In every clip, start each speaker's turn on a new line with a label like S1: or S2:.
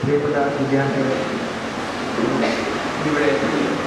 S1: പ്രിയപ്പെട്ട വിദ്യാർത്ഥികളെ ഇവിടെ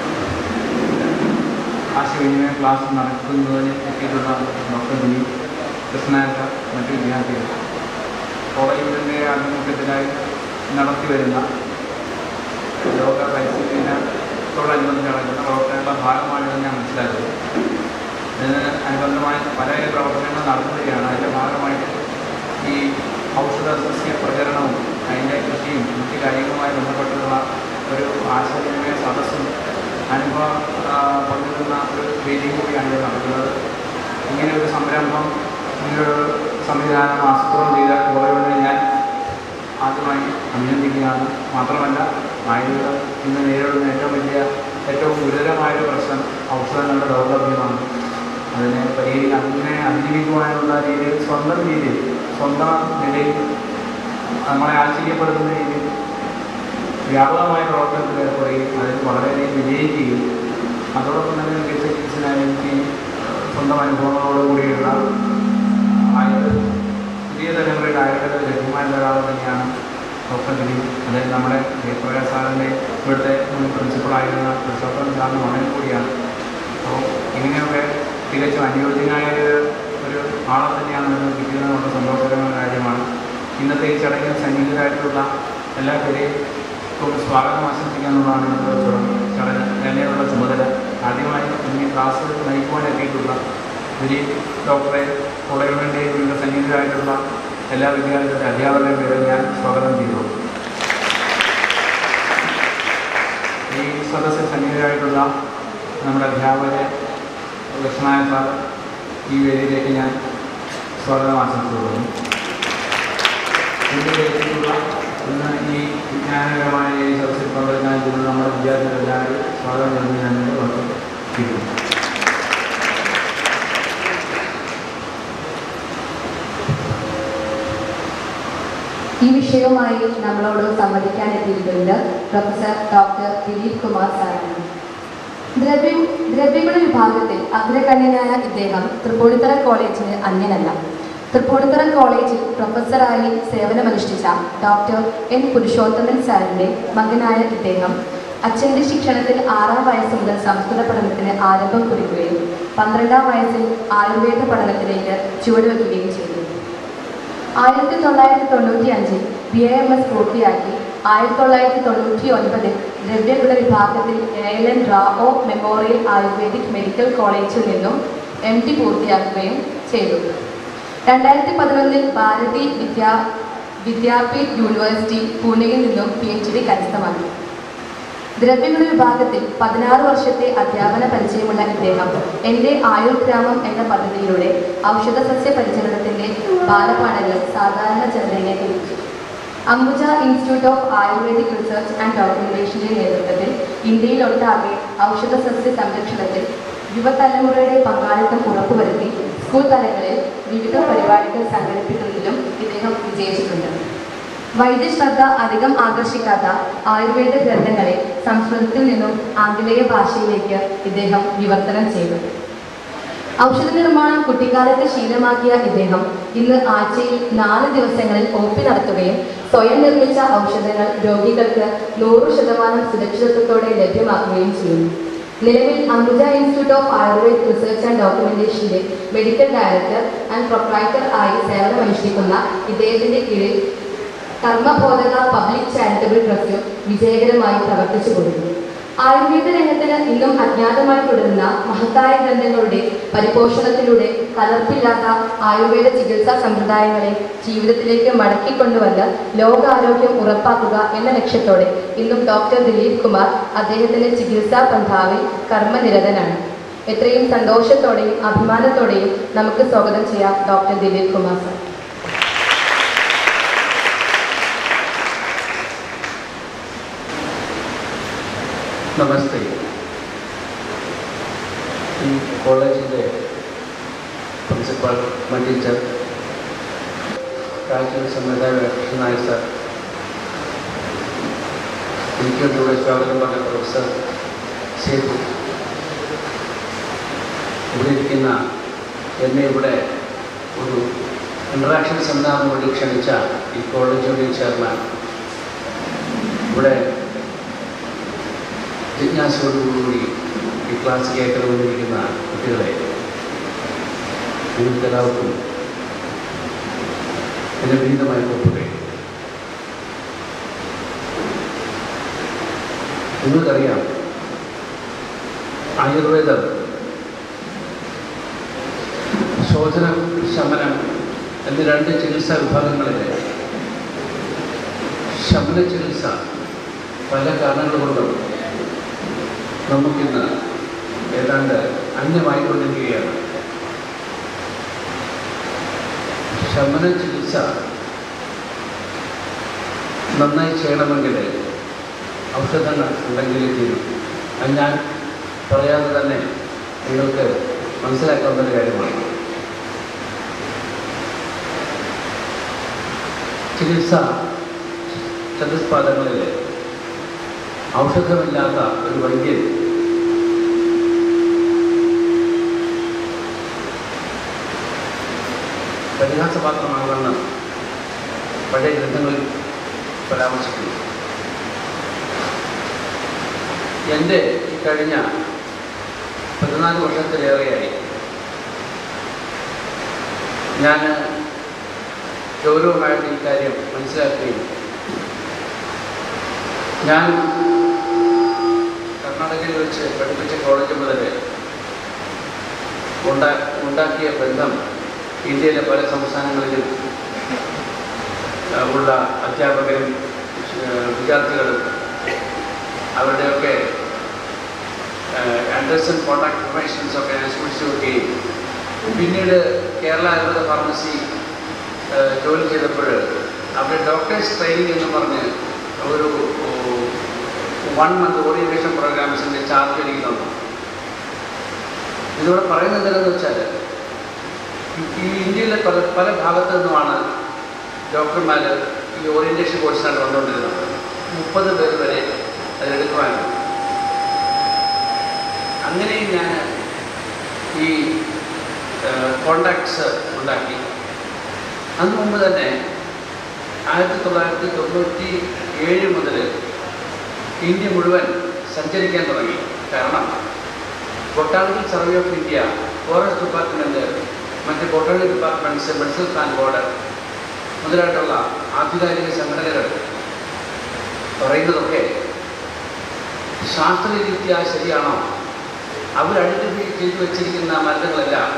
S1: ആശയവിനിമയ ക്ലാസ് നടക്കുന്നതിന് എത്തിയിട്ടുള്ള ഡോക്ടർ ബി കൃഷ്ണാച്ച മറ്റു വിദ്യാർത്ഥികൾ കോളേജിൻ്റെ ആഭിമുഖ്യത്തിനായി നടത്തിവരുന്ന ലോക പരിസ്ഥിതി ദിനത്തോടനുബന്ധിച്ച് നടക്കുന്ന പ്രവർത്തനങ്ങളുടെ ഭാഗമാണെന്ന് ഞാൻ മനസ്സിലാക്കുന്നത് ഇതിന് അനുബന്ധമായി പല പ്രവർത്തനങ്ങൾ നടത്തുകയാണ് അതിൻ്റെ ഭാഗമായിട്ട് ഈ ഔഷധ സസ്യ പ്രചരണവും അതിൻ്റെ കൃഷിയും മറ്റു കാര്യങ്ങളുമായി ബന്ധപ്പെട്ടുള്ള ഒരു ആശയവിനിമയ സദസ്സും അനുഭവം ആ, പങ്കിടുന്ന ഒരു വേദിയും കൂടിയാണ് ഇവിടെ നടക്കുന്നത് ഇങ്ങനെ ഒരു സംരംഭം ഇങ്ങനൊരു സംവിധാനം ആസൂത്രണം ചെയ്ത കോളേജിനെ ഞാൻ ആദ്യമായി അഭിനന്ദിക്കുകയാണ് മാത്രമല്ല ആയുർവേദം ഇന്ന് നേരിടുന്ന ഏറ്റവും വലിയ ഏറ്റവും ഗുരുതരമായൊരു പ്രശ്നം ഔഷധങ്ങളുടെ ദൗർലഭ്യമാണ് അതിനെ പരിഹരിക്കാൻ അതിനെ അതിജീവിക്കുവാനുള്ള രീതിയിൽ സ്വന്തം രീതിയിൽ സ്വന്തം നിലയിൽ നമ്മളെ ആശ്ചര്യപ്പെടുത്തുന്ന രീതിയിൽ വ്യാപകമായ പ്രവർത്തനത്തിൽ ഏർപ്പെടുകയും അതിൽ വളരെയധികം വിജയിക്കുകയും അതോടൊപ്പം തന്നെ മികച്ച ചികിത്സനായി എനിക്ക് സ്വന്തം അനുഭവങ്ങളോടുകൂടിയുള്ള ആയുർവേദ പുതിയ തലമുറയുടെ ആയുർവേദ ലഭ്യമായ ഒരാൾ തന്നെയാണ് ഡോക്ടർ ദിലീപ് അതായത് നമ്മുടെ ജയപ്രകാശ് സാറിൻ്റെ ഇവിടുത്തെ മുൻ പ്രിൻസിപ്പളായിരുന്ന പുരുഷോത്തം സാറിൻ്റെ മകൻ കൂടിയാണ് അപ്പോൾ ഇങ്ങനെയൊക്കെ തികച്ചും അനുയോജ്യനായ ഒരു- ഒരു ആളെ തന്നെയാണ് നമുക്ക് കിട്ടിയത് നമ്മുടെ സന്തോഷകരമായ കാര്യമാണ് ഇന്നത്തെ ഈ ചടങ്ങിൽ സന്നിഹിതരായിട്ടുള്ള എല്ലാ പേരെയും സ്വാഗതം ആശംസിക്കാനുള്ളതാണ് ഇന്നത്തെ ചടങ്ങ് ചടങ്ങ് തന്നെയുള്ള ചുമതല ആദ്യമായി ഇനി ക്ലാസ് നയിക്കുവാൻ എത്തിയിട്ടുള്ള ദിലീപ് ഡോക്ടറെ കോളേജിൻ്റെ വിവിധ സന്നിഹിതരായിട്ടുള്ള എല്ലാ വിദ്യാർത്ഥികളുടെ അധ്യാപകരുടെ പേരിൽ ഞാൻ സ്വാഗതം ചെയ്തു ഈ സദസ്സിൽ സന്നിഹിതരായിട്ടുള്ള നമ്മുടെ അധ്യാപകരെ കൃഷ്ണനായ സാർ ഈ വേദിയിലേക്ക് ഞാൻ സ്വാഗതം ആശംസിക്കുന്നു ഇതിൻ്റെ വേദിയിലുള്ള ഇന്ന് ഈ വിജ്ഞാനകരമായ ഈ സദസ്സിൽ പങ്കെടുക്കാൻ എത്തുന്ന നമ്മുടെ വിദ്യാർത്ഥികളെല്ലാവരും സ്വാഗതം നൽകി ഞാൻ വാക്ക് ചെയ്യുന്നു
S2: ഈ വിഷയവുമായി നമ്മളോട് സംവദിക്കാൻ എത്തിയിട്ടുണ്ട് പ്രൊഫസർ ഡോക്ടർ ദിലീപ് കുമാർ സാറാണ് ദ്രവ്യ ദ്രവ്യങ്ങളുടെ വിഭാഗത്തിൽ അഗ്രഗണ്യനായ ഇദ്ദേഹം തൃപ്പൂണിത്തറ കോളേജിന് അന്യനല്ല തൃപ്പൂണിത്തറ കോളേജിൽ പ്രൊഫസറായി സേവനമനുഷ്ഠിച്ച ഡോക്ടർ എൻ പുരുഷോത്തമൻ സാറിൻ്റെ മകനായ ഇദ്ദേഹം അച്ഛൻ്റെ ശിക്ഷണത്തിൽ ആറാം വയസ്സ് മുതൽ സംസ്കൃത പഠനത്തിന് ആരംഭം കുറിക്കുകയും പന്ത്രണ്ടാം വയസ്സിൽ ആയുർവേദ പഠനത്തിലേക്ക് ചുവടുവെക്കുകയും ചെയ്തു ആയിരത്തി തൊള്ളായിരത്തി തൊണ്ണൂറ്റി അഞ്ചിൽ ബി എ എം എസ് പൂർത്തിയാക്കി ആയിരത്തി തൊള്ളായിരത്തി തൊണ്ണൂറ്റി ഒൻപതിൽ ദ്രവ്യഗുണ വിഭാഗത്തിൽ A L N Rao memorial Ayurvedic medical കോളേജിൽ നിന്നും എം ടി പൂർത്തിയാക്കുകയും ചെയ്തു രണ്ടായിരത്തി പതിനൊന്നിൽ ഭാരതി വിദ്യാ വിദ്യാപീഠ് യൂണിവേഴ്സിറ്റി പൂനെയിൽ നിന്നും പി എച്ച് ഡി കരസ്ഥമാക്കി ദ്രവ്യഗുണ വിഭാഗത്തിൽ പതിനാറ് വർഷത്തെ അധ്യാപന പരിചയമുള്ള ഇദ്ദേഹം എൻ്റെ ആയുർ ഗ്രാമം എന്ന പദ്ധതിയിലൂടെ ഔഷധ സസ്യ പരിചരണത്തിൻ്റെ ബാലപാഠങ്ങൾ സാധാരണ ജനതയിലേക്ക് എത്തിച്ചു Ambuja institute of Ayurvedic research and ഡോക്യുമെന്റേഷന്റെ നേതൃത്വത്തിൽ ഇന്ത്യയിലൊട്ടാകെ ഔഷധ സസ്യ സംരക്ഷണത്തിൽ യുവതലമുറയുടെ പങ്കാളിത്തം ഉറപ്പുവരുത്തി സ്കൂൾ തലങ്ങളിൽ വിവിധ പരിപാടികൾ സംഘടിപ്പിക്കുന്നതിലും ഇദ്ദേഹം വിജയിച്ചിട്ടുണ്ട് വൈദ്യശ്രദ്ധ അധികം ആകർഷിക്കാത്ത ആയുർവേദ ഗ്രന്ഥങ്ങളെ സംസ്കൃതത്തിൽ നിന്നും ആംഗലേയ ഭാഷയിലേക്ക് ഇദ്ദേഹം വിവർത്തനം ചെയ്തു ഔഷധ നിർമ്മാണം കുട്ടിക്കാലത്ത് ശീലമാക്കിയ ഇദ്ദേഹം ഇന്ന് ആഴ്ചയിൽ നാല് ദിവസങ്ങളിൽ ഒ പി നടത്തുകയും സ്വയം നിർമ്മിച്ച ഔഷധങ്ങൾ രോഗികൾക്ക് നൂറ് ശതമാനം സുരക്ഷിതത്വത്തോടെ ലഭ്യമാക്കുകയും ചെയ്യുന്നു നിലവിൽ Ambuja institute of Ayurved research and ഡോക്യുമെന്റേഷന്റെ മെഡിക്കൽ ഡയറക്ടർ ആൻഡ് പ്രൊപ്രൈറ്റർ ആയി സേവനമനുഷ്ഠിക്കുന്ന ഇദ്ദേഹത്തിന്റെ കീഴിൽ കർമ്മബോധക പബ്ലിക് ചാരിറ്റബിൾ ട്രസ്റ്റും വിജയകരമായി പ്രവർത്തിച്ചു കൊടുക്കുന്നു ആയുർവേദ രംഗത്തിന് ഇന്നും അജ്ഞാതമായി തുടരുന്ന മഹത്തായ ഗ്രന്ഥങ്ങളുടെ പരിപോഷണത്തിലൂടെ കലർപ്പില്ലാത്ത ആയുർവേദ ചികിത്സാ സമ്പ്രദായങ്ങളെ ജീവിതത്തിലേക്ക് മടക്കിക്കൊണ്ടുവന്ന് ലോകാരോഗ്യം ഉറപ്പാക്കുക എന്ന ലക്ഷ്യത്തോടെ ഇന്നും ഡോക്ടർ ദിലീപ് കുമാർ അദ്ദേഹത്തിന്റെ ചികിത്സാ പന്ഥാവിൽ കർമ്മനിരതനാണ് എത്രയും സന്തോഷത്തോടെയും അഭിമാനത്തോടെയും നമുക്ക് സ്വാഗതം ചെയ്യാം ഡോക്ടർ ദിലീപ് കുമാർ സാർ
S3: നമസ്തേ ഈ കോളേജിൻ്റെ പ്രിൻസിപ്പൽ മ ടീച്ചർ രാജ്യ സംവിധായക കൃഷ്ണനായ സർ എനിക്കൊന്നുകൂടെ സ്വാഗതം പറഞ്ഞ പ്രൊഫസർ സേതു ഇവിടെ ഇരിക്കുന്ന എന്നെ ഇവിടെ ഒരു ഇൻട്രാക്ഷൻ സെമിനാറിന് വേണ്ടി ക്ഷണിച്ച ഈ കോളേജിൻ്റെ ചെയർമാൻ ഇവിടെ ജിജ്ഞാസയോടുകൂടി ഈ ക്ലാസ് കേൾക്കണമെന്നിരിക്കുന്ന കുട്ടികളെ നിങ്ങൾക്ക് എല്ലാവർക്കും എൻ്റെ വിനീതമായ കുറിപ്പുകൾ നിങ്ങൾക്കറിയാം ആയുർവേദം ശോധന ശമനം എന്നീ രണ്ട് ചികിത്സാ വിഭാഗങ്ങളിൽ ശമന ചികിത്സ പല കാരണങ്ങൾ കൊണ്ടും നമുക്കിന്ന് ഏതാണ്ട് അന്യമായിക്കൊണ്ടിരിക്കുകയാണ് ശമന ചികിത്സ നന്നായി ചെയ്യണമെങ്കിൽ ഔഷധങ്ങൾ ഉണ്ടെങ്കിലേ തീരും അത് ഞാൻ പറയാതെ തന്നെ നിങ്ങൾക്ക് മനസ്സിലാക്കാവുന്ന ഒരു കാര്യമാണ് ചികിത്സ ചതുഷ്പാദങ്ങളിൽ ഔഷധമില്ലാത്ത ഒരു വൈദ്യൻ പരിഹാസപാത്രമാകുമെന്ന് പഴയ ഗ്രന്ഥങ്ങളിൽ പരാമർശിക്കുന്നു എൻ്റെ ഈ കഴിഞ്ഞ പതിനാല് വർഷത്തിലേറെയായി ഞാൻ ഗൗരവമായിട്ട് ഈ കാര്യം മനസ്സിലാക്കുകയും ഞാൻ കർണാടകയിൽ വെച്ച് പഠിപ്പിച്ച കോളേജ് മുതൽ ഉണ്ടാ ഉണ്ടാക്കിയ ബന്ധം ഇന്ത്യയിലെ പല സംസ്ഥാനങ്ങളിലും ആ, ഉള്ള അധ്യാപകരും ആ, വിദ്യാർത്ഥികളും അവരുടെയൊക്കെ ആൻഡേഴ്സൺ കോൺടാക്ട് ഇൻഫർമേഷൻസ് ഒക്കെ ഞാൻ സൂക്ഷിച്ചു വെക്കുകയും പിന്നീട് കേരള ആയുർവേദ ഫാർമസി ആ, ജോലി ചെയ്തപ്പോൾ അവിടെ ഡോക്ടേഴ്സ് ട്രെയിനിങ് എന്ന് പറഞ്ഞ് ഒരു വൺ മന്ത് ഓറിയൻറ്റേഷൻ പ്രോഗ്രാംസിൻ്റെ ചാർജ് എനിക്ക് തന്നു ഇതിവിടെ പറയുന്നത് എന്താണെന്ന് വെച്ചാൽ ഈ ഇന്ത്യയിലെ പല പല ഭാഗത്തു നിന്നുമാണ് ഡോക്ടർമാർ ഈ ഓറിയൻറ്റേഷൻ കോഴ്സിനാണ് വന്നുകൊണ്ടിരുന്നത് മുപ്പത് പേര് വരെ അതിലെടുക്കുവാനുണ്ട് അങ്ങനെ ഞാൻ ഈ കോണ്ടാക്ട്സ് ഉണ്ടാക്കി അന്ന് മുമ്പ് തന്നെ ആയിരത്തി തൊള്ളായിരത്തി തൊണ്ണൂറ്റി ഏഴ് മുതൽ ഇന്ത്യ മുഴുവൻ സഞ്ചരിക്കാൻ തുടങ്ങി കാരണം botanical survey of India forest department മറ്റ് botanical departments medical plan board മുതലായിട്ടുള്ള ആധികാരിക സംഘടനകൾ പറയുന്നതൊക്കെ ശാസ്ത്രീയ രീതിയ ശരിയാണോ അവർ ഐഡൻറ്റിഫൈ ചെയ്തു വെച്ചിരിക്കുന്ന മരുന്നുകളെല്ലാം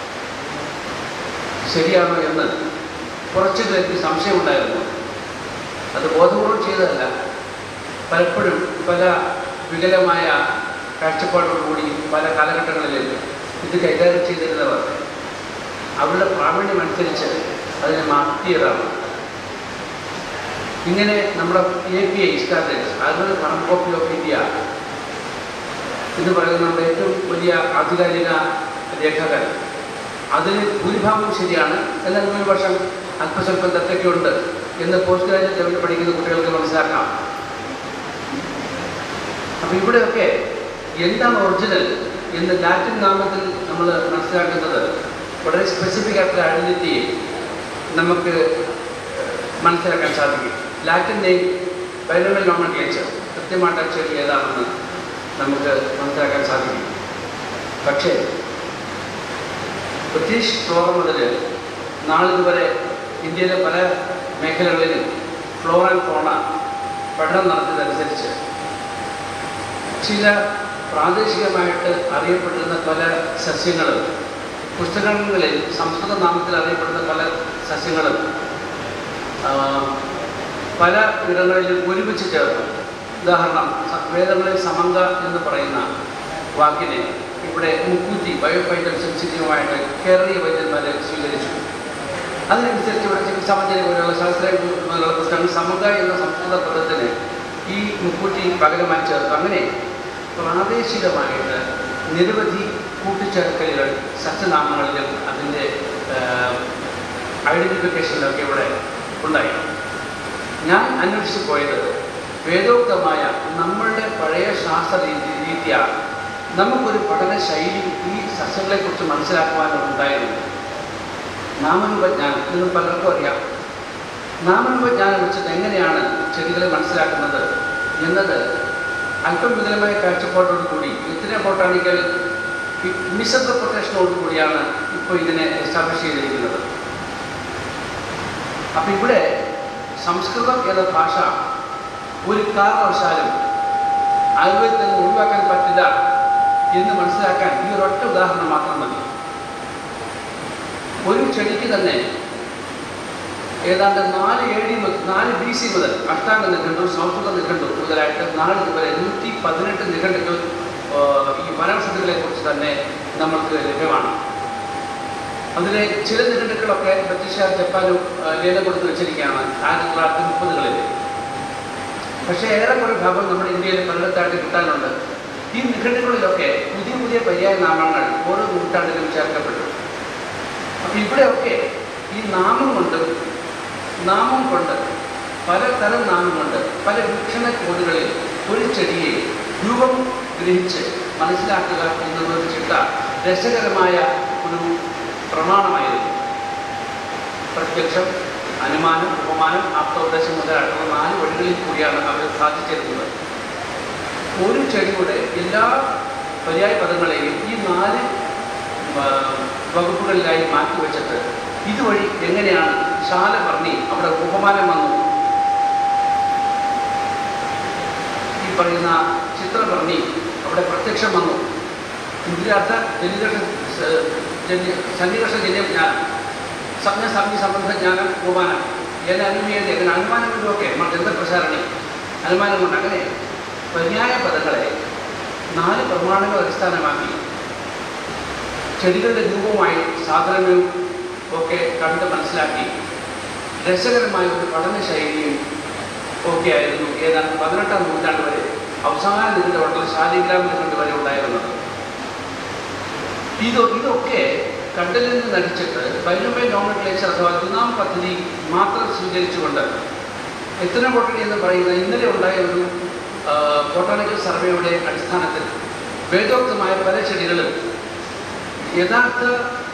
S3: ശരിയാണോ എന്ന് കുറച്ച് പേർക്ക് സംശയമുണ്ടായിരുന്നു അത് ബോധപൂർവം ചെയ്തതല്ല പലപ്പോഴും പല വികലമായ കാഴ്ചപ്പാടോടുകൂടി പല കാലഘട്ടങ്ങളിൽ ഇത് കൈകാര്യം ചെയ്തിരുന്നവർ അവരുടെ പ്രാവീണ്യമനുസരിച്ച് അതിനെ മാറ്റിയതാണ് ഇങ്ങനെ നമ്മുടെ A P I standards Ayurveda pharmacopoeia of India എന്ന് പറയുന്ന നമ്മുടെ ഏറ്റവും വലിയ ആധികാരിക രേഖകൾ അതിൽ ഭൂരിഭാഗവും ശരിയാണ് എന്നാൽ ഭൂരിപക്ഷം അല്പസ്വല്പം തെറ്റൊക്കെയുണ്ട് എന്ന് പോസ്റ്റ് ഗ്രാജുവേറ്റ് ലെവലിൽ പഠിക്കുന്ന കുട്ടികൾക്ക് മനസ്സിലാക്കാം അപ്പം ഇവിടെയൊക്കെ എന്താണ് ഒറിജിനൽ എന്ന് ലാറ്റിൻ നാമത്തിൽ നമ്മൾ മനസ്സിലാക്കുന്നത് വളരെ സ്പെസിഫിക് ആയിട്ടുള്ള ഐഡൻറ്റിറ്റി നമുക്ക് മനസ്സിലാക്കാൻ സാധിക്കും ലാറ്റിൻ നെയിം ബൈനമൽ നോമൻക്ലേച്ചർ കൃത്യമായിട്ട് അച്ചടി ഏതാണെന്ന് നമുക്ക് മനസ്സിലാക്കാൻ സാധിക്കും പക്ഷേ ബ്രിട്ടീഷ് ഫ്ലോറ മുതൽ നാളിതുവരെ ഇന്ത്യയിലെ പല മേഖലകളിലും ഫ്ലോറ ആൻഡ് ഫോണ പഠനം നടത്തിയതനുസരിച്ച് ചില പ്രാദേശികമായിട്ട് അറിയപ്പെടുന്ന പല സസ്യങ്ങളും പുസ്തകങ്ങളിൽ സംസ്കൃത നാമത്തിൽ അറിയപ്പെടുന്ന പല സസ്യങ്ങളും ആ, പല ഇടങ്ങളിലും ഒരുമിച്ച് ചേർന്നു ഉദാഹരണം സ- വേദങ്ങളിൽ സമങ്ക എന്ന് പറയുന്ന വാക്കിനെ ഇവിടെ മുക്കൂറ്റി ബയോഫൈറ്റൽ സെൻസിറ്റീവുമായിട്ട് കേരളീയ വൈദ്യന്മാരെ സ്വീകരിച്ചു അതിനനുസരിച്ച് ഇവിടെ ചികിത്സാമഞ്ജരി പോലെയുള്ള ശാസ്ത്ര പോലുള്ള പുസ്തകങ്ങൾ സമങ്ക എന്ന സംസ്കൃത പദത്തിന് ഈ മുക്കൂറ്റി പകരമായി ചേർത്തു അങ്ങനെ പ്രാദേശികമായിട്ട് നിരവധി കൂട്ടിച്ചേർക്കലുകൾ സസ്യനാമങ്ങളിലും അതിൻ്റെ ഐഡൻറ്റിഫിക്കേഷനിലൊക്കെ ഇവിടെ ഉണ്ടായി ഞാൻ അന്വേഷിച്ച് പോയത് വേദോക്തമായ നമ്മളുടെ പഴയ ശാസ്ത്ര രീതി രീതിയ നമുക്കൊരു പഠന ശൈലി ഈ സസ്യങ്ങളെക്കുറിച്ച് മനസ്സിലാക്കുവാനുണ്ടായിരുന്നു നാമരൂപജ്ഞാനം ഇത് പലർക്കും അറിയാം നാമരൂപജ്ഞാനം വെച്ചിട്ട് എങ്ങനെയാണ് ചെടികളെ മനസ്സിലാക്കുന്നത് എന്നത് അല്പം വികലമായ കാഴ്ചപ്പാടോടുകൂടി ഇത്തരം ബോട്ടാണിക്കൽ മിസ്ഇൻ്റർപ്രിട്ടേഷനോടുകൂടിയാണ് ഇപ്പോൾ ഇതിനെ എസ്റ്റാബ്ലിഷ് ചെയ്തിരിക്കുന്നത് അപ്പം ഇവിടെ സംസ്കൃതം എന്ന ഭാഷ ഒരു കാരണവശാലും ആയുർവേദത്തിൽ നിന്ന് ഒഴിവാക്കാൻ പറ്റില്ല എന്ന് മനസ്സിലാക്കാൻ ഈ ഒരൊറ്റ ഉദാഹരണം മാത്രം മതി ഒരു ചെടിക്ക് തന്നെ ഏതാണ്ട് നാല് എ ഡി മുതൽ നാല് ബി സി മുതൽ അഷ്ടാംഗ നിഘണ്ടു സംസ്കൃത നിഘണ്ടു മുതലായിട്ട് നാല് വരെ നൂറ്റി പതിനെട്ട് നിഘണ്ടുകൾ ആ, ഈ വനൗഷധികളെ കുറിച്ച് തന്നെ നമ്മൾക്ക് ലഭ്യമാണ് അതിലെ ചില നിഘണ്ടുക്കളൊക്കെ ബ്രിട്ടീഷുകാർ ജപ്പാനും ആ, ലേലം കൊടുത്ത് വെച്ചിരിക്കുകയാണ് ആയിരത്തി തൊള്ളായിരത്തി മുപ്പതുകളിൽ പക്ഷേ ഏറെക്കുറെ ഭാഗം നമ്മുടെ ഇന്ത്യയിൽ പലയിടത്തായിട്ട് കിട്ടാനുണ്ട് ഈ നിഘണ്ടുകളിലൊക്കെ പുതിയ പുതിയ പര്യായ നാമങ്ങൾ ഓരോ നൂറ്റാണ്ടിലും ചേർക്കപ്പെട്ടു അപ്പം ഇവിടെയൊക്കെ ഈ നാമം കൊണ്ട് നാമം കൊണ്ട് പലതരം നാമം കൊണ്ട് പല വീക്ഷണ കോഡുകളിൽ ഒരു ചെടിയെ രൂപം ഗ്രഹിച്ച് മനസ്സിലാക്കുക എന്നതൊരു ചിട്ട രസകരമായ ഒരു പ്രമാണമായിരുന്നു പ്രത്യക്ഷം അനുമാനം ഉപമാനം ആപ്തോപദേശം മുതലായിട്ടുള്ള നാല് വഴികളിൽ കൂടിയാണ് അവർ സാധിച്ചിരുന്നത് ഒരു ചെടിയുടെ എല്ലാ പര്യായ പദങ്ങളെയും ഈ നാല് ആ, വകുപ്പുകളിലായി മാറ്റിവെച്ചിട്ട് ഇതുവഴി എങ്ങനെയാണ് ശാല പറഞ്ഞി അവിടെ ഉപമാനം വന്നു ഈ പറയുന്ന ചിത്രഭരണി അവിടെ പ്രത്യക്ഷം വന്നു ഇന്ദിരാർത്ഥ ജനികർഷ സന്നികർഷ ജന്യജ്ഞാനം സംജ്ഞ സംജ്ഞ സംബന്ധ ജ്ഞാനം ഉപമാനം എന്നെ അനുമീയത അങ്ങനെ അനുമാനം കൊണ്ടുമൊക്കെ ഗന്ധപ്രസാരണി അനുമാനം കൊണ്ട് അങ്ങനെ പര്യായ പദങ്ങളെ നാല് പ്രമാണങ്ങൾ അടിസ്ഥാനമാക്കി ചെടികളുടെ രൂപവുമായി സാധനങ്ങളും ഒക്കെ കണ്ട് മനസ്സിലാക്കി രസകരമായ ഒരു പഠന ശൈലിയും ഒക്കെ ആയിരുന്നു ഏതാണ്ട് പതിനെട്ടാം നൂറ്റാണ്ട് വരെ അവസാന നിങ്ങളുടെ വട്ടം ശാലിഗ്രാം നിങ്ങളുടെ വരെ ഉണ്ടായിരുന്നത് ഇത് ഇതൊക്കെ കണ്ടലിൽ നിന്ന് നടിച്ചിട്ട് ബൈനോമൈ നോമൻക്ലേച്ചർ അഥവാ മൂന്നാം പദ്ധതി മാത്രം സ്വീകരിച്ചുകൊണ്ട് എത്തന ബോട്ടണി എന്ന് പറയുന്ന ഇന്നലെ ഉണ്ടായ ഒരു ബോട്ടാണിക്കൽ സർവേയുടെ അടിസ്ഥാനത്തിൽ വേദോക്തമായ പല ചെടികളും യഥാർത്ഥ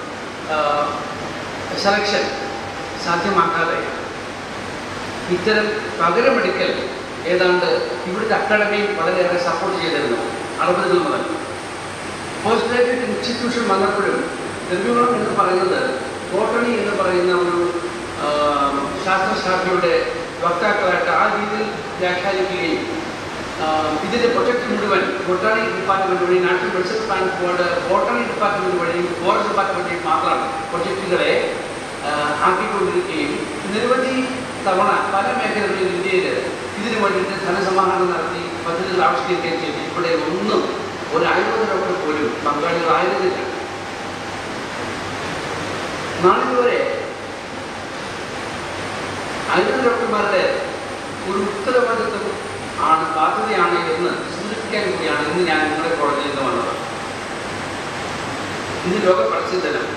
S3: സെലക്ഷൻ സാധ്യമാക്കാതെ ഇത്തരം പകരമെടുക്കൽ ഏതാണ്ട് ഇവിടുത്തെ അക്കാഡമിയും വളരെയേറെ സപ്പോർട്ട് ചെയ്തിരുന്നു അറുപതുകൾ മുതൽ പോസ്റ്റ് ഗ്രാജുവേറ്റ് ഇൻസ്റ്റിറ്റ്യൂഷൻ വന്നപ്പോഴും ദ്രവ്യകുളം എന്ന് പറയുന്നത് ബോട്ടണി എന്ന് പറയുന്ന ഒരു ആ, ശാസ്ത്രശാഖയുടെ വക്താക്കളായിട്ട് ആ രീതിയിൽ വ്യാഖ്യാനിക്കുകയും ആ, ഇതിൻ്റെ പ്രൊജക്ട് മുഴുവൻ ബൊട്ടാണി ഡിപ്പാർട്ട്മെൻറ്റ് വഴി national medicine plan board botany department വഴിയും ഫോറസ്റ്റ് ഡിപ്പാർട്ട്മെൻറ്റ് വഴിയും മാത്രം പ്രൊജക്റ്റുകളെ ആ, ആക്കിക്കൊണ്ടിരിക്കുകയും നിരവധി തവണ പല മേഖലകളിൽ ഇന്ത്യയിൽ ഇതിനു വേണ്ടിയിട്ട് ധനസമാഹരണം നടത്തി പദ്ധതികൾ ആവിഷ്കരിക്കുകയും ചെയ്തു ഇവിടെ ഒന്നും ഒരു ആയുർവേദ ഡോക്ടർ പോലും പങ്കാളികളായിരുന്നില്ല നാളിതുവരെ ആയുർവേദ ഡോക്ടർമാരുടെ ഒരു ഉത്തരവാദിത്വം ആണ് ബാധ്യതയാണ് എന്ന് സൂചിപ്പിക്കാൻ കൂടിയാണ് ഇന്ന് ഞാൻ നിങ്ങളുടെ കോളേജിൽ നിന്ന് വന്നത് ഇന്ന് ലോക പരിസ്ഥിതി ദിനം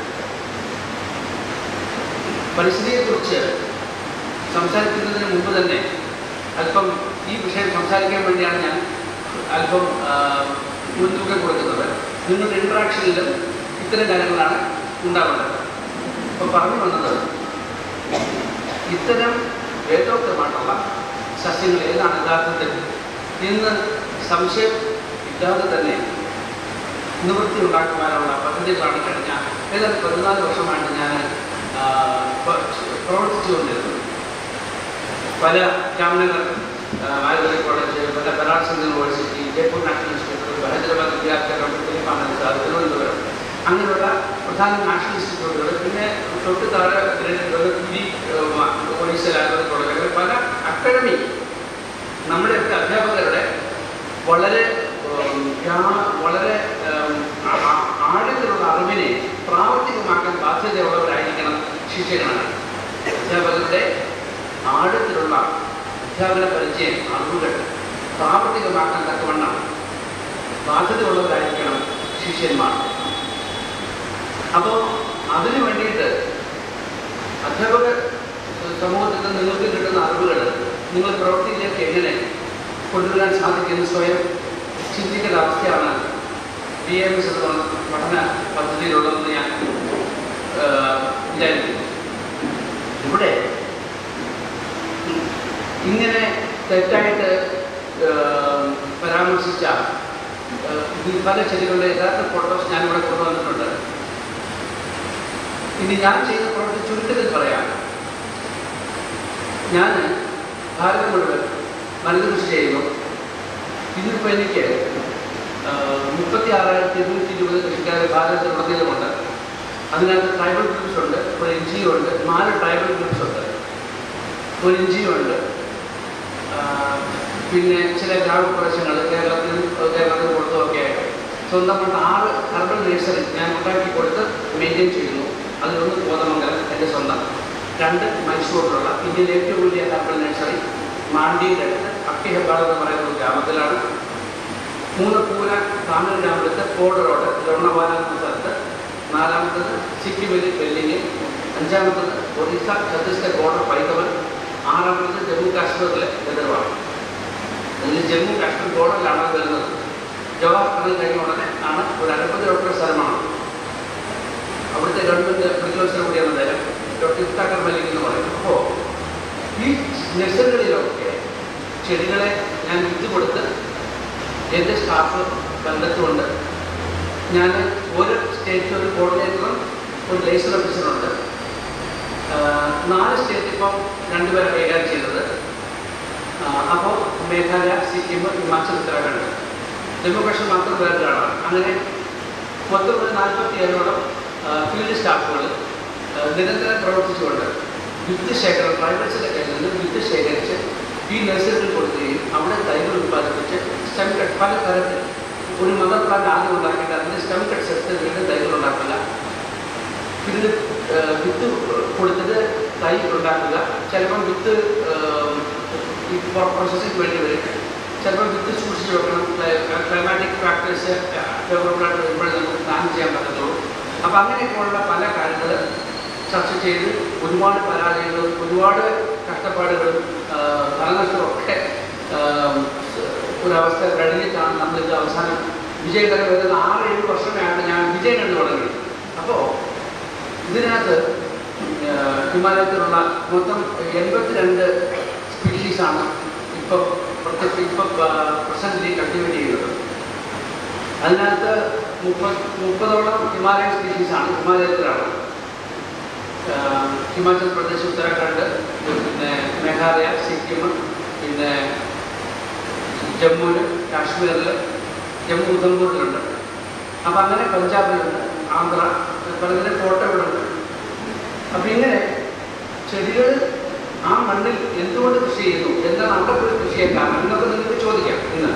S3: പരിസ്ഥിതിയെക്കുറിച്ച് സംസാരിക്കുന്നതിന് മുമ്പ് തന്നെ അല്പം ഈ വിഷയം സംസാരിക്കാൻ വേണ്ടിയാണ് ഞാൻ അല്പം ആ, മുൻതൂക്കം കൊടുക്കുന്നത് നിങ്ങളുടെ ഇൻട്രാക്ഷനിലും ഇത്തരം കാര്യങ്ങളാണ് ഉണ്ടാവേണ്ടത് അപ്പോൾ പറഞ്ഞു വന്നത് ഇത്തരം വേദോക്തമായിട്ടുള്ള സസ്യങ്ങൾ ഏതാണ് യഥാർത്ഥത്തിൽ എന്ന് സംശയം ഇല്ലാതെ തന്നെ നിവൃത്തി ഉണ്ടാക്കുവാനുള്ള പദ്ധതികളാണ് കഴിഞ്ഞ ഏതാണ്ട് പതിനാല് വർഷമായിട്ട് ഞാൻ ആ, പ്ര- പ്രവർത്തിച്ചുകൊണ്ടിരുന്നത് പല ജാംനഗർ ആ, ആയുർവേദ കോളേജ് പല Banaras university Jaipur national institute Hyderabad വിദ്യാർത്ഥികൾ തിരുവനന്തപുരം തിരുവനന്തപുരം അങ്ങനെയുള്ള പ്രധാന നാഷണൽ ഇൻസ്റ്റിറ്റ്യൂട്ടുകൾ പിന്നെ തൊട്ട് താഴെ ഈ ഒഡീസ ആയുർവേദ കോളേജ് അങ്ങനെ പല അക്കാഡമി നമ്മുടെയൊക്കെ അധ്യാപകരുടെ വളരെ ഉം, യാ- വളരെ ഉം, ആ- ആ- ആഴത്തിലുള്ള അറിവിനെ പ്രാവർത്തികമാക്കാൻ ബാധ്യതയുള്ളവരായിരിക്കണം ശിഷ്യഗണങ്ങൾ അധ്യാപകരുടെ ആഴത്തിലുള്ള അധ്യാപന പരിചയം അറിവുകൾ പ്രാവർത്തികമാക്കാൻ തക്കവണ്ണം ബാധ്യതയുള്ളവരായിരിക്കണം ശിഷ്യന്മാർ അപ്പോൾ അതിനു വേണ്ടിയിട്ട് അധ്യാപക സമൂഹത്തിൽ നിന്ന് നിങ്ങൾക്ക് കിട്ടുന്ന അറിവുകൾ നിങ്ങൾ പ്രവൃത്തിയിലേക്ക് എങ്ങനെ കൊണ്ടുവരാൻ സാധിക്കുമെന്ന് സ്വയം ചിന്തിക്കേണ്ട അവസ്ഥയാണ് ബി എം എസ് എന്ന പഠന പദ്ധതിയിലുള്ളതെന്ന് ഞാൻ ആ, വിചാരിക്കുന്നു ഇവിടെ ഇങ്ങനെ തെറ്റായിട്ട് ഏഹ്, പരാമർശിച്ച ഏഹ്, ഈ പല ചെടികളുടെ യഥാർത്ഥ ഫോട്ടോസ് ഞാനിവിടെ കൊണ്ടുവന്നിട്ടുണ്ട് ഇനി ഞാൻ ചെയ്ത പ്രവൃത്തി ചുരുക്കത്തിൽ പറയാം ഞാൻ ഭാരതം മുഴുവൻ മരുന്ന് കൃഷി ചെയ്യുന്നു ഇന്നിപ്പോൾ എനിക്ക് മുപ്പത്തി ആറായിരത്തി ഇരുന്നൂറ്റി ഇരുപത് കൃഷിക്കാർ ഭാരതത്തിൽ ഉടനീളമുണ്ട് അതിനകത്ത് ട്രൈബൽ ഗ്രൂപ്പ്സ് ഉണ്ട് ഒരു എൻ ജി ഒ ഉണ്ട് നാല് ട്രൈബൽ ഗ്രൂപ്പ്സ് ഉണ്ട് ഒരു എൻ ജി ഒ ഉണ്ട് ആ, പിന്നെ ചില ഗ്രാമപ്രദേശങ്ങൾ കേരളത്തിൽ കേരളത്തിൽ പുറത്തുമൊക്കെ ആയിട്ട് സ്വന്തമായിട്ട് ആറ് ഹെർബൽ നഴ്സറി ഞാൻ ഉണ്ടാക്കി കൊടുത്ത് മെയിൻറ്റെയിൻ ചെയ്യുന്നു അതിലൊന്ന് കോതമംഗലം എൻ്റെ സ്വന്തം രണ്ട് മൈസൂരിലുള്ള ഇന്ത്യയിലെ ഏറ്റവും വലിയ ഹെർബൽ നഴ്സറി മാണ്ടിയുടെ അടുത്ത് അക്കിഹബാൾ എന്ന് പറയുന്ന ഒരു ഗ്രാമത്തിലാണ് മൂന്ന് പൂന താമിൽ ഗ്രാമത്തിലത്തെ കോഡ് റോഡ് ലോണവാല എന്ന സ്ഥലത്ത് നാലാമത്തത് സിക്കിമിൽ വെല്ലിങ് അഞ്ചാമത്തത് ഒറീസ ഛത്തീസ്ഗഡ് ബോർഡർ പൈതവൻ ആറാമത്തത് ജമ്മു കാശ്മീരിലെ ഗദർവാണ് അതിൽ ജമ്മു കാശ്മീർ ബോർഡറിലാണ് അത് വരുന്നത് ജവാഹർ ടണൽ കഴിഞ്ഞ ഉടനെ ആണ് ഒരു അൻപത് ഡോക്ടർ സ്ഥലമാണ് അവിടുത്തെ ഗവൺമെൻറ് മെഡിക്കൽ ഓഫീസർ കൂടിയാണ് അദ്ദേഹം ഡോക്ടർ ഇഫ്താഖർ മലിക് എന്ന് പറയും അപ്പോൾ ഈ നഴ്സറികളിലൊക്കെ ചെടികളെ ഞാൻ വിത്ത് കൊടുത്ത് എൻ്റെ സ്റ്റാഫ് ബന്ധത്തുമുണ്ട് ഞാൻ ഒരു സ്റ്റേറ്റ് ഒരു കോർഡിനേറ്ററും ഒരു ലേസർ ഓഫീസറുണ്ട് ആഹ് നാല് സ്റ്റേറ്റ് ഇപ്പം രണ്ടുപേരെ കൈകാര്യം ചെയ്തത് അപ്പോൾ മേഘാലയ സിക്കിം ഹിമാചൽ ഉത്തരാഖണ്ഡ് ജമ്മു കാശ്മീർ മാത്രം വേറൊരാളാണ് അങ്ങനെ മൊത്തം ഒരു നാൽപ്പത്തി ഏഴോളം ഫീൽഡ് സ്റ്റാഫുകൾ നിരന്തരം പ്രവർത്തിച്ചുകൊണ്ട് വിത്ത് ശേഖരം ട്രൈബൽസിൻ്റെ കയ്യിൽ നിന്ന് വിത്ത് ശേഖരിച്ച് ഈ നഴ്സറികളിൽ കൊടുക്കുകയും അവിടെ തൈകൾ ഉത്പാദിപ്പിച്ച് സ്റ്റെം കട്ട് പല തരത്തിൽ ഒരു മദർ പ്ലാന്റ് ആദ്യം ഉണ്ടാക്കിയിട്ട് അതിൻ്റെ സ്റ്റെം കട്ട്സ് എടുത്ത് വീണ്ടും തൈകൾ ഉണ്ടാക്കുക ഇതിന് ഏഹ്, വിത്ത് കൊടുത്തിട്ട് തൈ ഉണ്ടാക്കുക ചിലപ്പം വിത്ത് ഏഹ്, ഈ പ്രോസസ്സിംഗ് വേണ്ടി വരും ചിലപ്പോൾ വിത്ത് സൂക്ഷിച്ച് വെക്കണം ക്ലൈമാറ്റിക് ഫാക്ടേഴ്സ് ഫേവറബിളായിട്ട് വരുമ്പോഴേ നമുക്ക് പ്ലാൻ ചെയ്യാൻ പറ്റത്തുള്ളൂ അപ്പോൾ അങ്ങനെയൊക്കെയുള്ള പല കാര്യങ്ങൾ ചർച്ച ചെയ്ത് ഒരുപാട് പരാജയങ്ങളും ഒരുപാട് കഷ്ടപ്പാടുകളും ഏഹ്, ധനനഷ്ടവും ഒക്കെ ഏഹ്, ഒരവസ്ഥ കഴിഞ്ഞിട്ടാണ് നമ്മളിത് അവസാനം വിജയകരം വരുന്നത് ആറ് ഏഴ് വർഷമായാണ് ഞാൻ വിജയം കണ്ടു തുടങ്ങിയത് അപ്പോൾ ഇതിനകത്ത് ഏഹ്, ഹിമാലയത്തിലുള്ള മൊത്തം എൺപത്തിരണ്ട് സ്പീഷീസാണ് ഇപ്പം പ്രത്യേകിച്ച് ഇപ്പം പ്രസന്റിലി കൾട്ടിവേറ്റ് ചെയ്യുന്നത് അതിനകത്ത് മുപ്പത് മുപ്പതോളം ഹിമാലയൻ സ്പീഷീസാണ് ഹിമാലയത്തിലാണ് ഏഹ്, ഹിമാചൽ പ്രദേശ് ഉത്തരാഖണ്ഡ് പിന്നെ മേഘാലയ സിക്കിം പിന്നെ ജമ്മുവിൽ കാശ്മീരിൽ ജമ്മു ഉധംപൂരിലുണ്ട് അപ്പം അങ്ങനെ പഞ്ചാബിലുണ്ട് ആന്ധ്ര പലതിലും കോട്ടകളുണ്ട് അപ്പം ഇങ്ങനെ ചെടികൾ ആ മണ്ണിൽ എന്തുകൊണ്ട് കൃഷി ചെയ്യുന്നു എന്താണ് അവിടെ പോയി കൃഷി ചെയ്യാൻ കാരണം എന്നൊക്കെ നിങ്ങൾക്ക് ചോദിക്കാം ഇന്ന്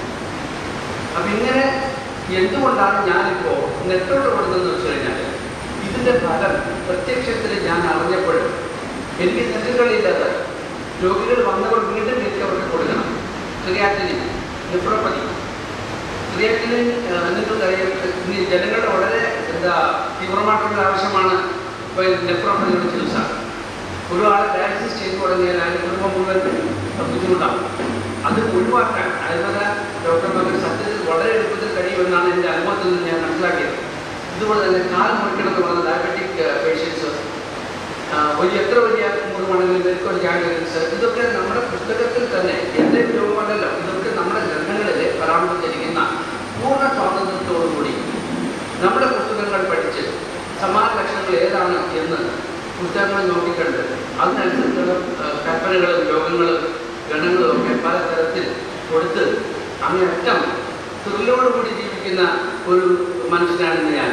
S3: അപ്പം ഇങ്ങനെ എന്തുകൊണ്ടാണ് ഞാനിപ്പോൾ നെറ്റോട്ട് കൊടുത്തതെന്ന് വെച്ച് കഴിഞ്ഞാൽ ഇതിൻ്റെ ഫലം പ്രത്യക്ഷത്തിൽ ഞാൻ അറിഞ്ഞപ്പോൾ എനിക്ക് നെറ്റുകളില്ലാതെ രോഗികൾ വന്നവർ വീണ്ടും എനിക്ക് അവർക്ക് കൊടുക്കണം ക്രിയാറ്റിനിൻ നെഫ്രോപ്പതി ക്രിയാറ്റിനിൻ നിങ്ങൾക്കറിയാം ഇനി ജനങ്ങളുടെ വളരെ എന്താ തീവ്രമായിട്ടുള്ള ആവശ്യമാണ് ഇപ്പോൾ നെഫ്രോപ്പതിയുടെ ചികിത്സ ഒരാളെ ഡയാലിസിസ് ചെയ്തു തുടങ്ങിയാൽ അതിന് കുടുംബം മുഴുവൻ ബുദ്ധിമുട്ടാവും അത് ഒഴിവാക്കാൻ ആയുർവേദ ഡോക്ടർമാർക്ക് സത്യത്തിൽ വളരെ എളുപ്പത്തിൽ കഴിയുമെന്നാണ് എൻ്റെ അനുഭവത്തിൽ നിന്ന് ഞാൻ മനസ്സിലാക്കിയത് ഇതുപോലെ തന്നെ കാൽ മുറിക്കണം എന്ന് പറഞ്ഞ ഡയബറ്റിക് പേഷ്യൻസ് വലിയ എത്ര വലിയ മുറിവാണെങ്കിലും വെരിക്കോൾ ജാഗ്രൻസ് ഇതൊക്കെ നമ്മുടെ പുസ്തകത്തിൽ തന്നെ എൻ്റെ ഉപയോഗമല്ലല്ലോ ഇതൊക്കെ നമ്മുടെ ഗ്രന്ഥങ്ങളിൽ പരാമർശിച്ചിരിക്കുന്ന പൂർണ്ണ സ്വാതന്ത്ര്യത്തോടുകൂടി നമ്മുടെ പുസ്തകങ്ങൾ പഠിച്ച് സമാന ലക്ഷണങ്ങൾ ഏതാണ് എന്ന് പുസ്തകങ്ങൾ നോക്കിക്കണ്ട് അതിനനുസരിച്ചുള്ള ആ, കൽപ്പനകളും യോഗങ്ങളും ഗണങ്ങളും ഒക്കെ പല തരത്തിൽ കൊടുത്ത് അങ്ങേയറ്റം ത്രില്ലോടുകൂടി ജീവിക്കുന്ന ഒരു മനുഷ്യനാണ് ഞാൻ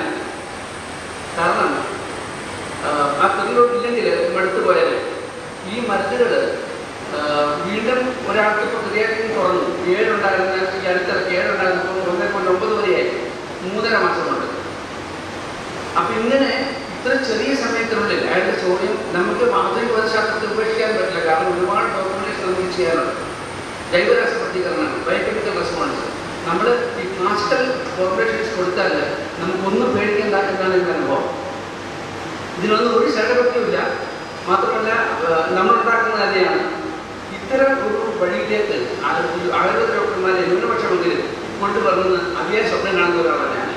S3: കാരണം ആ, ആ ത്രില്ലോട് ഇല്ലെങ്കിൽ മടുത്തു പോയാൽ ഈ മരുന്നുകൾ വീണ്ടും ഒരാൾക്ക് ഇപ്പോൾ ക്രിയാറ്റിൻ കുറഞ്ഞു ഏഴുണ്ടായിരുന്ന ഈ അടുത്തിടയ്ക്ക് ഏഴുണ്ടായിരുന്നപ്പോൾ ഒന്നേ കൊണ്ട് ഒമ്പത് വരെയായി മൂന്നര മാസമുണ്ട് അപ്പം ഇങ്ങനെ ഇത്ര ചെറിയ സമയത്തിനുള്ളിൽ അയാളുടെ ചോദ്യം നമുക്ക് ആധുനിക വനശാസ്ത്രത്തിൽ ഉപേക്ഷിക്കാൻ പറ്റില്ല കാരണം ഒരുപാട് ഡോക്യുമെന്റേഷൻ നമുക്ക് ചെയ്യാനുണ്ട് ജൈവരാസ പ്രതികരണം ബയോകെമിക്കൽ റെസ്പോൺസ് നമ്മൾ ഈ ക്ലാസിക്കൽ ഫോർമുലേഷൻസ് കൊടുത്താൽ നമുക്കൊന്നും പേടിക്കേണ്ട എന്നാണ് എൻ്റെ അനുഭവം ഇതിനൊന്നും ഒരു ശകലത്വമില്ല മാത്രമല്ല ഏഹ്, നമ്മളുണ്ടാക്കുന്നത് തന്നെയാണ് ഇത്തരം ഒരു വഴിയിലേക്ക് ആ- ഈ ആയുർവേദ ഡോക്ടർമാരെ ന്യൂനപക്ഷമെങ്കിലും കൊണ്ടുവരുന്നത് അതിയായ സ്വപ്നം കാണുന്ന ഒരാളാണ് ഞാൻ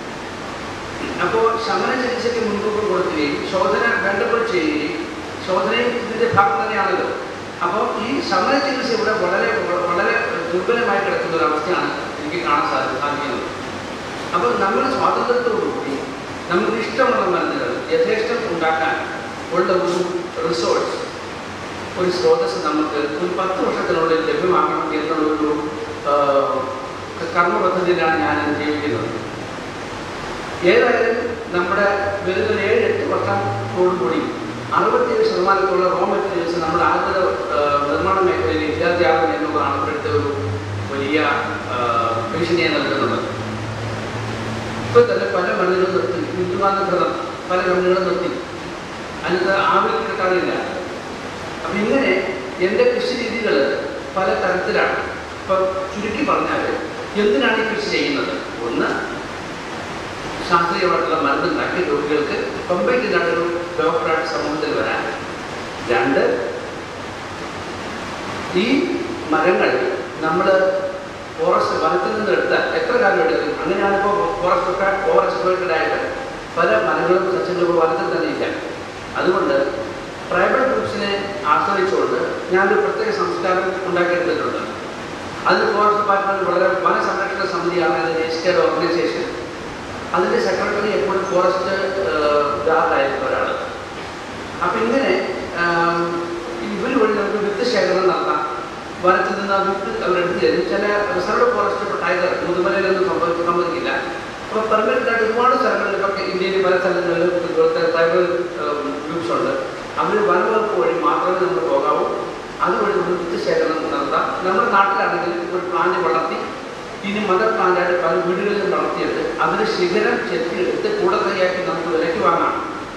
S3: അപ്പോൾ ശമന ചികിത്സയ്ക്ക് മുൻതൂക്കം കൊടുക്കുകയും ശോധന വേണ്ടപ്പോൾ ചെയ്യുകയും ശോധനയും ഇതിൻ്റെ ഭാഗം തന്നെയാണല്ലോ അപ്പോൾ ഈ ശമന ചികിത്സ ഇവിടെ വളരെ വളരെ ദുർബലമായി കിടക്കുന്ന ഒരു അവസ്ഥയാണ് എനിക്ക് കാണാൻ സാധി സാധിക്കുന്നത് അപ്പോൾ നമ്മൾ സ്വാതന്ത്ര്യത്തോടുകൂടി നമുക്ക് ഇഷ്ടമുള്ള മരുന്നുകൾ യഥേഷ്ടം ഉണ്ടാക്കാൻ ഉള്ള ഒരു റിസോഴ്സ് ഒരു സ്രോതസ് നമുക്ക് ഒരു പത്ത് വർഷത്തിനുള്ളിൽ ലഭ്യമാക്കണം എന്നുള്ളൊരു ആ, കർമ്മ പദ്ധതിയിലാണ് ഞാൻ ജീവിക്കുന്നത് ഏതായാലും നമ്മുടെ വരുന്ന ഒരു ഏഴ് എട്ട് വർഷത്തോടുകൂടി അറുപത്തിയേഴ് ശതമാനത്തോളം റോ മെറ്റീരിയൽസ് നമ്മുടെ ആഗത ആ, നിർമ്മാണ മേഖലയിൽ ഇല്ലാതെയാകും എന്നുള്ളതാണ് ഇവിടുത്തെ ഒരു വലിയ ആ, ഭീഷണിയെ നൽകുന്നത് ഇപ്പോൾ തന്നെ പല മരുന്നുകളും നിർത്തി ഹിന്ദുമാനഘൃതം പല കമ്പനികളും നിർത്തി അതിനകത്ത് ആവിൽ കിട്ടാനില്ല അപ്പം ഇങ്ങനെ എൻ്റെ കൃഷി രീതികൾ പല തരത്തിലാണ് ഇപ്പം ചുരുക്കി പറഞ്ഞാൽ എന്തിനാണ് ഈ കൃഷി ചെയ്യുന്നത് ഒന്ന് ശാസ്ത്രീയമായിട്ടുള്ള മരുന്നുണ്ടാക്കി രോഗികൾക്ക് കമ്പൈറ്റ് ഇല്ലാത്തൊരു ഡോക്ടറായിട്ട് സമൂഹത്തിൽ വരാൻ രണ്ട് ഈ മരങ്ങൾ നമ്മൾ ഫോറസ്റ്റ് വനത്തിൽ നിന്ന് എടുത്താൽ എത്ര കാലം എടുക്കും അങ്ങനെയാണ് ഇപ്പോൾ ഫോറസ്റ്റ് ഒക്കെ ഓവർ എക്സ്പ്ലോയിറ്റഡ് ആയിട്ട് പല മരങ്ങളും സസ്യങ്ങളും ഇപ്പോൾ വനത്തിൽ തന്നെ ഇല്ല അതുകൊണ്ട് ട്രൈബൽ ഗ്രൂപ്പ്സിനെ ആശ്രയിച്ചുകൊണ്ട് ഞാനൊരു പ്രത്യേക സംസ്കാരം ഉണ്ടാക്കിയെടുത്തിട്ടുണ്ട് അതിന് ഫോറസ്റ്റ് ഡിപ്പാർട്ട്മെൻറ്റ് വളരെ വനസംരക്ഷണ സമിതിയാണ് അതിൻ്റെ രജിസ്റ്റേർഡ് ഓർഗനൈസേഷൻ അതിൻ്റെ സെക്രട്ടറി എപ്പോഴും ഫോറസ്റ്റ് ഗാർഡായിരുന്ന ഒരാൾ അപ്പം ഇങ്ങനെ ഇവർ വഴി നമുക്ക് വിത്ത് ശേഖരണം നടത്താം വനത്തിൽ നിന്ന് ആ വിത്ത് അവരെടുത്ത് തരും ചില റിസർവ് ഫോറസ്റ്റ് ഇപ്പോൾ ടൈഗർ മുതുമലയിലൊന്നും സംഭവിക്കാൻ സമ്മതിക്കില്ല അപ്പോൾ പെർമനൻ്റ് ആയിട്ട് ഒരുപാട് സ്ഥലങ്ങളിലൊക്കെ ഇന്ത്യയിൽ പല സ്ഥലങ്ങളിലും ഇതുപോലത്തെ ട്രൈബൽ ഗ്രൂപ്പ്സ് ഉണ്ട് അവർ വനവകുപ്പ് വഴി മാത്രമേ നമ്മൾ പോകാവൂ അതുവഴി നമ്മൾ വിത്ത് ശേഖരണം നടത്താം നമ്മുടെ നാട്ടിലാണെങ്കിൽ ഒരു പ്ലാന്റ് വളർത്തി ഇനി മദർ പ്ലാന്റായിട്ട് പല വീടുകളിലും വളർത്തിയിട്ട് അതിന് ശിഖരം ചെത്തിയെടുത്ത് കൂടെ തയ്യാക്കി നമുക്ക് വിലയ്ക്ക് വാങ്ങാം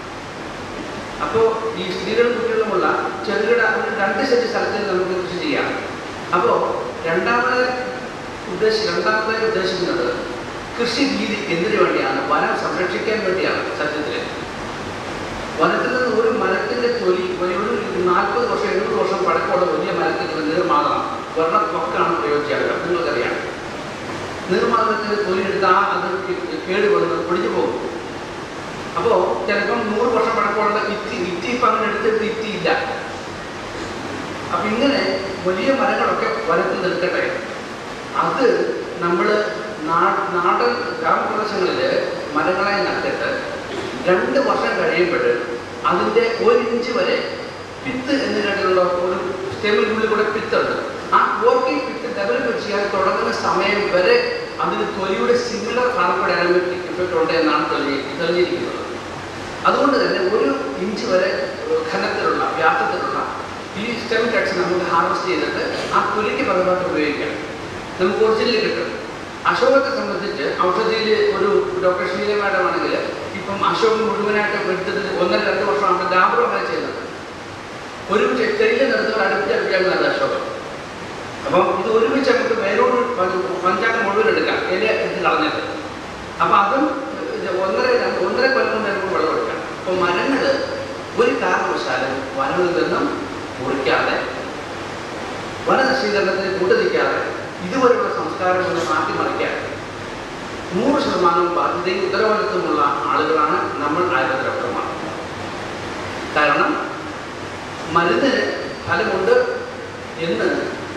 S3: അപ്പോൾ ഈ സ്ത്രീകളും കുട്ടികളുമുള്ള ചെറുകിട ഒരു രണ്ട് സെറ്റ് സ്ഥലത്തിൽ നമുക്ക് കൃഷി ചെയ്യാം അപ്പോൾ രണ്ടാമത് ഉദ്ദേശ രണ്ടാമതായി ഉദ്ദേശിക്കുന്നത് കൃഷി രീതി എന്തിനു വേണ്ടിയാണ് വനം സംരക്ഷിക്കാൻ വേണ്ടിയാണ് സത്യത്തിൽ വനത്തിൽ നിന്ന് ഒരു മരത്തിൻ്റെ തൊലി വലിയ ഒരു നാൽപ്പത് വർഷം എഴുപത് വർഷം പഴക്കമുള്ള വലിയ മരത്തിൻ്റെ നീർമാതളം വർണ്ണപ്പൊക്കാണ് പ്രയോഗിക്കാറുക നിങ്ങൾക്കറിയാം നീർമാതളത്തിൻ്റെ തൊലി എടുത്താൽ അത് കേടുപെടുന്നത് പൊടിഞ്ഞു പോകും അപ്പോൾ ചിലപ്പം നൂറ് വർഷം പഴക്കമുള്ള ഇറ്റി ഇറ്റി ഇപ്പം അങ്ങനെ എടുത്തിട്ട് ഇറ്റിയില്ല അപ്പം ഇങ്ങനെ വലിയ മരങ്ങളൊക്കെ വനത്തിൽ നിൽക്കട്ടെ അത് നമ്മൾ നാടൻ ഗ്രാമപ്രദേശങ്ങളിൽ മരങ്ങളെ നട്ടിട്ട് രണ്ട് വർഷം കഴിയുമ്പോൾ അതിൻ്റെ ഒരു ഇഞ്ച് വരെ പിത്ത് എന്ന് കേട്ടിട്ടുള്ള ഒരു സ്റ്റെമിനുള്ളിൽ കൂടെ പിത്തുണ്ട് ആ വർക്കിംഗ് പിത്ത് ഡെവലപ്പ് ചെയ്യാൻ തുടങ്ങുന്ന സമയം വരെ അതിന് തൊലിയുടെ സിമിലർ ഫാർമഡൈനാമിക് ഇഫക്റ്റ് ഉണ്ട് എന്നാണ് തെളിഞ്ഞി തെളിഞ്ഞിരിക്കുന്നത് അതുകൊണ്ട് തന്നെ ഒരു ഇഞ്ച് വരെ ഘനത്തിലുള്ള വ്യാപ്തത്തിലുള്ള ഈ സ്റ്റെം കട്ട്സ് നമുക്ക് ഹാർവെസ്റ്റ് ചെയ്തിട്ട് ആ തൊലിക്ക് പകരമായിട്ട് ഉപയോഗിക്കാം നമുക്ക് ഒറിജിനൽ കിട്ടും അശോകത്തെ സംബന്ധിച്ച് ഔഷധിയിൽ ഒരു ഡോക്ടർ ഷീല മാഡം ആണെങ്കിൽ ഇപ്പം അശോക് മുഴുവനായിട്ട് എടുത്തത് ഒന്നര രണ്ട് വർഷമാണ് ലാബർ അങ്ങനെ ചെയ്യുന്നത് ഒരുമിച്ച് തെയ്യ നടത്തുന്ന അടുപ്പിച്ച് അടുപ്പിച്ചാണ് അശോകം അപ്പം ഇത് ഒരുമിച്ച് നമുക്ക് വേരോട് പഞ്ചാംഗം മുഴുവൻ എടുക്കാം ഇല എടുത്ത് കളഞ്ഞിട്ട് അപ്പം അതും ഇത് ഒന്നര രണ്ട് ഒന്നര കൊല്ലം കൊണ്ട് നമുക്ക് വിളവെടുക്കാം അപ്പോൾ മരങ്ങൾ ഒരു കാരണവശാലും വനങ്ങളിൽ നിന്നും മുറിക്കാതെ വനനശീകരണത്തിന് കൂട്ടുനിൽക്കാതെ ഇതുവരെയുള്ള സംസ്കാരങ്ങൾ മാറ്റിമറിക്കാതെ നൂറ് ശതമാനം ബാധ്യതയും ഉത്തരവാദിത്വമുള്ള ആളുകളാണ് നമ്മൾ ആയുർവേദ ഡോക്ടർമാർ കാരണം മരുന്നിന് ഫലമുണ്ട് എന്ന്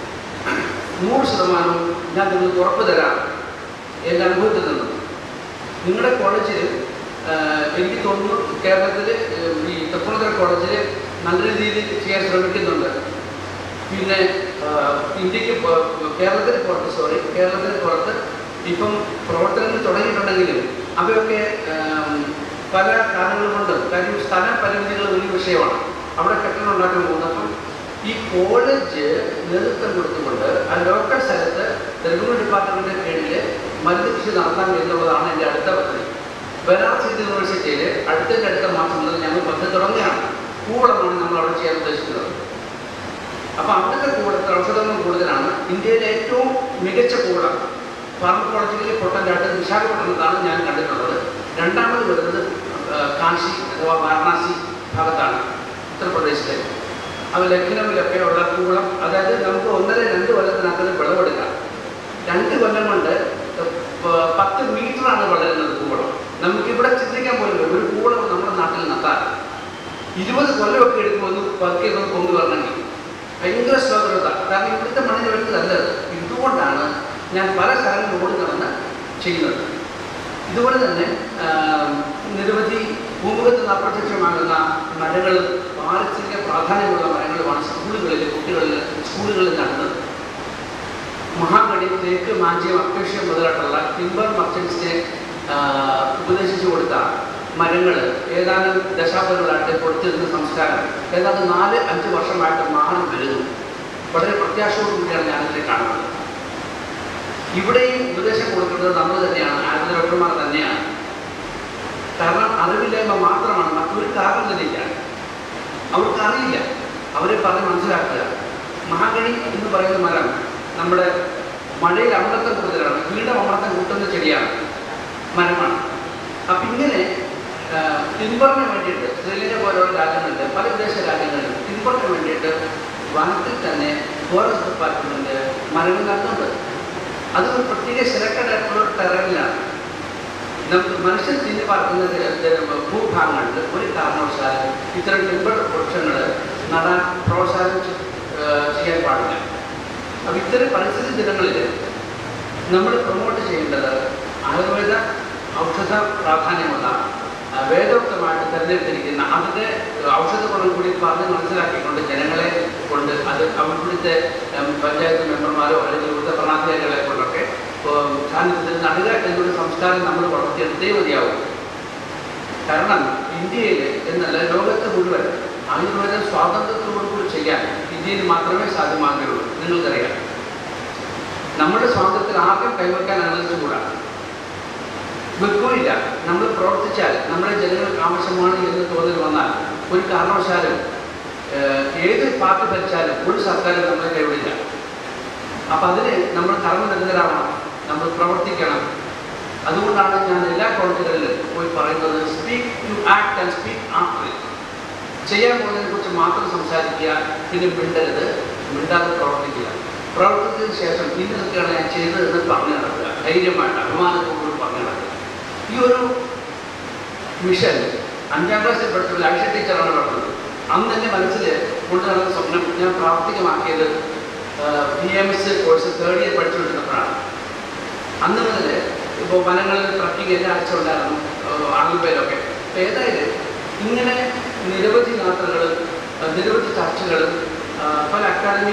S3: നൂറ് ശതമാനവും ഞാൻ നിങ്ങൾക്ക് ഉറപ്പ് തരാം എൻ്റെ അനുഭവത്തിൽ നിന്നും നിങ്ങളുടെ കോളേജിൽ എനിക്ക് തോന്നുന്നു കേരളത്തിൽ ഈ തൃപ്പൂണിത്തുറ കോളേജിൽ നല്ല രീതിയിൽ ചെയ്യാൻ ശ്രമിക്കുന്നുണ്ട് പിന്നെ ഇന്ത്യക്ക് കേരളത്തിന് പുറത്ത് സോറി കേരളത്തിന് പുറത്ത് ഇപ്പം പ്രവർത്തനങ്ങൾ തുടങ്ങിയിട്ടുണ്ടെങ്കിലും അവയൊക്കെ പല കാരണങ്ങൾ കൊണ്ട് കാര്യം സ്ഥല പരിമിതികൾ വലിയ വിഷയമാണ് അവിടെ കെട്ടിടം ഉണ്ടാക്കാൻ പോകുന്നപ്പം ഈ കോളേജ് നേതൃത്വം കൊടുത്തുകൊണ്ട് ആ ലോക്കൽ സ്ഥലത്ത് റവന്യൂ ഡിപ്പാർട്ട്മെൻറ്റിൻ്റെ കീഴിൽ മരുന്ന് കൃഷി നടത്താം എന്നുള്ളതാണ് എൻ്റെ അടുത്ത പദ്ധതി ബനാറസ് യൂണിവേഴ്സിറ്റിയിൽ അടുത്തതിൻ്റെ അടുത്ത മാസം മുതൽ ഞങ്ങൾ പദ്ധതി തുടങ്ങുകയാണ് കൂവളമാണ് നമ്മൾ അവിടെ ചെയ്യാൻ ഉദ്ദേശിക്കുന്നത് അപ്പോൾ അവിടുത്തെ കൂടത്തിൽ ഔഷധങ്ങൾ കൂടുതലാണ് ഇന്ത്യയിലെ ഏറ്റവും മികച്ച കൂടം ഫാർമക്കോളജിക്കലി പൊട്ടൻ്റായിട്ട് വിശാഖപട്ടണത്താണ് ഞാൻ കണ്ടിട്ടുള്ളത് രണ്ടാമത് വരുന്നത് കാശി അഥവാ വാരണാസി ഭാഗത്താണ് ഉത്തർപ്രദേശിലെ അത് ലഖ്നൗവിലൊക്കെ ഉള്ള കൂളം അതായത് നമുക്ക് ഒന്നര രണ്ട് കൊല്ലത്തിനകത്ത് വിളവെടുക്കാം രണ്ട് കൊല്ലം കൊണ്ട് പത്ത് മീറ്ററാണ് വളരുന്നത് കൂവളം നമുക്കിവിടെ ചിന്തിക്കാൻ പോലും ഒരു കൂവളം നമ്മുടെ നാട്ടിൽ നട്ടാൽ ഇരുപത് കൊല്ലമൊക്കെ എടുക്കുമെന്ന് പതുക്കെ കൊണ്ടു വരണമെങ്കിൽ ഭയങ്കര സ്ലോഗ്രത കാരണം ഇവിടുത്തെ മണ്ണിന് വെട്ടതല്ല ഇത് അതുകൊണ്ടാണ് ഞാൻ പല സ്ഥലങ്ങളിൽ ഓടി നടന്ന് ചെയ്യുന്നത് ഇതുപോലെ തന്നെ ആ, നിരവധി ഭൂമുഖത്ത് നിന്ന് അപ്രത്യക്ഷമാകുന്ന മരങ്ങൾ പാരിസ്ഥിതിക പ്രാധാന്യമുള്ള മരങ്ങളുമാണ് സ്കൂളുകളിൽ കുട്ടികളിൽ സ്കൂളുകളിൽ നടന്നത് മഹാഗണി തേക്ക് മാഞ്ചിയം അക്കേഷ്യം മുതലായിട്ടുള്ള ടിമ്പർ മർച്ചൻസിനെ ഉപദേശിച്ചു കൊടുത്ത മരങ്ങൾ ഏതാനും ദശാബ്ദങ്ങളായിട്ട് കൊടുത്തിരുന്ന സംസ്കാരം ഏതാണ്ട് നാല് അഞ്ച് വർഷമായിട്ട് മാറി വരുന്നു വളരെ പ്രത്യാശയോടുകൂടിയാണ് ഞാനിതിനെ കാണുന്നത് ഇവിടെയും ഉപദേശം കൊടുക്കുന്നത് നമ്മൾ തന്നെയാണ് ആയുർവേദ ഡോക്ടർമാർ തന്നെയാണ് കാരണം അറിവില്ലായ്മ മാത്രമാണ് മറ്റൊരു കാരണം തന്നെയില്ല അവർക്ക് അറിയില്ല അവരെ പറഞ്ഞ് മനസ്സിലാക്കുക മഹാഗണി എന്ന് പറയുന്ന മരം നമ്മുടെ മഴയിൽ അമൃതം കൂടുതലാണ് വീണ്ടും അമൃതം കൂട്ടുന്ന ചെടിയാണ് മരമാണ് അപ്പം ഇങ്ങനെ ടിമ്പറിന് വേണ്ടിയിട്ട് ശ്രീലങ്ക പോലുള്ള രാജ്യങ്ങളിൽ പല വിദേശ രാജ്യങ്ങളിലും ടിമ്പറിന് വേണ്ടിയിട്ട് വനത്തിൽ തന്നെ ഫോറസ്റ്റ് ഡിപ്പാർട്ട്മെൻറ്റ് മരങ്ങൾ നടുന്നുണ്ട് അത് ഒരു പ്രത്യേക സെലക്ടഡ് ആയിട്ടുള്ള ഒരു ടെറനിലാണ് നമുക്ക് മനുഷ്യൻ തിന്നി പാർക്കുന്ന തെ- തെ- ഭൂഭാഗങ്ങളിൽ ഒരു കാരണവശാലും ഇത്തരം ടിമ്പർ വൃക്ഷങ്ങൾ നടാൻ പ്രോത്സാഹനം ചെ- ഏഹ് ചെയ്യാൻ പാടില്ല അപ്പം ഇത്തരം പരിസ്ഥിതി ദിനങ്ങളിൽ നമ്മൾ പ്രൊമോട്ട് ചെയ്യേണ്ടത് ആയുർവേദ ഔഷധ പ്രാധാന്യമുള്ള ആ, വേദോക്തമായിട്ട് തിരഞ്ഞെടുത്തിരിക്കുന്ന അതിൻ്റെ ഔഷധ ഗുണം കൂടി പറഞ്ഞ് മനസ്സിലാക്കിക്കൊണ്ട് ജനങ്ങളെ കൊണ്ട് അത് അവിടുത്തെ ഉം, പഞ്ചായത്ത് മെമ്പർമാരോ അല്ലെങ്കിൽ ഇവിടുത്തെ ഭരണാധികാരികളെ കൊണ്ടൊക്കെ ഉം, സാന്നിധ്യത്തിൽ നടുക എന്നൊരു സംസ്കാരം നമ്മൾ വളർത്തിയെടുത്തേ മതിയാവും കാരണം ഇന്ത്യയിൽ എന്നല്ല ലോകത്ത് മുഴുവൻ ആയുർവേദം സ്വാതന്ത്ര്യത്തോടുകൂടി ചെയ്യാൻ ഇന്ത്യയിൽ മാത്രമേ സാധ്യമാകുകയുള്ളൂ നിങ്ങൾക്കറിയാം നമ്മുടെ സ്വാതന്ത്ര്യത്തിൽ ആർക്കും കൈവയ്ക്കാൻ അനുവദിച്ചുകൂടാ വെക്കുകയില്ല നമ്മൾ പ്രവർത്തിച്ചാൽ നമ്മുടെ ജനങ്ങൾക്ക് ആവശ്യമാണ് എന്ന് തോന്നൽ വന്നാൽ ഒരു കാരണവശാലും ഏഹ്, ഏത് പാർട്ടി ഭരിച്ചാലും ഒരു സർക്കാരും നമ്മളെ കൈവിടില്ല അപ്പം അതിന് നമ്മൾ കർമ്മനിരതരാവണം നമ്മൾ പ്രവർത്തിക്കണം അതുകൊണ്ടാണ് ഞാൻ എല്ലാ കോളേജുകളിലും പോയി പറയുന്നത് speak to act and speak after ചെയ്യാൻ പോകുന്നതിനെ കുറിച്ച് മാത്രം സംസാരിക്കുക പിന്നെ മിണ്ടരുത് മിണ്ടാതെ പ്രവർത്തിക്കുക പ്രവർത്തിച്ചതിന് ശേഷം ഇന്ന് നിൽക്കുകയാണ് ഞാൻ ചെയ്തതെന്ന് പറഞ്ഞു നടക്കുക ധൈര്യമായിട്ട് അഭിമാനത്തോടുകൂടി പറഞ്ഞു നടക്കുക ഈ ഒരു മിഷൻ അഞ്ചാം ക്ലാസ്സിൽ പഠിച്ചുള്ള ഐഷ ടീച്ചറാണ് പറഞ്ഞത് അന്ന് എൻ്റെ മനസ്സിൽ കൊണ്ടു നടന്ന സ്വപ്നം ഞാൻ പ്രാവർത്തികമാക്കിയത് B M S course third year പഠിച്ചുകൊണ്ടിരുന്നപ്പോഴാണ് അന്ന് മുതൽ ഇപ്പോൾ വനങ്ങളിൽ ട്രക്കിംഗ് എല്ലാ ആഴ്ച ഉണ്ടായിരുന്നു ആളുപേരൊക്കെ അപ്പോൾ ഏതായാലും ഇങ്ങനെ നിരവധി യാത്രകളും ആ, നിരവധി ചർച്ചകളും ആ, പല അക്കാദമി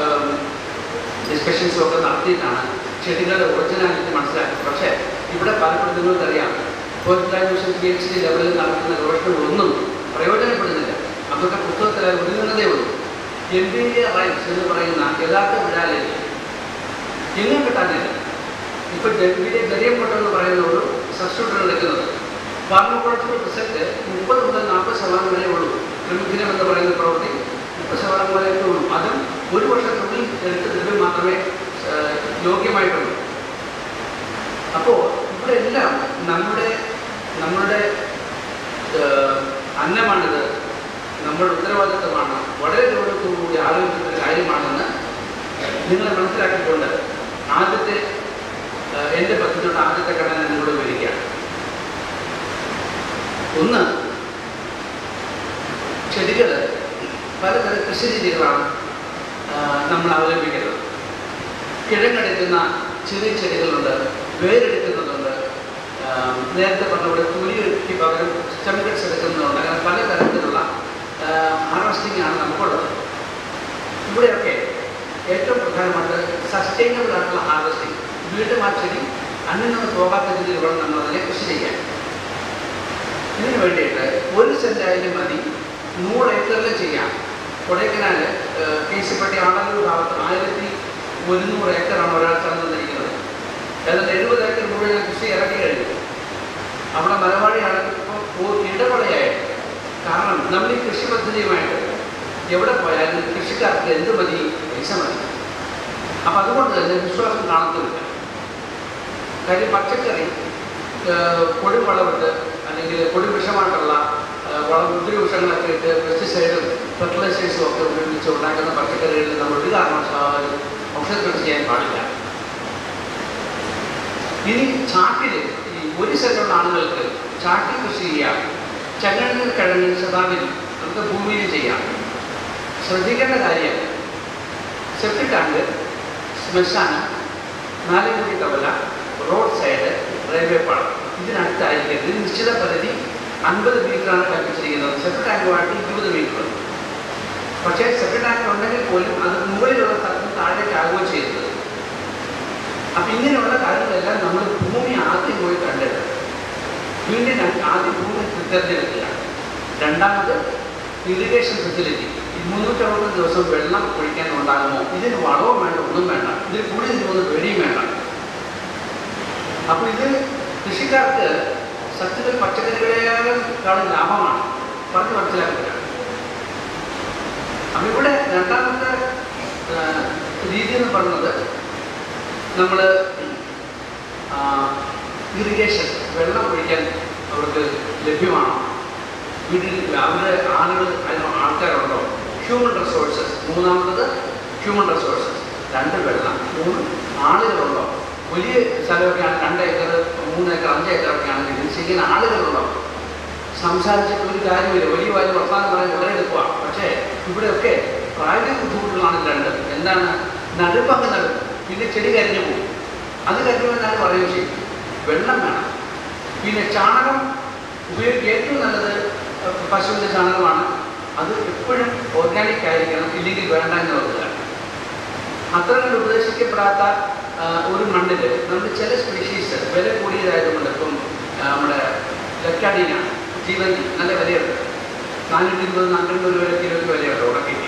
S3: ഡിസ്കഷൻസും ഒക്കെ നടത്തിയിട്ടാണ് ചെടികളുടെ ഒറിജിനാലിറ്റി മനസ്സിലാക്കിയത് പക്ഷേ ഇവിടെ പലപ്പോഴും നിങ്ങൾക്കറിയാം post graduation P H D ലെവലിൽ നടക്കുന്ന ഗവേഷണങ്ങളൊന്നും പ്രയോജനപ്പെടുന്നില്ല അതൊക്കെ പുസ്തകത്തിൽ ഒതുങ്ങുന്നതേ ഉള്ളൂ എം ബി എ റൈറ്റ്സ് എന്ന് പറയുന്ന യഥാർത്ഥ വിടാലേക്ക് എങ്ങും കിട്ടാനില്ല ഇപ്പൊ ഡൽഹിയിലെ ജരിയംകോട്ട എന്ന് പറയുന്ന ഒരു സബ്സ്റ്റിറ്റ്യൂട്ട് എടുക്കുന്നത് ഫാർമക്കോളജിക്കൽ റിസൾട്ട് മുപ്പത് മുതൽ നാൽപ്പത് ശതമാനം വരെ ഉള്ളൂ ക്രിമിദിനം എന്ന് പറയുന്ന പ്രവൃത്തി മുപ്പത് ശതമാനം വരെയൊക്കെ ഉള്ളൂ അതും ഒരു വർഷത്തിനുള്ളിൽ എടുത്ത് ദ്രവ്യം മാത്രമേ ആ, യോഗ്യമായിട്ടുള്ളൂ അപ്പോൾ ഇവിടെ എല്ലാം നമ്മുടെ നമ്മുടെ ആ, അന്നമാണിത് നമ്മുടെ ഉത്തരവാദിത്തമാണ് വളരെ ഗൗരവത്തോടുകൂടി ആലോചിക്കുന്ന ഒരു കാര്യമാണെന്ന് നിങ്ങളെ മനസ്സിലാക്കിക്കൊണ്ട് ആദ്യത്തെ ആ, എൻ്റെ പദ്ധതിയുടെ ആദ്യത്തെ ഘടന നിങ്ങളോട് വിവരിക്കാം ഒന്ന് ചെടികൾ പലതരം കൃഷി രീതികളാണ് ആ, നമ്മൾ അവലംബിക്കുന്നത് കിഴങ്ങെടുക്കുന്ന ചെറിയ ചെടികളുണ്ട് വേരെടുക്കുന്നതുണ്ട് ആ, നേരത്തെ പറഞ്ഞ പോലെ തൊലിക്ക് പകരം സ്റ്റെംകട്സ് എടുക്കുന്നതുണ്ട് അങ്ങനെ പലതരത്തിലുള്ള ഹാർവസ്റ്റിംഗ് ആണ് നമുക്കുള്ളത് ഇവിടെയൊക്കെ ഏറ്റവും പ്രധാനമായിട്ട് സസ്റ്റൈനബിൾ ആയിട്ടുള്ള ഹാർവസ്റ്റിംഗ് വീണ്ടും ആ ചെടി അന്യം നിന്ന് പോകാത്ത രീതിയിൽ വേണം നമ്മൾ അതിനെ കൃഷി ചെയ്യാൻ ഇതിനു വേണ്ടിയിട്ട് ഒരു സെൻറ്റായാലും മതി നൂറ് ഏക്കറിൽ ചെയ്യാം കൊടൈക്കനാൽ കേസിപ്പട്ടി ആണല്ലൂർ ഭാഗത്ത് ആയിരത്തി ഒരുന്നൂറ് ഏക്കറാണ് ഒരാൾ തന്നിരിക്കുന്നത് ഏതാണ്ട് എഴുപത് ഏക്കർ മുഴുവൻ ഞാൻ കൃഷി ഇറക്കി കഴിഞ്ഞു അവിടെ മലവാടിയാണ് ഇപ്പോൾ ഇടപെടയായിട്ട് കാരണം നമ്മൾ ഈ കൃഷി പദ്ധതിയുമായിട്ട് എവിടെ പോയാലും കൃഷിക്കാർക്ക് എന്ത് മതി പൈസ മതി അപ്പം അതുകൊണ്ട് തന്നെ വിശ്വാസം കാണത്തുമില്ല കാര്യം പച്ചക്കറി ഏഹ്, പൊടി വളമിട്ട് അല്ലെങ്കിൽ പൊടി വിഷമായിട്ടുള്ള ഏഹ്, വളം ഒത്തിരി വിഷങ്ങളൊക്കെ ഇട്ട് പെസ്റ്റിസൈഡും ഫെർട്ടിലൈസേഴ്സും ഒക്കെ ഉപയോഗിച്ച് ഉണ്ടാക്കുന്ന പച്ചക്കറികളിൽ നമ്മൾ ഒരു കാരണവശാലും ഔഷധ കൃഷി ചെയ്യാൻ പാടില്ല ഇനി ചാക്കിൽ ഈ ഒരു സെറ്റുള്ള ആളുകൾക്ക് ചാക്കിൽ കൃഷി ചെയ്യാം ചങ്ങണിൽ കിഴങ്ങിൽ ശതാവിൽ നമുക്ക് ഭൂമിയിൽ ചെയ്യാം ശ്രദ്ധിക്കേണ്ട കാര്യം സെപ്റ്റിക് ടാങ്ക് ശ്മശാനം നാലുമുറി കവല റോഡ് സൈഡ് റെയിൽവേ പാളം ഇതിനടുത്തായിരിക്കും ഇത് നിശ്ചിത പരിധി അൻപത് മീറ്ററാണ് കൽപ്പിച്ചിരിക്കുന്നത് സെപ്പറേറ്റ് ടാങ്കുമായിട്ട് ഇരുപത് മീറ്റർ പക്ഷേ സെപ്പറേറ്റ് ടാങ്ക് ഉണ്ടെങ്കിൽ പോലും അത് മുകളിലുള്ള സ്ഥലത്ത് താഴേക്കാകുകയും ചെയ്യുന്നത് അപ്പം ഇങ്ങനെയുള്ള കാര്യങ്ങളെല്ലാം നമ്മൾ ഭൂമി ആദ്യം പോയി കണ്ടിട്ട് വീണ്ടും രണ്ട് ആദ്യം ഭൂമി തിരഞ്ഞെടുക്കുക രണ്ടാമത് ഇറിഗേഷൻ ഫെസിലിറ്റി മുന്നൂറ്ററുപത് ദിവസം വെള്ളം ഒഴിക്കാൻ ഉണ്ടാകുമോ ഇതിന് വളവും വേണ്ട ഒന്നും വേണ്ട ഇതിൽ കൂടി നിൽക്കുന്ന പേടിയും വേണ്ട അപ്പോൾ ഇത് കൃഷിക്കാർക്ക് സത്യത്തിൽ പച്ചക്കറികളെക്കാളും ലാഭമാണ് പറഞ്ഞു മനസ്സിലാക്കുക അപ്പം ഇവിടെ രണ്ടാമത്തെ ആ, രീതി എന്ന് പറയുന്നത് നമ്മൾ ഇറിഗേഷൻ വെള്ളം ഒഴിക്കാൻ അവർക്ക് ലഭ്യമാണോ വീട്ടിൽ അവരുടെ ആളുകൾ അതിന് ആൾക്കാരുണ്ടോ ഹ്യൂമൻ റിസോഴ്സസ് മൂന്നാമത്തത് ഹ്യൂമൻ റിസോഴ്സസ് രണ്ട് വെള്ളം മൂന്ന് ആളുകളുണ്ടോ വലിയ സ്ഥലമൊക്കെയാണ് രണ്ട് ഏക്കർ മൂന്ന് ഏക്കർ അഞ്ച് ഏക്കറൊക്കെ ആണെങ്കിൽ ഇത് ചെയ്യുന്ന ആളുകളുണ്ടോ സംസാരിച്ചിട്ട് ഒരു കാര്യമില്ല വലിയ വലിയ വർത്തമാനം പറയാൻ വളരെ എളുപ്പമാണ് പക്ഷേ ഇവിടെയൊക്കെ പ്രായോഗിക ബുദ്ധിമുട്ടുകളാണ് രണ്ട് എന്താണ് നടുപ്പങ്ങ് നടും പിന്നെ ചെടി കരിഞ്ഞു പോകും അത് കരിഞ്ഞുവെന്നാണ് പറയുകയും ചെയ്യും വെള്ളം വേണം പിന്നെ ചാണകം ഉപയോഗിക്കുക ഏറ്റവും നല്ലത് പശുവിൻ്റെ ചാണകമാണ് അത് എപ്പോഴും ഓർഗാനിക് ആയിരിക്കണം ഇല്ലെങ്കിൽ വേണ്ട എന്ന് വെക്കുക അത്ര കണ്ട് ഉപദേശിക്കപ്പെടാത്ത ആ, ഒരു മണ്ണിൽ നമ്മൾ ചില സ്പീഷീസ് വില കൂടിയതായതുകൊണ്ട് ഇപ്പം ആ, നമ്മുടെ ലക്കാടീന ജീവന്തി നല്ല വിലയുണ്ട് നാനൂറ്റി ഇരുപത് നാനൂറ്റമ്പത് രൂപ കിലോയ്ക്ക് വിലയുണ്ട് ഉടക്കിക്ക്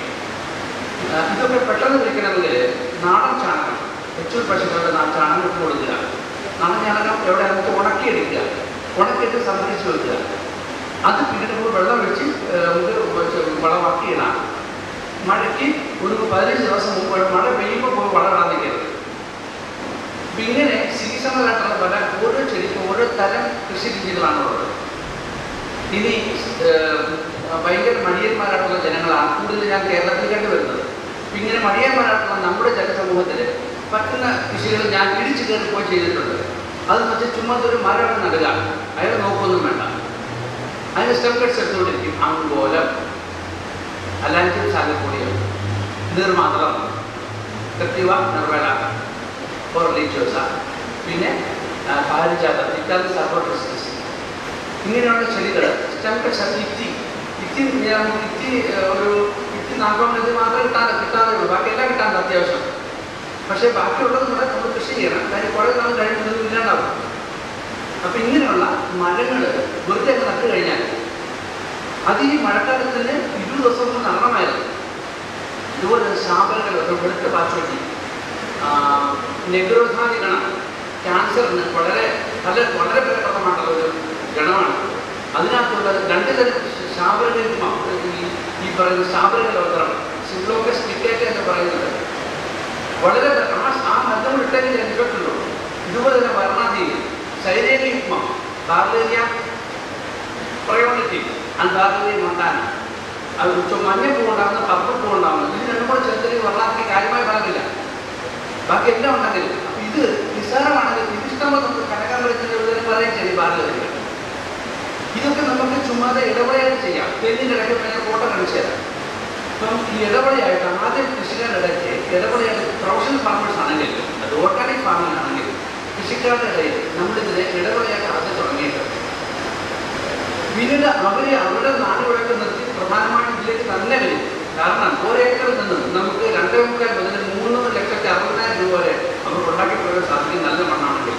S3: ആ, ഇതൊക്കെ പെട്ടെന്ന് വിളിക്കണമെങ്കിൽ നാടൻ ചാണകം കൊച്ചു പശുക്കളുടെ നാ- ചാണകം ഇട്ട് കൊടുക്കുക നാടൻ ചാണകം എവിടെ നമുക്ക് ഉണക്കിയെടുക്കുക ഉണക്കിയിട്ട് സംഭരിച്ച് വെക്കുക അത് പിന്നീട് നമ്മൾ വെള്ളം ഒഴിച്ച് ആ, നമുക്ക് വെച്ച് വളമാക്കി ഇടാം മഴയ്ക്ക് ഒരു പതിനഞ്ച് ദിവസം മുമ്പ് മഴ പെയ്യുമ്പോൾ പോയി വളരാൻ നിൽക്കരുത് അപ്പൊ ഇങ്ങനെ സീസണലായിട്ടുള്ള പല ഓരോ ചെടിക്കും ഓരോ തരം കൃഷി രീതികളാണുള്ളത് ഇനി ഏഹ്, ഭയങ്കര മടിയന്മാരായിട്ടുള്ള ജനങ്ങളാണ് കൂടുതൽ ഞാൻ കേരളത്തിൽ കണ്ടുവരുന്നത് അപ്പൊ ഇങ്ങനെ മടിയന്മാരായിട്ടുള്ള നമ്മുടെ ജനസമൂഹത്തിൽ പറ്റുന്ന കൃഷികൾ ഞാൻ ഇടിച്ചു കയറി പോയി ചെയ്തിട്ടുണ്ട് അത് വെച്ച് ചുമ്മാ ഒരു മരം നടുക അയാൾ നോക്കൊന്നും വേണ്ട അതിന് സ്റ്റെപ്പ് കട്ട്സ് എടുത്തുകൊണ്ടിരിക്കും അങ്കോലം അല്ലെങ്കിൽ ചാലപ്പൊടിയോ നീർമാത്രം കത്തിവ നിർവേള ഓർലിച്ചോസ പിന്നെ ആ, പാരിജാതം ഇത്യാദി സപ്പോർട്ടസ് ഇങ്ങനെയുള്ള ചെടികൾ സ്റ്റെം കട്ട്സ് ഇറ്റി ഇറ്റി ഞാൻ ഇറ്റി ആ, ഒരു ഇറ്റി നാൽപ്പത് ഇത് മാത്രമേ കിട്ടാൻ കിട്ടാതെ ഉള്ളൂ ബാക്കി എല്ലാം കിട്ടാണ്ട് അത്യാവശ്യം പക്ഷേ ബാക്കിയുള്ളത് കൂടെ നമ്മൾ കൃഷി ചെയ്യണം കാര്യം കുറേ നാൾ കഴിയുമ്പോൾ ഇല്ലാണ്ടാവും അപ്പം ഇങ്ങനെയുള്ള മരങ്ങൾ വെറുതെ അങ്ങ് നട്ടു കഴിഞ്ഞാൽ അത് ഈ മഴക്കാലത്തിന് ഇരുപത് ദിവസം കൊണ്ട് നടണമായിരുന്നു ഇതുപോലെ ശാപങ്ങൾ വെളുത്ത പാച്ചോട്ടി നെഗ്രോധാനി ഗണം ക്യാൻസറിന് വളരെ നല്ല വളരെ ഫലപ്രദമായിട്ടുള്ള ഒരു ഗണമാണ് അതിനകത്തുള്ള രണ്ട് തരം ശാപരങ്ങൾ ഈ പറയുന്ന ശാപരങ്ങൾ അവതരം സിംഗ്ലോക്കസ് ടിക്കേറ്റ് എന്ന് പറയുന്നത് വളരെ ആ ആ മരുന്ന് ഇട്ടെങ്കിൽ എഫക്റ്റുള്ളൂ ഇതുപോലെ തന്നെ വർണ്ണാധീനം സൈരേലിയുഗ്മം ബാർലേരിയ പ്രയോണിറ്റി ആൻഡ് ബാർലേരിയ മൊണ്ടാന അത് ഉച്ച മഞ്ഞ പൂ ഉണ്ടാകുന്ന പർപ്പിൾ പൂ ഉണ്ടാകുന്നത് ഇത് രണ്ടും കൂടെ ചേർത്തിട്ട് വർണ്ണാത്തിന് കാര്യമായ ഫലമില്ല ബാക്കി എല്ലാം ഉണ്ടെങ്കിൽ അപ്പൊ ഇത് നിസ്സാരമാണെങ്കിൽ ഇത് ഇഷ്ടംപോലെ നമുക്ക് കനകാമ്പരത്തിൻ്റെ ഒരു തരം പറയും ശരി ബാർലേരിയ ഇതൊക്കെ നമുക്ക് ചുമ്മാതെ ഇടപെടലായിട്ട് ചെയ്യാം തെങ്ങിൻ്റെ ഇടയ്ക്ക് ഞാൻ ഫോട്ടോ കാണിച്ചു തരാം അപ്പം ഈ ഇടപെടലായിട്ട് ആദ്യം കൃഷിക്കാരുടെ ഇടയ്ക്ക് ഇടപെടലായിട്ട് പ്രൊഫഷണൽ ഫാർമേഴ്സ് ആണെങ്കിൽ അത് ഓർഗാനിക് ഫാമിംഗ് ആണെങ്കിൽ കൃഷിക്കാരുടെ ഇടയിൽ നമ്മളിതിനെ ഇടപെടലായിട്ട് ആദ്യം തുടങ്ങിയിട്ട് പിന്നീട് അവരെ അവരുടെ നാടുകളൊക്കെ നിർത്തി പ്രധാനമായും ഇതിലേക്ക് തന്നെ വരും കാരണം ഒരേക്കറിൽ നിന്ന് നമുക്ക് രണ്ടേ മുക്കാൽ മുതൽ മൂന്ന് ലക്ഷത്തി അറുപതിനായിരം രൂപ വരെ നമുക്ക് ഉണ്ടാക്കി പോകാൻ സാധിക്കും നല്ല മണ്ണാണെങ്കിൽ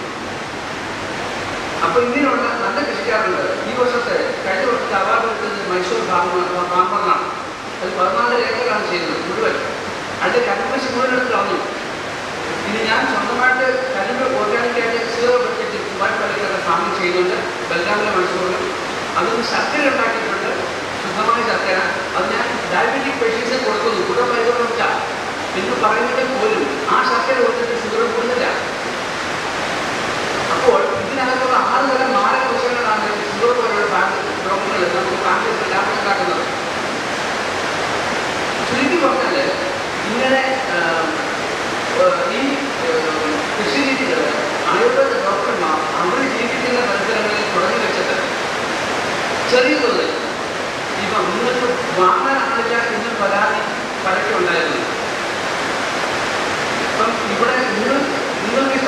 S3: അപ്പൊ ഇങ്ങനെയുള്ള നല്ല കൃഷിക്കാരുണ്ട് ഈ വർഷത്തെ കഴിഞ്ഞ വർഷത്തെ അവാർഡ് കിട്ടുന്നത് മൈസൂർ ഫാർമർ ഫാർമറിനാണ് അത് പതിനാല് ഏക്കറാണ് ചെയ്യുന്നത് മുഴുവൻ അതിന്റെ കരിമ്പശി മുഴുവൻ എടുത്ത് കളഞ്ഞു ഇനി ഞാൻ സ്വന്തമായിട്ട് കരിമ്പ് ഓർഗാനിക്കായിട്ട് സീറോ ബഡ്ജറ്റ് വൻ പലിക്കുന്ന ഫാമിംഗ് ചെയ്യുന്നുണ്ട് ബൽഗാമിലെ മൈസൂരിൽ അതിന് ശർക്കര ഉണ്ടാക്കിയിട്ടുണ്ട് ശുദ്ധമായ ശർക്കര അത് ഞാൻ ഡയബറ്റിക് പേഷ്യൻസിന് കൊടുക്കുന്നു ഷുഗർ പരിഗണിച്ച എന്ന് പറയുന്നത് പോലും ആ ശർക്കര കൊടുത്തിട്ട് ഷുഗർ കൂടുന്നില്ല അപ്പോൾ ഇതിനകത്തുള്ള ആറ് തരം മാരക വിഷയങ്ങളാണ് ഷുഗർ പോലുള്ള ബാങ്ക് രോഗങ്ങൾ നമുക്ക് ബാങ്കിൽ ലാഭം ഉണ്ടാക്കുന്നത് ചുരുക്കി പറഞ്ഞാൽ ഇങ്ങനെ ആ, ആ, ഈ കൃഷി രീതികൾ ആയുർവേദ ഡോക്ടർമാർ അവർ ജീവിക്കുന്ന പരിസരങ്ങളിൽ തുടങ്ങി വെച്ചത് ചെറിയ തോതിൽ ഇപ്പം നിങ്ങൾക്ക് വാങ്ങാനാണില്ല എന്ന് പരാതി പലർക്കും ഉണ്ടായിരുന്നു ഇപ്പം ഇവിടെ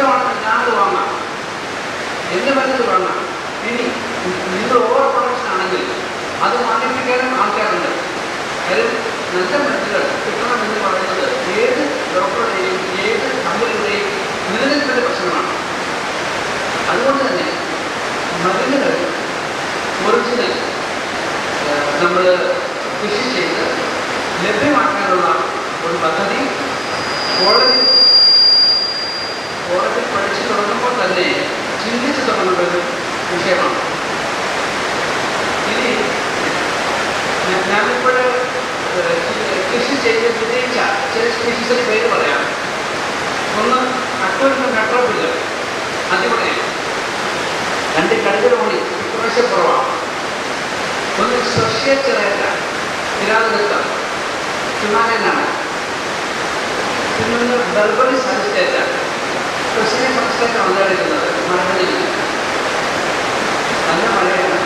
S3: ഇഷ്ടമാണ് ഞാനത് വാങ്ങാം എന്റെ മരുന്നത് വാങ്ങാം ഇനി നിങ്ങൾ ഓവർ പ്രൊഡക്ഷൻ ആണെങ്കിൽ അത് വാങ്ങിപ്പിക്കാനും ആൾക്കാരുണ്ട് കാര്യം നല്ല മരുന്നുകൾ കിട്ടണമെന്ന് പറയുന്നത് ഏത് ഡോക്ടറുടെയും ഏത് കമ്പനിയുടെയും നിലനിൽപ്പിന്റെ പ്രശ്നമാണ് അതുകൊണ്ട് തന്നെ മരുന്നുകൾ ഒറിജിനൽ നമ്മൾ കൃഷി ചെയ്ത് ലഭ്യമാക്കാനുള്ള ഒരു പദ്ധതി കോളേജിൽ കോളേജിൽ പഠിച്ചു തുടങ്ങുമ്പോൾ തന്നെ ചിന്തിച്ചു തുടങ്ങേണ്ട ഒരു വിഷയമാണ് ഇനി ഞാ- ഞാനിപ്പോൾ ഏഹ്, കൃഷി ചെയ്ത് വിജയിച്ച ചില സ്പീഷീസിന് പേര് പറയാം ഒന്ന് അട്ടൂരിന് മെട്രോപില്ല അടിപൊളിയാണ് രണ്ട് കടുകരോണി കുറേശ്ശെ കുറവാണ് ഒന്ന് സസ്യ ചിറയല്ല തിരാതിരുത്തം ഹിമാലയനാണ് പിന്നൊന്ന് ബർബറി സജിസ്റ്റേറ്റ ക്രിസ്ത്യൻ സംസ്ഥാനം വന്നെടുക്കുന്നത് മഴകളിൽ നല്ല മഴയാണ്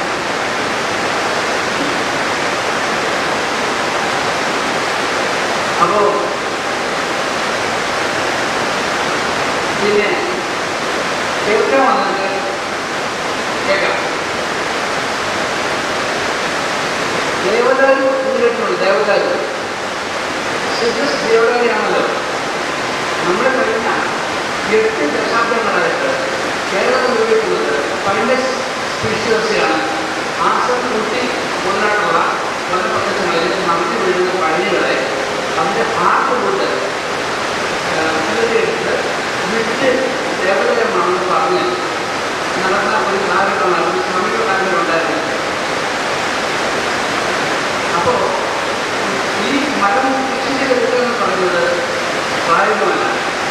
S3: അപ്പോ പിന്നെ കേൾക്കാൻ വന്നിട്ട് കേൾക്കാം ദേവദാരു കേട്ടിട്ടുണ്ട് ദേവദാരു സിദ്ധസ് ദേവദാരിയാണല്ലോ നമ്മുടെ കഴിഞ്ഞ എട്ട് ദശാബ്ദങ്ങളായിട്ട് കേരളത്തിൽ ഉപയോഗിക്കുന്നത് ഫൈൻഡസ് സ്പീഷ്യസിയാണ് ആസം കുട്ടി മുതലായിട്ടുള്ള പല പ്രദേശങ്ങളിൽ നമുക്ക് വീഴുന്ന പഴനികളെ അതിൻ്റെ ഹാർട്ട് കൊണ്ട് എടുത്ത് വിട്ട് ദേവതരമാണെന്ന് പറഞ്ഞ് നടന്ന ഒരു കാലഘട്ടമാണ് സമീപകാലം ഉണ്ടായിരുന്നത് അപ്പോൾ ഈ മരം കൃഷി ചെയ്തെടുക്കുക എന്ന് പറയുന്നത് പ്രായോഗികമല്ല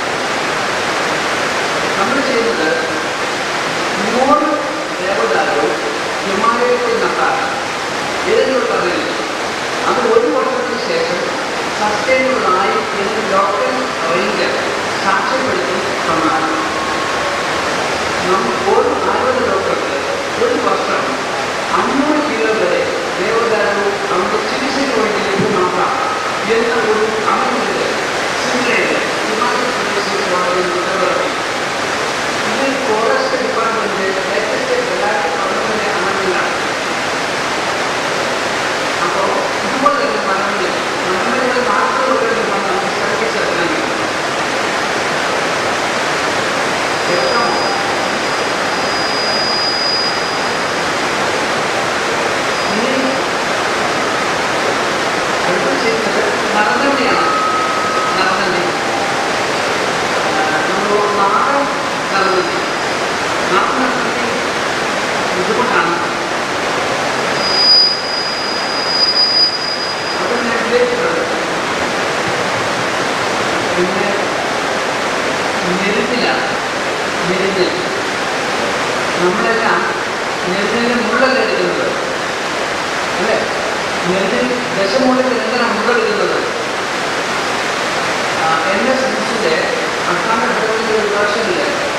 S3: നമ്മൾ ചെയ്യുന്നത് നൂറ് ദേവദാരോ ഹിമാലയത്തിൽ നട്ടാൽ ഏതെങ്കിലും കഥയിൽ അത് ഒരു വർഷത്തിന് ശേഷം സസ്റ്റൈനബിൾ ആയി എന്ന് ലോക്കൽ റേഞ്ചർ സാക്ഷ്യപ്പെടുത്തി തന്നാൽ നമുക്ക് ഒരു ആയുർവേദ ഡോക്ടർക്ക് ഒരു വർഷം അഞ്ഞൂറ് കിലോ വരെ ദേവദാരവും അവരുടെ ചികിത്സയ്ക്ക് വേണ്ടി ലഭ്യമാക്കാം എന്ന ഒരു കമന്റ് സിംലയിൽ ഹിമാചൽ പ്രദേശിൽ വളരെ ഉത്തരവിറക്കി ഇത് ഫോറസ്റ്റ് ഡിപ്പാർട്ട്മെന്റ് ലേറ്റസ്റ്റ് രണ്ടായിരത്തി പതിനൊന്നിലെ ആണെങ്കിലാണ് അപ്പോൾ ഇതുപോലെ തന്നെ മരങ്ങളിൽ മരങ്ങളിൽ നാൽപ്പത് പേരുടെ മണ്ണ് സർവീസ് എത്തണമെങ്കിൽ കേൾക്കാമോ ഇനി അടുത്ത് ചെയ്യുന്നത് നടന്നണ്ടിയാണ് നടന്നണ്ടി നമ്മൾ നാടൻ നടന്നണ്ടി നാടൻ നടന്നണ്ടി ഇതുകൊണ്ടാണ് അത് ഞാൻ വിജയിച്ചിട്ടുണ്ട് പിന്നെ നെരുന്നിലാണ് നെരുന്നിൽ നമ്മളെല്ലാം നെരുന്നിൻ്റെ മുള്ളല്ല എടുക്കുന്നത് അല്ലേ നെല്ലിൽ ദശമൂലത്തിൽ എന്തിനാണ് മുള്ളെടുക്കുന്നത് എൻ എസ് ബുഷിൻ്റെ അക്കാമ ഘടകത്തിൻ്റെ ഒരു വേർഷനിൽ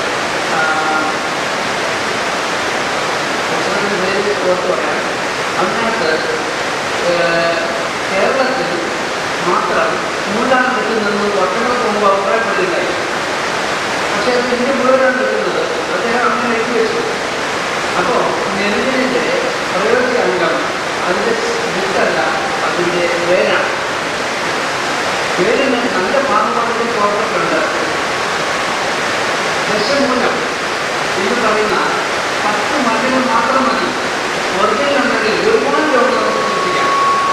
S3: പേര് ഓർത്ത് പറയാം അതിനകത്ത് ഏഹ്, കേരളത്തിൽ മാത്രം മുള്ളാണ് കിട്ടുന്നത് വർഷങ്ങൾക്ക് മുമ്പ് അഭിപ്രായപ്പെടുകയുണ്ടായി പക്ഷേ അത് ഇന്ത്യ മുഴുവനാണ് കിട്ടുന്നത് അദ്ദേഹം അങ്ങനെ എഴുതി വെച്ചു അപ്പോൾ നെല്ലിൻ്റെ പ്രയോജന അംഗം അതിൻ്റെ വിത്തല്ല അതിൻ്റെ വേരാണ് വേരിന് നല്ല ഭാഗമാണെങ്കിൽ പ്രവർത്തനമുണ്ട് ദശമൂലം എന്ന് പറയുന്ന പത്ത് മരുന്നുകൾ മാത്രം മതി ഒറിജിനൽ ഉണ്ടെങ്കിൽ ഒരുപാട് രോഗം നമുക്ക് ചികിത്സിക്കാം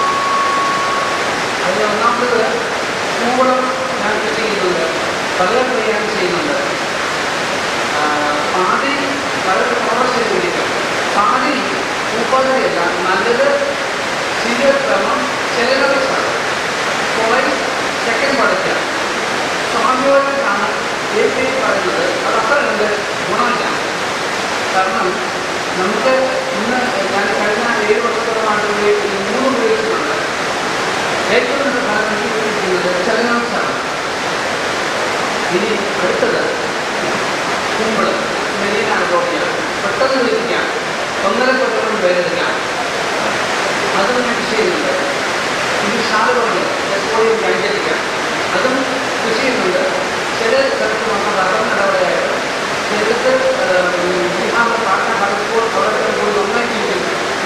S3: അതിൽ ഒന്നാമത് കൂവളം ഞാൻ കൃഷി ചെയ്യുന്നുണ്ട് പല ഞാൻ ചെയ്യുന്നുണ്ട് ആ, പാതി വളരെ കുറച്ച് പിടിക്കും പാതി ഉപാധിയല്ല നല്ലത് ശീലക്രമം സെലറസാണ് പോയിന്റ് സെക്കൻഡ് പഠിക്കുക സ്വാമിയോടാണ് ഏറ്റവും പറയുന്നത് അത് അത്ര കണ്ട് ഗുണമില്ല കാരണം നമുക്ക് ഇന്ന് ഞാൻ കഴിഞ്ഞ ഏഴ് വർഷത്തോളമായിട്ട് ഉപയോഗിക്കുന്ന മൂന്ന് ഉപയോഗിച്ചിട്ടുണ്ട് ഏറ്റവും നല്ല ഫലം എനിക്ക് ഉപയോഗിക്കുന്നത് ചലനാംശമാണ് ഇനി അടുത്തത് കുമ്പിള് മെലീന അഗോപ്പിയ പെട്ടെന്ന് വിളിപ്പിക്കാം ഒന്നര കൊല്ലം പേരെടുക്കാം അതും ഞാൻ കൃഷി ചെയ്യുന്നുണ്ട് ഇത് ശാലകൊണ്ട് എപ്പോഴും കഴിച്ചിരിക്കാം അതും കൃഷി ചെയ്യുന്നുണ്ട് ചില സ്ഥലത്ത് നമ്മൾ റബ്ബർ നടപടിയായിട്ട്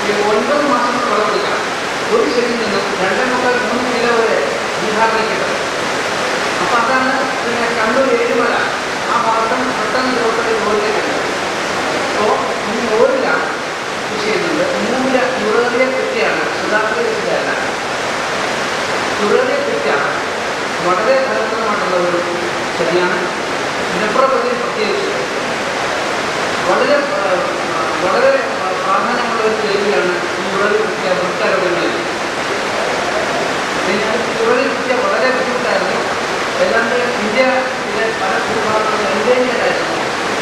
S3: ഈ ഒൻപത് മാസം വിളവെടുക്കാം ഒരു ചെടിയിൽ നിന്നും രണ്ടേ മുക്കാൽ മൂന്ന് കിലോ വരെ ബീഹാറിലേക്ക് കിട്ടും അപ്പം അതാണ് പിന്നെ കണ്ണൂർ ഏഴുമല ആ ഭാഗം പെട്ടെന്ന് ലോട്ടറി ഓരിലേക്കുണ്ട് അപ്പോൾ ഈ ഓരില കൃഷി ചെയ്യുന്നുണ്ട് മൂല യുറേറിയ കൃത്യമാണ് സുധാകര കൃഷിയല്ല യുറേറിയ കൃത്യമാണ് വളരെ ഫലപ്രദമായിട്ടുള്ള ഒരു ചെടിയാണ് നെപ്രോപ്പതിയിൽ പ്രത്യേകിച്ച് വളരെ ആ, വളരെ പ്രാധാന്യമുള്ള ഒരു ചെടിയാണ് ഈ യുറേറിയ കൃത്യ വൃത്താരോഗ്യങ്ങളിൽ പിന്നെ യുറേറിയ കൃത്യ വളരെ ബുദ്ധിമുട്ടായിരുന്നു ഏതാണ്ട് ഇന്ത്യയിലെ പല ഭൂഭാഗങ്ങളും എൻഡേഞ്ചറായിരുന്നു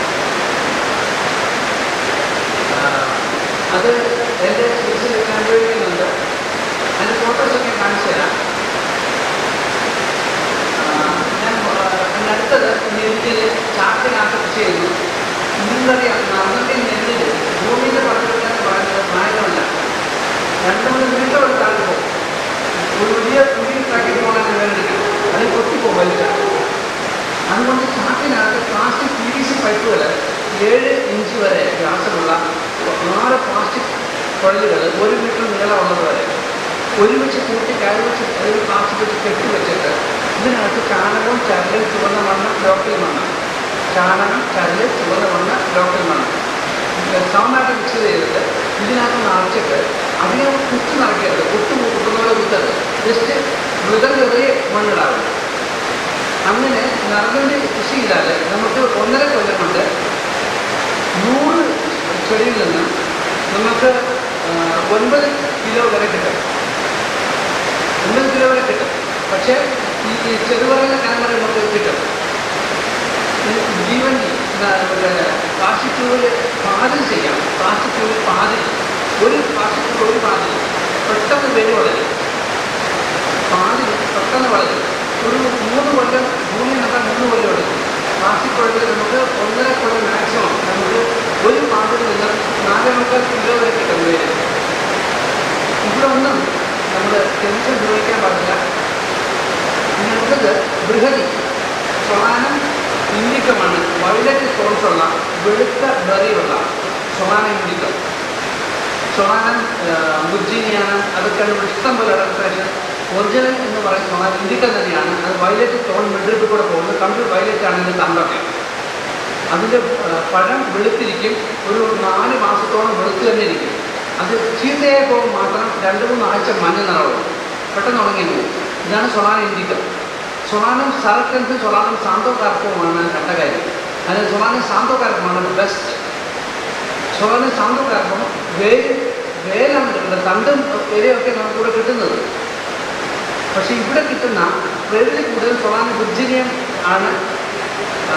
S3: അത് എൻ്റെ ചികിത്സയിൽ ഞാൻ ഉപയോഗിക്കുന്നുണ്ട് അതിൻ്റെ ഫോട്ടോസൊക്കെ കാണിച്ചു തരാം ആ, ഞാൻ ആ, എൻ്റെ അടുത്തത് നെല്ലിൽ ചാക്കിനകത്ത് കൃഷി ചെയ്തു നിങ്ങൾക്കറിയാം നമ്മുടെ നെല്ലിൽ ഭൂമിയുടെ പദ്ധതി പറയുന്നത് പ്രായമല്ല രണ്ട് മൂന്ന് മീറ്റർ എടുത്താൽ പോകും ഒരു വലിയ കുഴി ഉണ്ടാക്കി പോകാൻ വേണ്ടിയിട്ട് അത് പൊട്ടിപ്പോകും വലിയ അതുകൊണ്ട് ചാക്കിനകത്ത് പ്ലാസ്റ്റിക് പി വി സി പൈപ്പുകൾ ഏഴ് ഇഞ്ച് വരെ വ്യാസമുള്ള ആറ് പ്ലാസ്റ്റിക് കുഴലുകൾ ഒരു മീറ്റർ നീളമുള്ളത് വരെ ഒരുമിച്ച് കൂട്ടി കയറി വെച്ച് ഒരു പ്ലാസ്റ്റിക് വെച്ച് കെട്ടി വെച്ചിട്ട് ഇതിനകത്ത് ചാണകവും ചരലും ചുവന്ന മണ്ണ് ലോക്കൽ മണ്ണ് ചാണകം ചരല് ചുവന്ന മണ്ണ് ലോക്കൽ മണ്ണ് സമമായിട്ട് മിക്സ് ചെയ്തിട്ട് ഇതിനകത്ത് നിറച്ചിട്ട് അധികം കുത്ത് നിറയ്ക്കരുത് കുത്ത് കുത്തുന്നപോലെ കുത്തരുത് ജസ്റ്റ് മൃഗം ചെറിയ മണ്ണിടാവും അങ്ങനെ നിറഞ്ഞുകൊണ്ട് കൃഷി ചെയ്താൽ നമുക്ക് ഒന്നര കൊല്ലം കൊണ്ട് നൂറ് ചെടിയിൽ നിന്ന് നമുക്ക് ആ, ഒൻപത് കിലോ വരെ കിട്ടും ഒൻപത് കിലോ വരെ കിട്ടും പക്ഷേ ഈ ഈ ചെറുപറയുന്ന കാലം നമുക്ക് കിട്ടും ഈ ജീവനി പ്ലാസ്റ്റിക് ട്യൂബിൽ പാതിൽ ചെയ്യാം പ്ലാസ്റ്റിക് ട്യൂബിൽ പാതിൽ ഒരു പ്ലാസ്റ്റിക് ട്യൂബ് ഒരു പാതിൽ പെട്ടെന്ന് വേര് വളരും പാതിൽ പെട്ടെന്ന് വളരും ഒരു മൂന്ന് കൊല്ലം ഭൂമി നട്ടാൽ മൂന്ന് കൊല്ലം എടുക്കും പ്ലാസ്റ്റിക് കുഴത്തിൽ നമുക്ക് ഒന്നര കൊല്ലം മാക്സിമം നമുക്ക് ഒരു പാതിൽ നിന്ന് നാല് മുക്കാൽ കിലോ വരെ കിട്ടും വേര് ഇവിടെ ഒന്നും നമ്മൾ കെമിക്കൽ ഉപയോഗിക്കാൻ പാടില്ല ഇനി അടുത്തത് ബൃഹതി സൊളാനം ഇൻഡിക്കമാണ് വയലറ്റ് സ്റ്റോൺസ് ഉള്ള വെളുത്ത ബെറിയുള്ള സൊളാന ഇൻഡിക്കം സൊളാനം മുജിനിയാണ് അതൊക്കെയാണ് ഇവിടെ ഇഷ്ടം പോലെ റെജിസ്ട്രേഷൻ ഒറിജിനൽ എന്ന് പറയുന്ന സൊളാൻ ഇൻഡിക്കം തന്നെയാണ് അത് വയലറ്റ് സ്റ്റോൺ മിഡിൽ കൂടെ പോകുന്നത് കമ്പ്യൂട്ടർ വയലറ്റ് ആണ് ഇതിൻ്റെ തണ്ടൊക്കെ അതിൻ്റെ ആ, പഴം വെളുത്തിരിക്കും ഒരു നാല് മാസത്തോളം വെളുത്ത് തന്നെ ഇരിക്കും അത് ചീത്തയായപ്പോൾ മാത്രം രണ്ട് മൂന്ന് ആഴ്ച മഞ്ഞ നിറവും പെട്ടെന്ന് ഉണങ്ങി പോകും ഇതാണ് സൊളാന ഇൻഡിക്കം സൊളാനം സറക്കൻസ് സൊളാനം സാന്തോകാർപ്പവുമാണ് കണ്ട കാര്യം അതിന് സൊളാനം സാന്തോകാർപ്പമാണ് ബെസ്റ്റ് സൊളാനം സാന്തോകാർപ്പം വേര് വേലാണ് കിട്ടുന്നത് തണ്ടും ഇലയൊക്കെ നമുക്കിവിടെ കിട്ടുന്നത് പക്ഷേ ഇവിടെ കിട്ടുന്ന വേരിൽ കൂടുതൽ സൊളാനം വിർജിനിയം ആണ് ആ,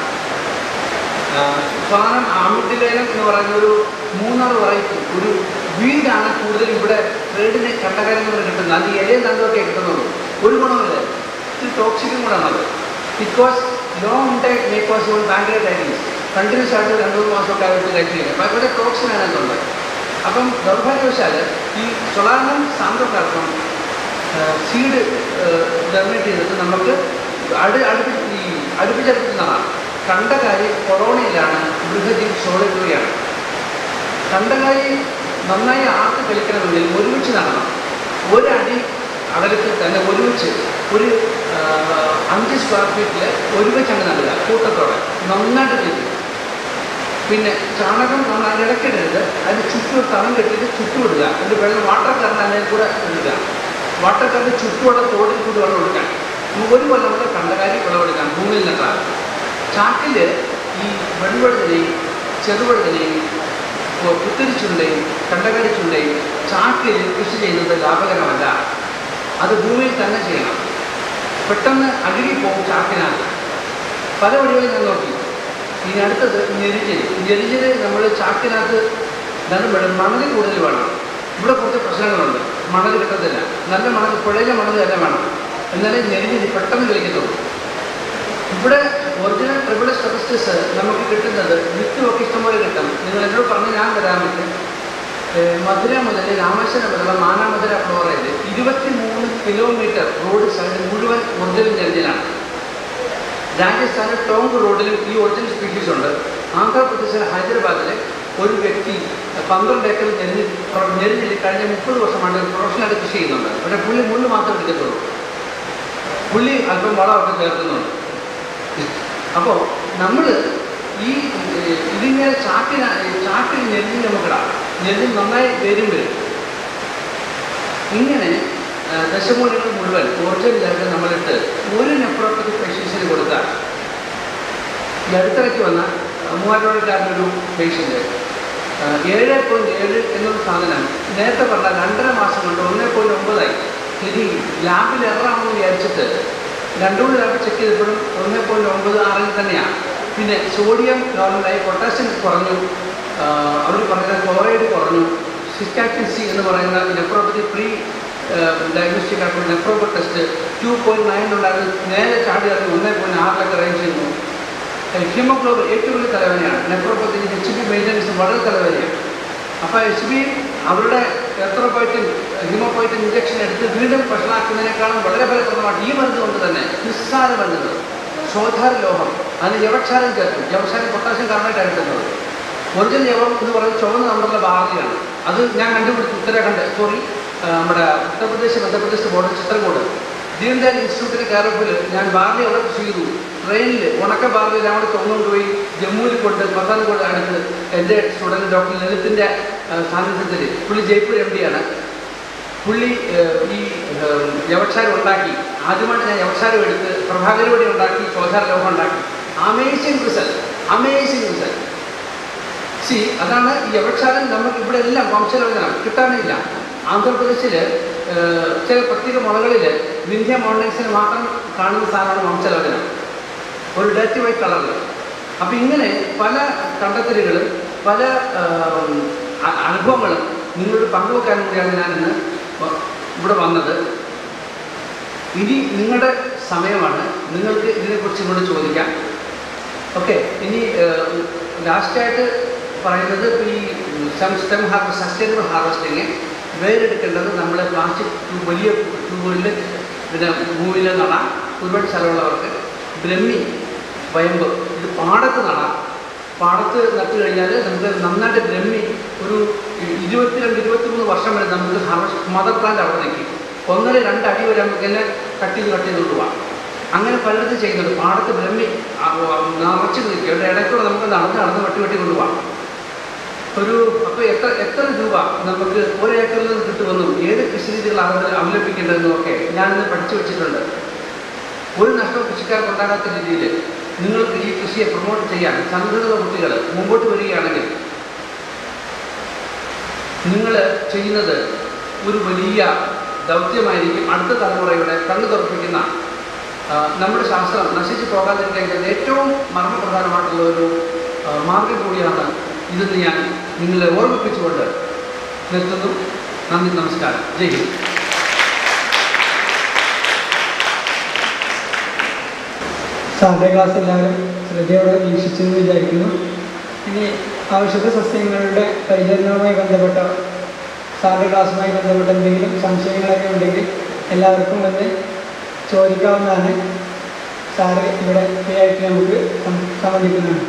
S3: ആ, സോനം ആമിട്ടിലേലം എന്ന് പറയുന്ന ഒരു മൂന്നാർ വെറൈറ്റി ഒരു വീടാണ് കൂടുതൽ ഇവിടെ ട്രേഡിന് കണ്ടകാര്യങ്ങൾ കിട്ടുന്നത് അത് ഇലയും തണ്ടൊക്കെ കിട്ടുന്നുള്ളൂ ഒരു ഗുണമില്ല ഇത് ടോക്സിക്കും കൂടെ ആണത് because long intake may possible ഭയങ്കര ഡയറ്റീസ് കണ്ടിന്യൂസ് ആയിട്ട് രണ്ട് മൂന്ന് മാസമൊക്കെ ആയിട്ട് കഴിച്ചില്ല അപ്പോൾ ഇവിടെ ടോക്സിൻ അതിനകത്തുണ്ട് അപ്പം ദൗർഭാഗ്യവശാൽ ഈ സൊളാനം സാന്തോകാർപ്പം സീഡ് ജനറേറ്റ് ചെയ്തിട്ട് നമുക്ക് അടു അടുപ്പി ഈ അടുപ്പിച്ചടുപ്പിക്കുന്നതാണ് കണ്ടകാരി കൊറോണയിലാണ് ബൃഹതി സോളിക്കുകയാണ് കണ്ടകാരി നന്നായി ആർത്ത് കളിക്കണമെങ്കിൽ ഒരുമിച്ച് നടണം ഒരടി അകലത്തിൽ തന്നെ ഒരുമിച്ച് ഒരു ആ, അഞ്ച് സ്ക്വയർ ഫീറ്റിൽ ഒരുമിച്ചാണ് നടുക കൂട്ടത്തോടെ നന്നായിട്ട് ചെയ്യും പിന്നെ ചാണകം നമ്മൾ അതിൻ്റെ ഇടയ്ക്കിടരുത് അതിന് ചുറ്റും തളം കെട്ടിയിട്ട് ചുറ്റുമിടുക അതിൻ്റെ വെള്ളം വാട്ടർ കറണ്ട് അതിനെ കൂടെ ഇടുക വാട്ടർ കറണ്ട് ചുറ്റുമുള്ള തോടിൽ കൂടി വെള്ളം കൊടുക്കാൻ നമുക്ക് ഒരു കൊല്ലം കൊണ്ട് കണ്ടകാരി വിളവെടുക്കാം ഭൂമിയിൽ നട്ടാൽ ചാക്കിൽ ഈ വെൺവഴുതനെയും ചെറുവഴുതനെയും കുത്തിരിച്ചുണ്ടയും കണ്ടകരിച്ചുണ്ടയും ചാക്കിൽ കൃഷി ചെയ്യുന്നത് ലാഭകരമല്ല അത് ഭൂമിയിൽ തന്നെ ചെയ്യണം പെട്ടെന്ന് അഴുകിപ്പോകും ചാക്കിനകത്ത് പല വഴികളിൽ ഞാൻ നോക്കി ഇനി അടുത്തത് ഞെരിഞ്ഞിൽ ഞെരിഞ്ഞിൽ നമ്മൾ ചാക്കിനകത്ത് നടുമ്പോഴും മണൽ കൂടുതൽ വേണം ഇവിടെ കുറച്ച് പ്രശ്നങ്ങളുണ്ട് മണൽ കിട്ടത്തില്ല നല്ല മണൽ പുഴയിലെ മണൽ തന്നെ വേണം എന്നാലേ ഞെരിഞ്ഞിൽ പെട്ടെന്ന് കളിക്കത്തുള്ളൂ ഇവിടെ ഒറിജിനൽ ട്രിപ്പിൾ സ്റ്റെബിസ്റ്റസ് നമുക്ക് കിട്ടുന്നത് വിത്തുമൊക്കെ ഇഷ്ടംപോലെ കിട്ടും നിങ്ങൾ എന്നോട് പറഞ്ഞ് ഞാൻ തരാൻ പറ്റും ഏഹ് മധുര മുതൽ രാമേശ്വരം വരെയുള്ള മാനാമധുര ഫ്ലോറയിൽ ഇരുപത്തി മൂന്ന് കിലോമീറ്റർ റോഡ് സൈഡ് മുഴുവൻ ഒറിജിനൽ നെല്ലിലാണ് രാജസ്ഥാനിൽ ടോങ്ക് റോഡിലും ഈ ഒറിജിനൽ സ്പീഷീസ് ഉണ്ട് ആന്ധ്രാപ്രദേശിലെ ഹൈദരാബാദിൽ ഒരു വ്യക്തി പന്ത്രണ്ട് ഏക്കർ നെല്ല് പ്ര- നെല്ലിൽ കഴിഞ്ഞ മുപ്പത് വർഷമായിട്ട് പ്രൊഫഷണലായിട്ട് കൃഷി ചെയ്യുന്നുണ്ട് പക്ഷേ പുള്ളി മുള്ളു മാത്രം എടുക്കത്തുള്ളൂ പുള്ളി അല്പം വളമൊക്കെ ചേർക്കുന്നുണ്ട് അപ്പോൾ നമ്മൾ ഈ ഏഹ്, ഇതിങ്ങനെ ചാക്കിന ചാക്കിൽ നെല്ലിൽ നമുക്കിടാം നെല്ലിൽ നന്നായി വരും വരും ഇങ്ങനെ ആ, ദശമൂലങ്ങൾ മുഴുവൻ ഒറിജിനലായിട്ട് നമ്മളിട്ട് ഒരു നെഫ്രോപ്പതി പേഷ്യൻസിന് കൊടുത്താൽ ഈ അടുത്തിടയ്ക്ക് വന്ന മൂവാറ്റോടക്കാരനൊരു പേഷ്യൻ്റ് ഏഴ് പോയിൻറ്റ് ഏഴ് എന്നൊരു സാധനം നേരത്തെ പറഞ്ഞ രണ്ടര മാസം കൊണ്ട് ഒന്നേ പോയിൻറ്റ് ഒമ്പതായി ഇനി ലാബിൽ എററാണെന്ന് വിചാരിച്ചിട്ട് രണ്ടു മൂന്ന് ലാബ് ചെക്ക് ചെയ്തപ്പോഴും ഒന്നേ പോയിൻറ്റ് ഒമ്പത് ആറിൽ തന്നെയാണ് പിന്നെ സോഡിയം നോർമലായി പൊട്ടാസ്യം കുറഞ്ഞു അവർ പറയുന്ന ക്ലോറൈഡ് കുറഞ്ഞു സിസ്റ്റാക്ടിൻ സി എന്ന് പറയുന്ന നെഫ്രോപ്പതി പ്രീ ഡയഗ്നോസ്റ്റിക് ആയിട്ടുള്ള നെഫ്രോപ്പ ടെസ്റ്റ് ടു പോയിൻറ്റ് നയൻ ഉണ്ടായിരുന്നു നേരെ ചാടി ഇറങ്ങി ഒന്നേ പോയിൻറ്റ് ആറിലൊക്കെ റേഞ്ച് ചെയ്യുന്നു ഹീമോഗ്ലോബിൻ ഏറ്റവും വലിയ തലവേദനയാണ് നെഫ്രോപ്പതി എച്ച് ബി മെയിൻ്റനൻസ് വളരെ തലവേദനയാണ് അപ്പോൾ എച്ച് ബി അവരുടെ എത്രോപൈറ്റിൻ ഹീമോപൈറ്റിൻ ഇഞ്ചക്ഷൻ എടുത്ത് വീണ്ടും വഷളാക്കുന്നതിനേക്കാളും വളരെ ഫലപ്രദമായിട്ട് ഈ മരുന്ന് കൊണ്ട് തന്നെ നിസ്സാര മരുന്നുകൾ ശോധാര ലോഹം അതിന് യവക്ഷാരം ചേർക്കും യവക്ഷാരം പൊട്ടാസ്യം കാർബണേറ്റ് കിട്ടുന്നത് ഒറിജിനൽ യവം എന്ന് പറയുന്നത് ചുവന്ന നമ്മളുടെ ബാർലിയാണ് അത് ഞാൻ കണ്ടുപിടിച്ചു ഉത്തരാഖണ്ഡ് സോറി നമ്മുടെ ഉത്തർപ്രദേശ് മധ്യപ്രദേശ് ബോർഡർ ചിത്രകൂട് ദീൻദയാൽ ഇൻസ്റ്റിറ്റ്യൂട്ടിലെ കയറപ്പിൽ ഞാൻ ബാർലി അവിടെ കൃഷി ചെയ്തു ട്രെയിനിൽ ഉണക്ക ബാർലി ഞാൻ അവിടെ തുറന്നുകൊണ്ട് പോയി ജമ്മുവിൽ കൊണ്ട് പത്താൻകോട് അടുത്ത് എൻ്റെ സ്റ്റുഡൻറ്റ് ഡോക്ടർ ലളിത്തിൻ്റെ സാന്നിധ്യത്തിൽ പുള്ളി ജയ്പൂർ എം ഡിയാണ് പുള്ളി ഏഹ്, ഈ ഏഹ്, യവക്ഷാരം ഉണ്ടാക്കി ആദ്യമായിട്ട് ഞാൻ യവക്ഷാരം എടുത്ത് പ്രഭാകര വടി ഉണ്ടാക്കി ശോധാര ലോഹം ഉണ്ടാക്കി അമേസിങ് റിസൾട്ട് അമേസിങ് റിസൾട്ട് സി അതാണ് ഈ യവക്ഷാരം നമുക്ക് ഇവിടെ എല്ലാം വംശലോചനം കിട്ടാനില്ല ആന്ധ്രാപ്രദേശിൽ ചില പ്രത്യേക മുളകളിൽ വിന്ധ്യ മോണ്ടൻസിന് മാത്രം കാണുന്ന സാധനമാണ് വംശലോചനം ഒരു ഡേറ്റ് വൈറ്റ് കളറിൽ അപ്പം ഇങ്ങനെ പല കണ്ടെത്തലുകളും പല ആം, അ- അനുഭവങ്ങളും നിങ്ങളോട് പങ്കുവെക്കാൻ കൂടിയാണ് ഞാൻ ഇന്ന് വ- ഇവിടെ വന്നത് ഇനി നിങ്ങളുടെ സമയമാണ് നിങ്ങൾക്ക് ഇതിനെക്കുറിച്ച് ഇങ്ങോട്ട് ചോദിക്കാം ഓക്കെ ഇനി ലാസ്റ്റായിട്ട് പറയുന്നത് ഈ സ്റ്റെം ഹാർവസ്റ്റ് സസ്റ്റൈനബിൾ ഹാർവസ്റ്റിങ് വേരെടുക്കേണ്ടത് നമ്മൾ പ്ലാസ്റ്റിക് ട്യൂബ് വലിയ ട്യൂബുകളിൽ പിന്നെ ഭൂമിയിൽ നടാം ഒരുപാട് സ്ഥലമുള്ളവർക്ക് ബ്രഹ്മി വയമ്പ് ഇത് പാടത്ത് നടാം പാടത്ത് നട്ട് കഴിഞ്ഞാൽ നമുക്ക് നന്നായിട്ട് ബ്രഹ്മി ഒരു ഇരുപത്തിരണ്ട് ഇരുപത്തിമൂന്ന് വർഷം വരെ നമുക്ക് ഹാർവസ്റ്റ് മദർ പ്ലാന്റ് അവിടെ നിൽക്കും ഒന്നര രണ്ട് അടി വരെ നമുക്ക് തന്നെ കട്ട് ചെയ്ത് കട്ട് ചെയ്ത് കൊണ്ടുപോകാം അങ്ങനെ പലയിടത്തും ചെയ്യുന്നുണ്ട് പാടത്ത് ബ്രഹ്മി ആ, ആ, നിറച്ച് നിൽക്കും അവിടെ ഇടയ്ക്കൂടെ നമുക്ക് നടന്ന് നടന്ന് വെട്ടി വെട്ടി കൊണ്ടുപോകാം ഒരു അപ്പോൾ എത്ര എത്ര രൂപ നമുക്ക് ഒരു ഏക്കറിൽ നിന്ന് കിട്ടുമെന്നും ഏത് കൃഷി രീതികൾ അവ- അവലംബിക്കേണ്ടതെന്നും ഒക്കെ ഞാനിന്ന് പഠിച്ചു വെച്ചിട്ടുണ്ട് ഒരു നഷ്ടവും കൃഷിക്കാർക്ക് ഉണ്ടാകാത്ത രീതിയിൽ നിങ്ങൾക്ക് ഈ കൃഷിയെ പ്രൊമോട്ട് ചെയ്യാൻ സംഘടിത കുട്ടികൾ മുമ്പോട്ട് വരികയാണെങ്കിൽ നിങ്ങൾ ചെയ്യുന്നത് ഒരു വലിയ ദൗത്യമായിരിക്കും അടുത്ത തലമുറയുടെ കണ്ണു തുറപ്പിക്കുന്ന ആ, നമ്മുടെ ശാസ്ത്രം നശിച്ചു പോകാതിരിക്കാൻ ഏറ്റവും മർമ്മപ്രധാനമായിട്ടുള്ള ഒരു ആ, മാർഗം കൂടിയാണ് ഇതെന്ന് ഞാൻ നിങ്ങളെ ഓർമ്മിപ്പിച്ചുകൊണ്ട് നിർത്തുന്നു നന്ദി നമസ്കാരം ജയ് ഹിന്ദ്
S4: സാറിൻ്റെ ക്ലാസ് എല്ലാവരും ശ്രദ്ധയോടെ വീക്ഷിച്ചെന്ന് വിചാരിക്കുന്നു ഇനി ഔഷധ സസ്യങ്ങളുടെ പരിചരണവുമായി ബന്ധപ്പെട്ട സാറിൻ്റെ ക്ലാസ്സുമായി ബന്ധപ്പെട്ട എന്തെങ്കിലും സംശയങ്ങളൊക്കെ ഉണ്ടെങ്കിൽ എല്ലാവർക്കും വന്ന് ചോദിക്കാവുന്നതാണ് സാറ് ഇവിടെ ഫ്രീ ആയിട്ട് നമുക്ക് സം- സംബന്ധിക്കുന്നതാണ്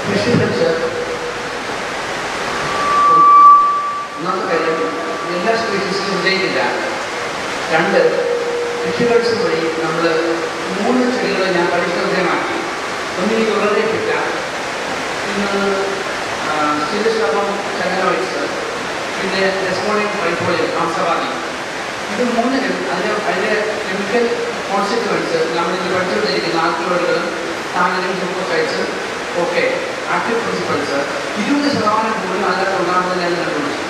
S3: കൃഷികൾച്ചർ ഒന്നാമത്തെ കാര്യം എല്ലാ സ്പീഷീസിലും വിജയിക്കില്ല രണ്ട് കൃഷികൾച്ചർ വഴി നമ്മൾ മൂന്ന് ചെടികൾ ഞാൻ പരിഷ്കൃതമാക്കി ഒന്ന് ഈ ഉറനെ കിട്ട ഇന്ന് സ്ഥിരശ്രമം ചങ്ങനവയസ് പിന്നെ ഡെസ്മോണിയം ട്രൈഫോളിയം മാംസവാദി ഇത് മൂന്നിനും അതിന് അതിൻ്റെ കെമിക്കൽ കോൺസിക്വൻസ് നമ്മളിത് പഠിച്ചുകൊണ്ടിരിക്കുന്ന ആൽക്കലോയിഡുകളും താങ്ങനും ഗ്ലൂക്കോസൈഡ്സും ഒക്കെ ആക്റ്റീവ് പ്രിൻസിപ്പൾസ് ഇരുപത് ശതമാനം പോലും അതിനകത്ത് ഉണ്ടാകുന്നതിനെ ഞാൻ കണ്ടുപിടിച്ചു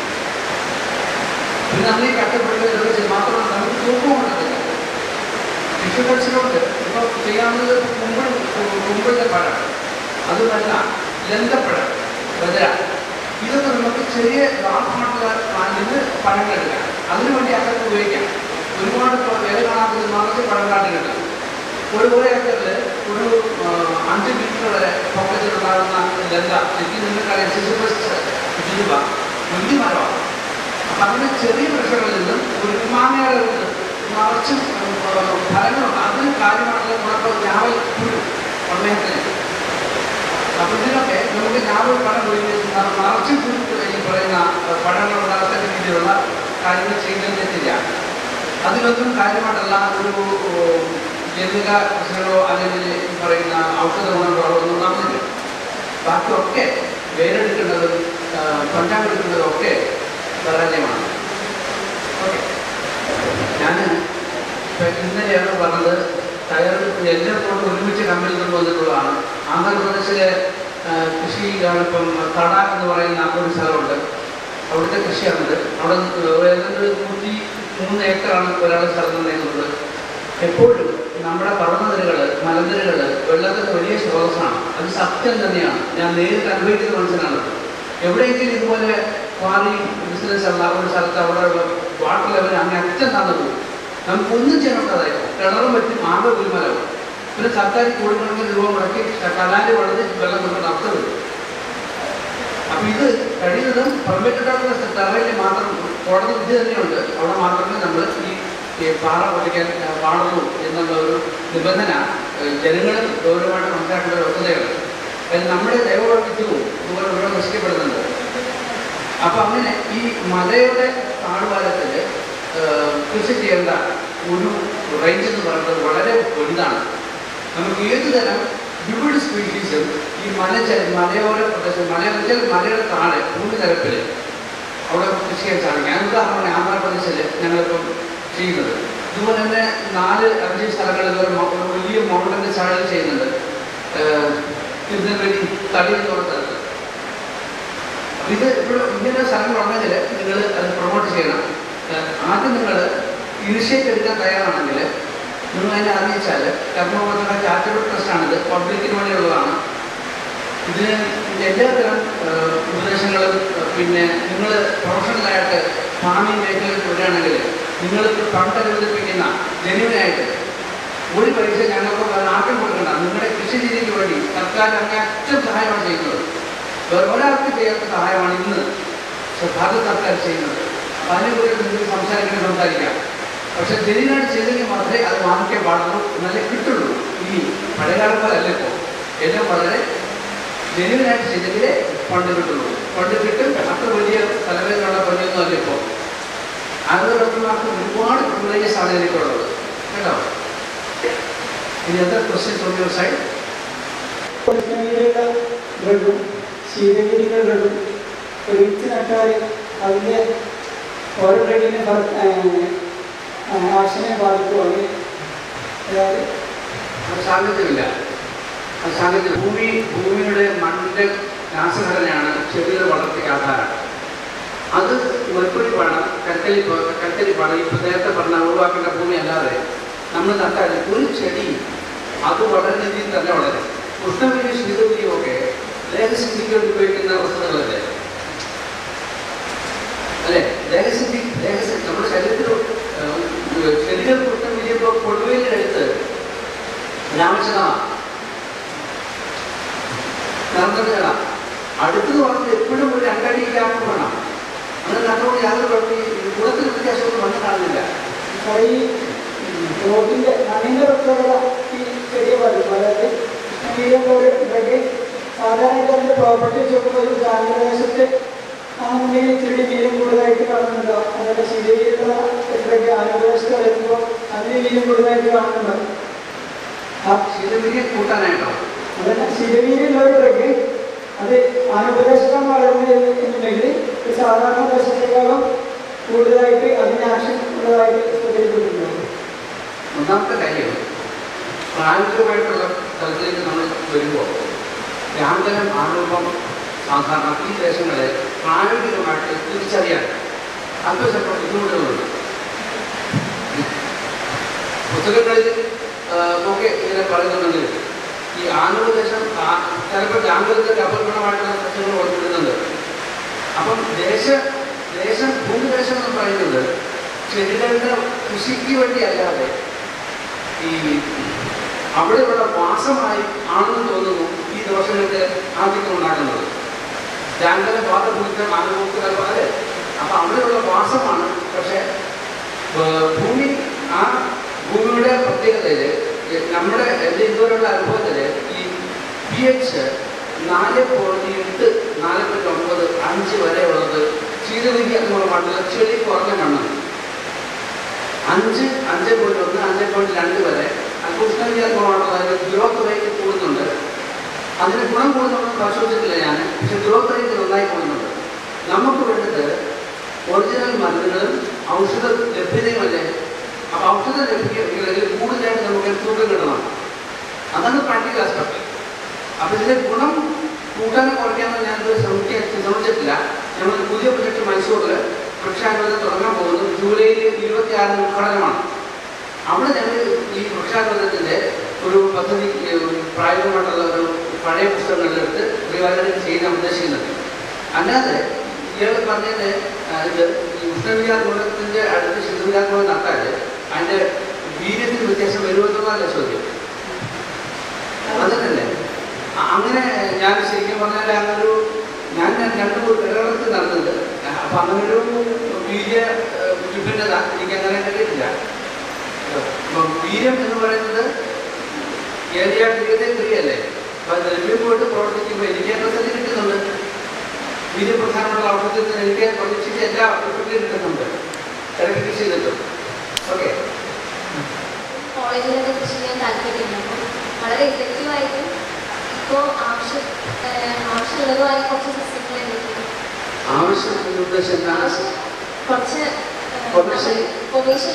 S3: പിന്നെ നമ്മൾ ഈ കഷ്ടപ്പെട്ട് നിർവഹിച്ച് മാത്രമല്ല നമുക്ക് തൂക്കവും ഉണ്ടത്തില്ല കൃഷികൾച്ചറുണ്ട് ഇപ്പോൾ ചെയ്യാവുന്നത് കുമ്പിൾ കുമ്പിളിൻ്റെ പഴം അതുമല്ല ലന്തപ്പഴം ബദര ഇതൊക്കെ നമുക്ക് ചെറിയ ലാഭമായിട്ടുള്ള പ്ലാന്റിന് പഴങ്ങളെടുക്കാം അതിനുവേണ്ടി അതൊക്കെ ഉപയോഗിക്കാം ഒരുപാട് ഇപ്പോൾ വില കാണാത്തത് നിറച്ച് പഴങ്കാട്ടുകൾ ഒരു ഒരു ഏക്കറിൽ ഒരു ആ, അഞ്ച് മീറ്റർ വരെ പൊക്കത്തിലുണ്ടാകുന്ന ലന്ത ശരിക്കും നിങ്ങൾക്കറിയാം സിസിബസ് രൂപ വലിയ മരമാണ് അപ്പം അങ്ങനെ ചെറിയ വൃക്ഷങ്ങളിൽ നിന്നും ഒരു മാങ്ങയുടെ നിറച്ചും ഫലങ്ങളുണ്ട് അതിന് കാര്യമായിട്ടുള്ള ഗുണപ്രദ ഞാവൽ പുഴു പ്രമേഹത്തിന് അപ്പോൾ ഇതിനൊക്കെ നമുക്ക് ഞാവൽ പഴം ഉപയോഗിച്ച് നിറച്ചും പുഴു ഈ പറയുന്ന പഴങ്ങൾ ഉണ്ടാകത്തക്ക രീതിയിലുള്ള കാര്യങ്ങൾ ചെയ്യുന്നതിനെത്തില്ല അതിലൊന്നും കാര്യമായിട്ടുള്ള ഒരു ജനിക പ്രശ്നങ്ങളോ അല്ലെങ്കിൽ ഈ പറയുന്ന ഔഷധ ഗുണങ്ങളോ ഒന്നും നടന്നില്ല ബാക്കിയൊക്കെ വേരെടുക്കേണ്ടതും പഞ്ചാബെടുക്കേണ്ടതും ഒക്കെ പരാജയമാണ് ഓക്കെ ഞാൻ ഇപ്പം ഇന്നലെയാണ് പറഞ്ഞത് ടയർ എല്ലാം കൊണ്ട് ഒരുമിച്ച് കമ്പനിയിൽ കൊണ്ട് വന്നിട്ടുള്ളതാണ് ആന്ധ്രാപ്രദേശിലെ ആ, കൃഷിയിലാണ് ഇപ്പം തട എന്ന് പറയുന്ന ഒരു സ്ഥലമുണ്ട് അവിടുത്തെ കൃഷിയാണിത് അവിടെ ഏതാണ്ട് നൂറ്റി മൂന്ന് ഏക്കറാണ് ഒരാൾ സ്ഥലം നിന്നത് എപ്പോഴും നമ്മുടെ പർവ്വതനിരകൾ മലനിരകൾ വെള്ളത്തിന് വലിയ സ്രോതസ്സാണ് അത് സത്യം തന്നെയാണ് ഞാൻ നേരിട്ട് അനുഭവിക്കുന്ന മനസ്സിലാണ് എവിടെയെങ്കിലും ഇതുപോലെ ക്വാറി ബിസിനസ് ഉള്ള ഒരു സ്ഥലത്ത് അവിടെ ഉള്ള വാട്ടർ ലെവൽ അങ്ങനെ അറ്റം താന്നു പോകും നമുക്കൊന്നും ചെയ്യണതായിരിക്കും കിണറും പറ്റും ആകെ ഉരുമലവും പിന്നെ സർക്കാർ കോടിക്കണക്കിന് രൂപ മുടക്കി കലാല് വളർന്ന് വെള്ളം കൊണ്ട് അർത്ഥം വരും അപ്പൊ ഇത് കഴിയുന്നതും പെർമിറ്റഡ് ആയിട്ടുള്ള തറയിൽ മാത്രം കോടതി വിധി തന്നെയുണ്ട് അവിടെ മാത്രമേ നമ്മൾ ഈ ഈ പാറ പൊളിക്കാൻ ആ, പാടുള്ളൂ എന്നുള്ള ഒരു നിബന്ധന ഏഹ്, ജനങ്ങളും ഗൗരവമായിട്ട് മനസ്സിലാക്കേണ്ട ഒരു വസ്തുതയാണ് അതിന് നമ്മുടെ ദൈവവൈവിധ്യവും ഇതുപോലെ ഇവിടെ നശിക്കപ്പെടുന്നുണ്ട് അപ്പൊ അങ്ങനെ ഈ മലയുടെ താഴ്വാരത്തിൽ കൃഷി ചെയ്യേണ്ട ഒരു റേഞ്ച് എന്ന് പറയുന്നത് വളരെ വലുതാണ് നമുക്ക് ഏത് തരം വിവിഡ് സ്പീഷീസും ഈ മല ചെ- മലയോര പ്രദേശം മലയെന്ന് വെച്ചാൽ മലയുടെ താഴെ ഭൂമി തരപ്പിൽ അവിടെ കൃഷി ചെയ്യാൻ സാധിക്കും ഞാൻ ഉദാഹരണം ആന്ധ്രാപ്രദേശിൽ ഞങ്ങളിപ്പം ചെയ്യുന്നത് ഇതുപോലെ തന്നെ നാല് അഞ്ച് സ്ഥലങ്ങളിൽ ഒരു മ- ഒരു വലിയ മൗണ്ടൻ്റെ ചാഴൽ ചെയ്യുന്നുണ്ട് തിരുനെൽവേലി തടി എന്ന് പറഞ്ഞ സ്ഥലത്ത് അപ്പൊ ഇത് ഇവിടെ ഇങ്ങനെ സ്ഥലങ്ങളുണ്ടെങ്കിൽ നിങ്ങൾ അത് പ്രൊമോട്ട് ചെയ്യണം ഏഹ് ആദ്യം നിങ്ങൾ ഇനിഷ്യേറ്റ് എടുക്കാൻ തയ്യാറാണെങ്കിൽ നിങ്ങൾ അതിനെ അറിയിച്ചാൽ കർമ്മപത്ര ചാരിറ്റബിൾ ട്രസ്റ്റാണിത് പബ്ലിക്കിന് വേണ്ടിയുള്ളതാണ് ഇതിന് എല്ലാത്തരം ഏഹ് ഉപദേശങ്ങളും ഏഹ് പിന്നെ നിങ്ങൾ പ്രൊഫഷണലായിട്ട് ഫാമിംഗ് മേഖലയിൽ വരികയാണെങ്കിൽ നിങ്ങൾക്ക് ഫണ്ട് അനുവദിപ്പിക്കുന്ന ജെന്യൂനായിട്ട് ഒരു പൈസ ഞങ്ങൾക്ക് നാട്ടിൽ കൊടുക്കണ്ട നിങ്ങളുടെ കൃഷി രീതിക്ക് വേണ്ടി സർക്കാർ അങ്ങേയറ്റം സഹായമാണ് ചെയ്യുന്നത് വേറെ ഒരാൾക്ക് ചെയ്യാത്ത സഹായമാണ് ഇന്ന് ഭാരത സർക്കാർ ചെയ്യുന്നത് അപ്പം അതിനെക്കുറിച്ച് നിങ്ങൾക്ക് സംസാരിക്കാൻ സംസാരിക്കാം പക്ഷെ ജനീനായിട്ട് ചെയ്തെങ്കിൽ മാത്രമേ അത് വാങ്ങിക്കാൻ പാടുള്ളൂ എന്നാലേ കിട്ടുള്ളൂ ഇനി പഴയകാലം പോലെ അല്ല ഇപ്പോൾ എല്ലാം വളരെ ജനുവിനായിട്ട് ചെയ്തെങ്കിലേ ഫണ്ട് കിട്ടുള്ളൂ ഫണ്ട് കിട്ടും അത്ര വലിയ തലവേദനയുള്ള പണിയൊന്നും അല്ല ഇപ്പോൾ ആരോഗ്യ ഡോക്ടർമാർക്ക് ഒരുപാട് പ്രിവിലേജസ് ആണ് എനിക്കുള്ളത് കേട്ടോ ഇനി എന്താ ക്വസ്റ്റ്യൻ ഫ്രോം യുവർ സൈഡ്
S4: കൃഷ്ണഗിരിയുടെ ഡ്രഗും ശീതഗിരിയുടെ ഡ്രഗും ഒരുമിച്ച് നട്ടാൽ അതിൻ്റെ ഓരോ ഡ്രഗിനെ ആക്ഷനെ ബാധിക്കുവാണ് അതായത്
S3: അത് സാങ്കത്യമില്ല അത് സാങ്കത്യം ഭൂമി ഭൂമിയുടെ മണ്ണിൻ്റെ രാസഘടനയാണ് ചെടികൾ വളർത്തിയ ആധാരം അത് വെൽപ്പൊടിപ്പാണ് കൽക്കരിപ്പ് കൽക്കരിപ്പാണ് ഈ നേരത്തെ പറഞ്ഞ ഒഴിവാക്കേണ്ട ഭൂമി അല്ലാതെ നമ്മൾ നട്ടാൽ ഒരു ചെടി അത് വളരുന്ന രീതിയിൽ തന്നെ വളരും ഉഷ്ണഗിരി ശീതഗിരിയും ഒക്കെ ദേഹസിദ്ധിക്ക് വേണ്ടി ഉപയോഗിക്കുന്ന വസ്തുക്കളല്ലേ അല്ലെ ദേഹസിദ്ധി ദേഹസിദ്ധി നമ്മുടെ ശരീരത്തിൽ ഏഹ്, ചെടികൾ ഉഷ്ണം വിരിയുമ്പോൾ കൊടുവയിൻ്റെ അടുത്ത് രാമചന്ദ്രമാണ് നിറഞ്ഞ അടുത്തത് പറഞ്ഞത് എപ്പോഴും ഒരു രണ്ടടി ഗ്യാപ്പ് വേണം അങ്ങനെ നട്ടുകൊണ്ട് യാതൊരു കുഴപ്പമില്ല ഗുണത്തിന് വ്യത്യാസമൊന്നും വന്നു കാണുന്നില്ല
S4: ഈ റോഡിൻ്റെ മണ്ണിൻ്റെ പ്രത്യേകത ഈ ചെടിയെ ബാധിക്കും അതായത് കൃഷ്ണഗിരിയുടെ ഒരു ഡ്രഗ് സാധാരണ അതിൻ്റെ പ്രോപ്പർട്ടി വെച്ച് നോക്കുമ്പോൾ ഒരു ഗ്രാമപ്രദേശത്ത് ആണെന്നുണ്ടെങ്കിൽ ഇത്തിരി വീര്യം കൂടുതലായിട്ട് കാണുന്നുണ്ടോ അതല്ല ശീതീകരണ എത്രയൊക്കെ ആനുപ്രദേശത്ത് വരുമ്പോൾ അതിന് വീര്യം കൂടുതലായിട്ട് കാണുന്നുണ്ടോ ആ
S3: ശീതവീര്യം കൂട്ടാനായിട്ടോ
S4: അതല്ല ശീതവീര്യമുള്ള ഒരു ഡ്രഗ് അത് ആനുപ്രദേശത്താണ് വളരുന്നത് എന്നുണ്ടെങ്കിൽ ഒരു സാധാരണ പ്രദേശത്തെക്കാളും കൂടുതലായിട്ട് അതിന് ആക്ഷൻ ഉള്ളതായിട്ട് ശ്രദ്ധയിൽപ്പെട്ടിട്ടുണ്ട്
S3: ഒന്നാമത്തെ കാര്യം പ്രായോഗികമായിട്ടുള്ള തലത്തിലേക്ക് നമ്മൾ വരുമ്പോൾ രാമകലം ആരോപം സാധാരണ ഈ ദേശങ്ങളെ പ്രായോഗികമായിട്ട് തിരിച്ചറിയാൻ അല്പം ചിലപ്പോൾ ബുദ്ധിമുട്ടുകളുണ്ട് പുസ്തകങ്ങളിൽ ആ, ഒക്കെ ഇങ്ങനെ പറയുന്നുണ്ടെങ്കിൽ ഈ ആന്ധ്രപ്രദേശം ആ- ചിലപ്പോൾ ജാഗ്രതയ്ക്ക് അപകടമായിട്ടുള്ള പ്രശ്നങ്ങൾ ഓർമ്മിടുന്നുണ്ട് അപ്പം ദേശ ദേശം ഭൂമിദേശം എന്ന് പറയുന്നത് ചെടികളുടെ കൃഷിക്ക് വേണ്ടി അല്ലാതെ ഈ അവിടെയുള്ള വാസമായി ആണെന്ന് തോന്നുന്നു ഈ ദോഷങ്ങൾക്ക് ആധിക്യം ഉണ്ടാക്കുന്നത് ജാങ്കല ബാധഭൂമിത്തം അനുഭവത്തിൽ അതെ അപ്പം അവിടെയുള്ള വാസമാണ് പക്ഷേ ഏർ ഭൂമി ആ ഭൂമിയുടെ പ്രത്യേകതയിൽ നമ്മുടെ എൻ്റെ ഇതുവരെയുള്ള അനുഭവത്തിൽ ഈ പി എച്ച് നാല് പോയിന്റ് എട്ട് നാല് പോയിന്റ് ഒമ്പത് അഞ്ച് വരെ ഉള്ളത് ശീതലിംഗി എന്നുള്ള മണ്ണിൽ ചെളി കുറഞ്ഞ മണ്ണാണ് അഞ്ച് അഞ്ച് പോയിന്റ് ഒന്ന് അഞ്ച് പോയിന്റ് രണ്ട് വരെ ഉഷ്ണവിചാരമാണുള്ളത് അതിന് ഗ്രോത്ത് റേറ്റ് കൂടുന്നുണ്ട് അതിന് ഗുണം കൂടുന്നുണ്ടെന്ന് പരിശോധിച്ചിട്ടില്ല ഞാൻ പക്ഷെ ഗ്രോത്ത് റേറ്റ് നന്നായി കൂടുന്നുണ്ട് നമുക്ക് വേണ്ടത് ഒറിജിനൽ മരുന്നുകളും ഔഷധ ലഭ്യതയുമല്ലേ അപ്പോൾ ഔഷധ ലഭ്യതയിൽ കൂടുതലായിട്ട് നമുക്ക് തൂക്കം കിട്ടണം അതാണ് പ്രാക്ടിക്കൽ ആസ്പെക്ട് അപ്പോൾ ഇതിൻ്റെ ഗുണം കൂട്ടാനും കുറയ്ക്കാനും ഞാനിത് ശ്രമിക്കാൻ ശ്രമിച്ചിട്ടില്ല ഞങ്ങൾ പുതിയ പ്രൊജക്ട് മൈസൂരിൽ വൃക്ഷാനുമതി തുടങ്ങാൻ പോകുന്നു ജൂലൈയിൽ ഇരുപത്തിയാറിന് ഉദ്ഘാടനമാണ് അവിടെ ഞങ്ങൾ ഈ വൃക്ഷാനുമതത്തിൻ്റെ ഒരു പദ്ധതി ഏഹ്, പ്രായോഗികമായിട്ടുള്ള ഒരു പഴയ പുസ്തകങ്ങളിലെടുത്ത് റിവാലനം ചെയ്യാൻ ഉദ്ദേശിക്കുന്നത് അല്ലാതെ ഇയാൾ പറഞ്ഞത് ആ, ഇത് ഈ ഉഷ്ണവിചാരത്തിൻ്റെ അടുത്ത് ശുദ്ധവിചാരം നട്ടാൽ അതിൻ്റെ വീര്യത്തിന് വ്യത്യാസം വരുമെന്നുള്ളതല്ല ചോദ്യം അതല്ലേ അ- അങ്ങനെ ഞാൻ ശരിക്കും പറഞ്ഞാൽ അങ്ങനൊരു ഞാൻ ഞാൻ രണ്ട് കേരളത്തിൽ നടന്നത് അപ്പൊ അങ്ങനൊരു വീര്യ ഏഹ്, വിഭിന്നത എനിക്ക് അങ്ങനെ കഴിയില്ല അപ്പം വീര്യം എന്ന് പറയുന്നത് ഏരിയ ക്രിയത്തെ ക്രിയല്ലേ അപ്പൊ ദ്രവ്യം പോയിട്ട് പ്രവർത്തിക്കുമ്പോൾ എനിക്ക് റിസൾട്ട് കിട്ടുന്നുണ്ട് വീര്യപ്രധാനമുള്ള ഔഷധത്തിൽ എനിക്ക് പ്രതീക്ഷിച്ച എല്ലാ റിസൾട്ടും കിട്ടുന്നുണ്ട് ഇടയ്ക്ക് കൃഷി ചെയ്തിട്ടും ഓക്കെ
S5: കോളേജിലൊക്കെ കൃഷി ചെയ്യാൻ താല്പര്യമില്ല അപ്പോൾ വളരെ ഇഫക്റ്റീവായിട്ടും ഇപ്പോൾ ആവശ്യം ഏഹ് ആവശ്യമുള്ളതുമായ കുറച്ച് സസ്യങ്ങൾ എന്തെങ്കിലും
S3: ആവശ്യം എന്ന് ഉദ്ദേശം എന്താണ്
S5: ആവശ്യം കുറച്ച്
S3: Commercial?
S5: കൊമേഴ്ഷ്യൽ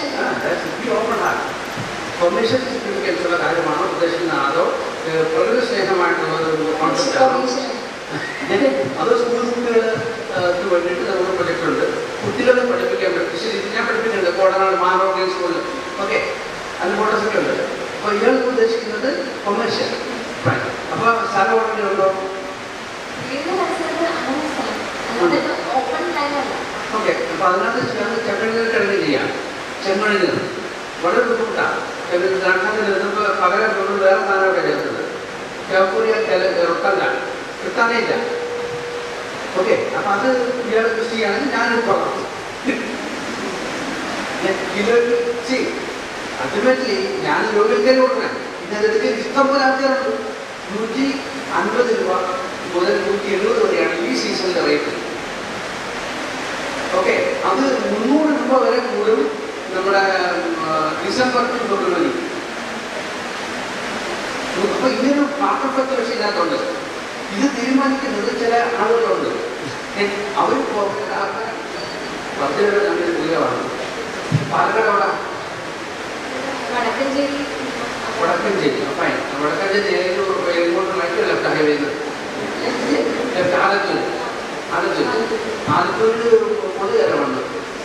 S3: കൊമേഴ്ഷ്യൽ സിഗ്നിഫിക്കൻസ് ഉള്ള കാര്യമാണോ ഉദ്ദേശിക്കുന്നത് അതോ ഏഹ്, പ്രകൃതി സ്നേഹമായിട്ടുള്ള ഒരു കോൺസെപ്റ്റ് ആണോ
S5: കൊമേഴ്ഷ്യൽ
S3: അത് സ്കൂൾ കുട്ടികൾക്ക് വേണ്ടിയിട്ട് നമുക്ക് പ്രൊജക്റ്റ് ഉണ്ട് കുട്ടികളെ പഠിപ്പിക്കാൻ പറ്റും കൃഷി രീതി ഞാൻ പഠിപ്പിക്കുന്നുണ്ട് കോടനാട് മാനവ സ്കൂളിൽ ഓക്കെ അതിന് ഫോട്ടോസൊക്കെ ഉണ്ട് അപ്പോൾ ഇയാൾക്ക് ഉദ്ദേശിക്കുന്നത് കൊമേഴ്ഷ്യൽ അപ്പോൾ സ്ഥലം ഉടനെ ഉണ്ടോ
S5: വീടിൻ്റെ പരിസരത്ത് അങ്ങനെ സ്ഥലം അല്ലാതെ ഓപ്പൺ ടൈമല്ല
S3: ഓക്കെ അപ്പോൾ അതിനകത്ത് ഞങ്ങൾ ചെമ്മണ്ണിൽ കിഴങ്ങ് ചെയ്യാം ചെമ്മണ്ണിൽ വളരെ ബുദ്ധിമുട്ടാണ് രണ്ടാമത് നിർത്തുമ്പോൾ പകരം കൊണ്ട് വേറെ സാധനമൊക്കെ ചേർത്തത് ചാപ്പൂരിയ റൊട്ടല്ല കിട്ടാനേ ഇല്ല ഓക്കെ അപ്പം അത് ഇയാൾ കൃഷി ചെയ്യുകയാണെങ്കിൽ ഞാനത് പറഞ്ഞു കിലോയ്ക്ക് സി അൾട്ടിമേറ്റ്ലി ഞാൻ രോഗിക്കാൻ കൊടുക്കണം പിന്നെ അതെടുക്കാൻ ഇഷ്ടം പോലെ ആൾക്കാരുണ്ട് നൂറ്റി അൻപത് രൂപ മുതൽ നൂറ്റി എഴുപത് വരെയാണ് ഈ സീസണിലെ റേറ്റ് ഓക്കെ അത് മുന്നൂറ് രൂപ വരെ കൂടും നമ്മുടെ ആ, ഡിസംബർ ടു ഫെബ്രുവരി അപ്പൊ ഇങ്ങനൊരു പാർട്ട് ഫ്ലക്ച്വേഷൻ ഇതിനകത്തുണ്ട് ഇത് തീരുമാനിക്കുന്നത് ചില ആളുകളുണ്ട് അവർ വർദ്ധയുടെ നമ്മുടെ ദൂരമാണ് പാലക്കാട് അവിടെ
S5: വടക്കഞ്ചേരി
S3: വടക്കഞ്ചേരി ഫൈൻ വടക്കഞ്ചേരി ഏത് എങ്ങോട്ട് മറ്റു ലെഫ്റ്റ് ഹൈവേന്ന് ലെഫ്റ്റ് ആലത്തൂർ ആലത്തൂർ ആലത്തൂരിൽ പൊതുകരമുണ്ട്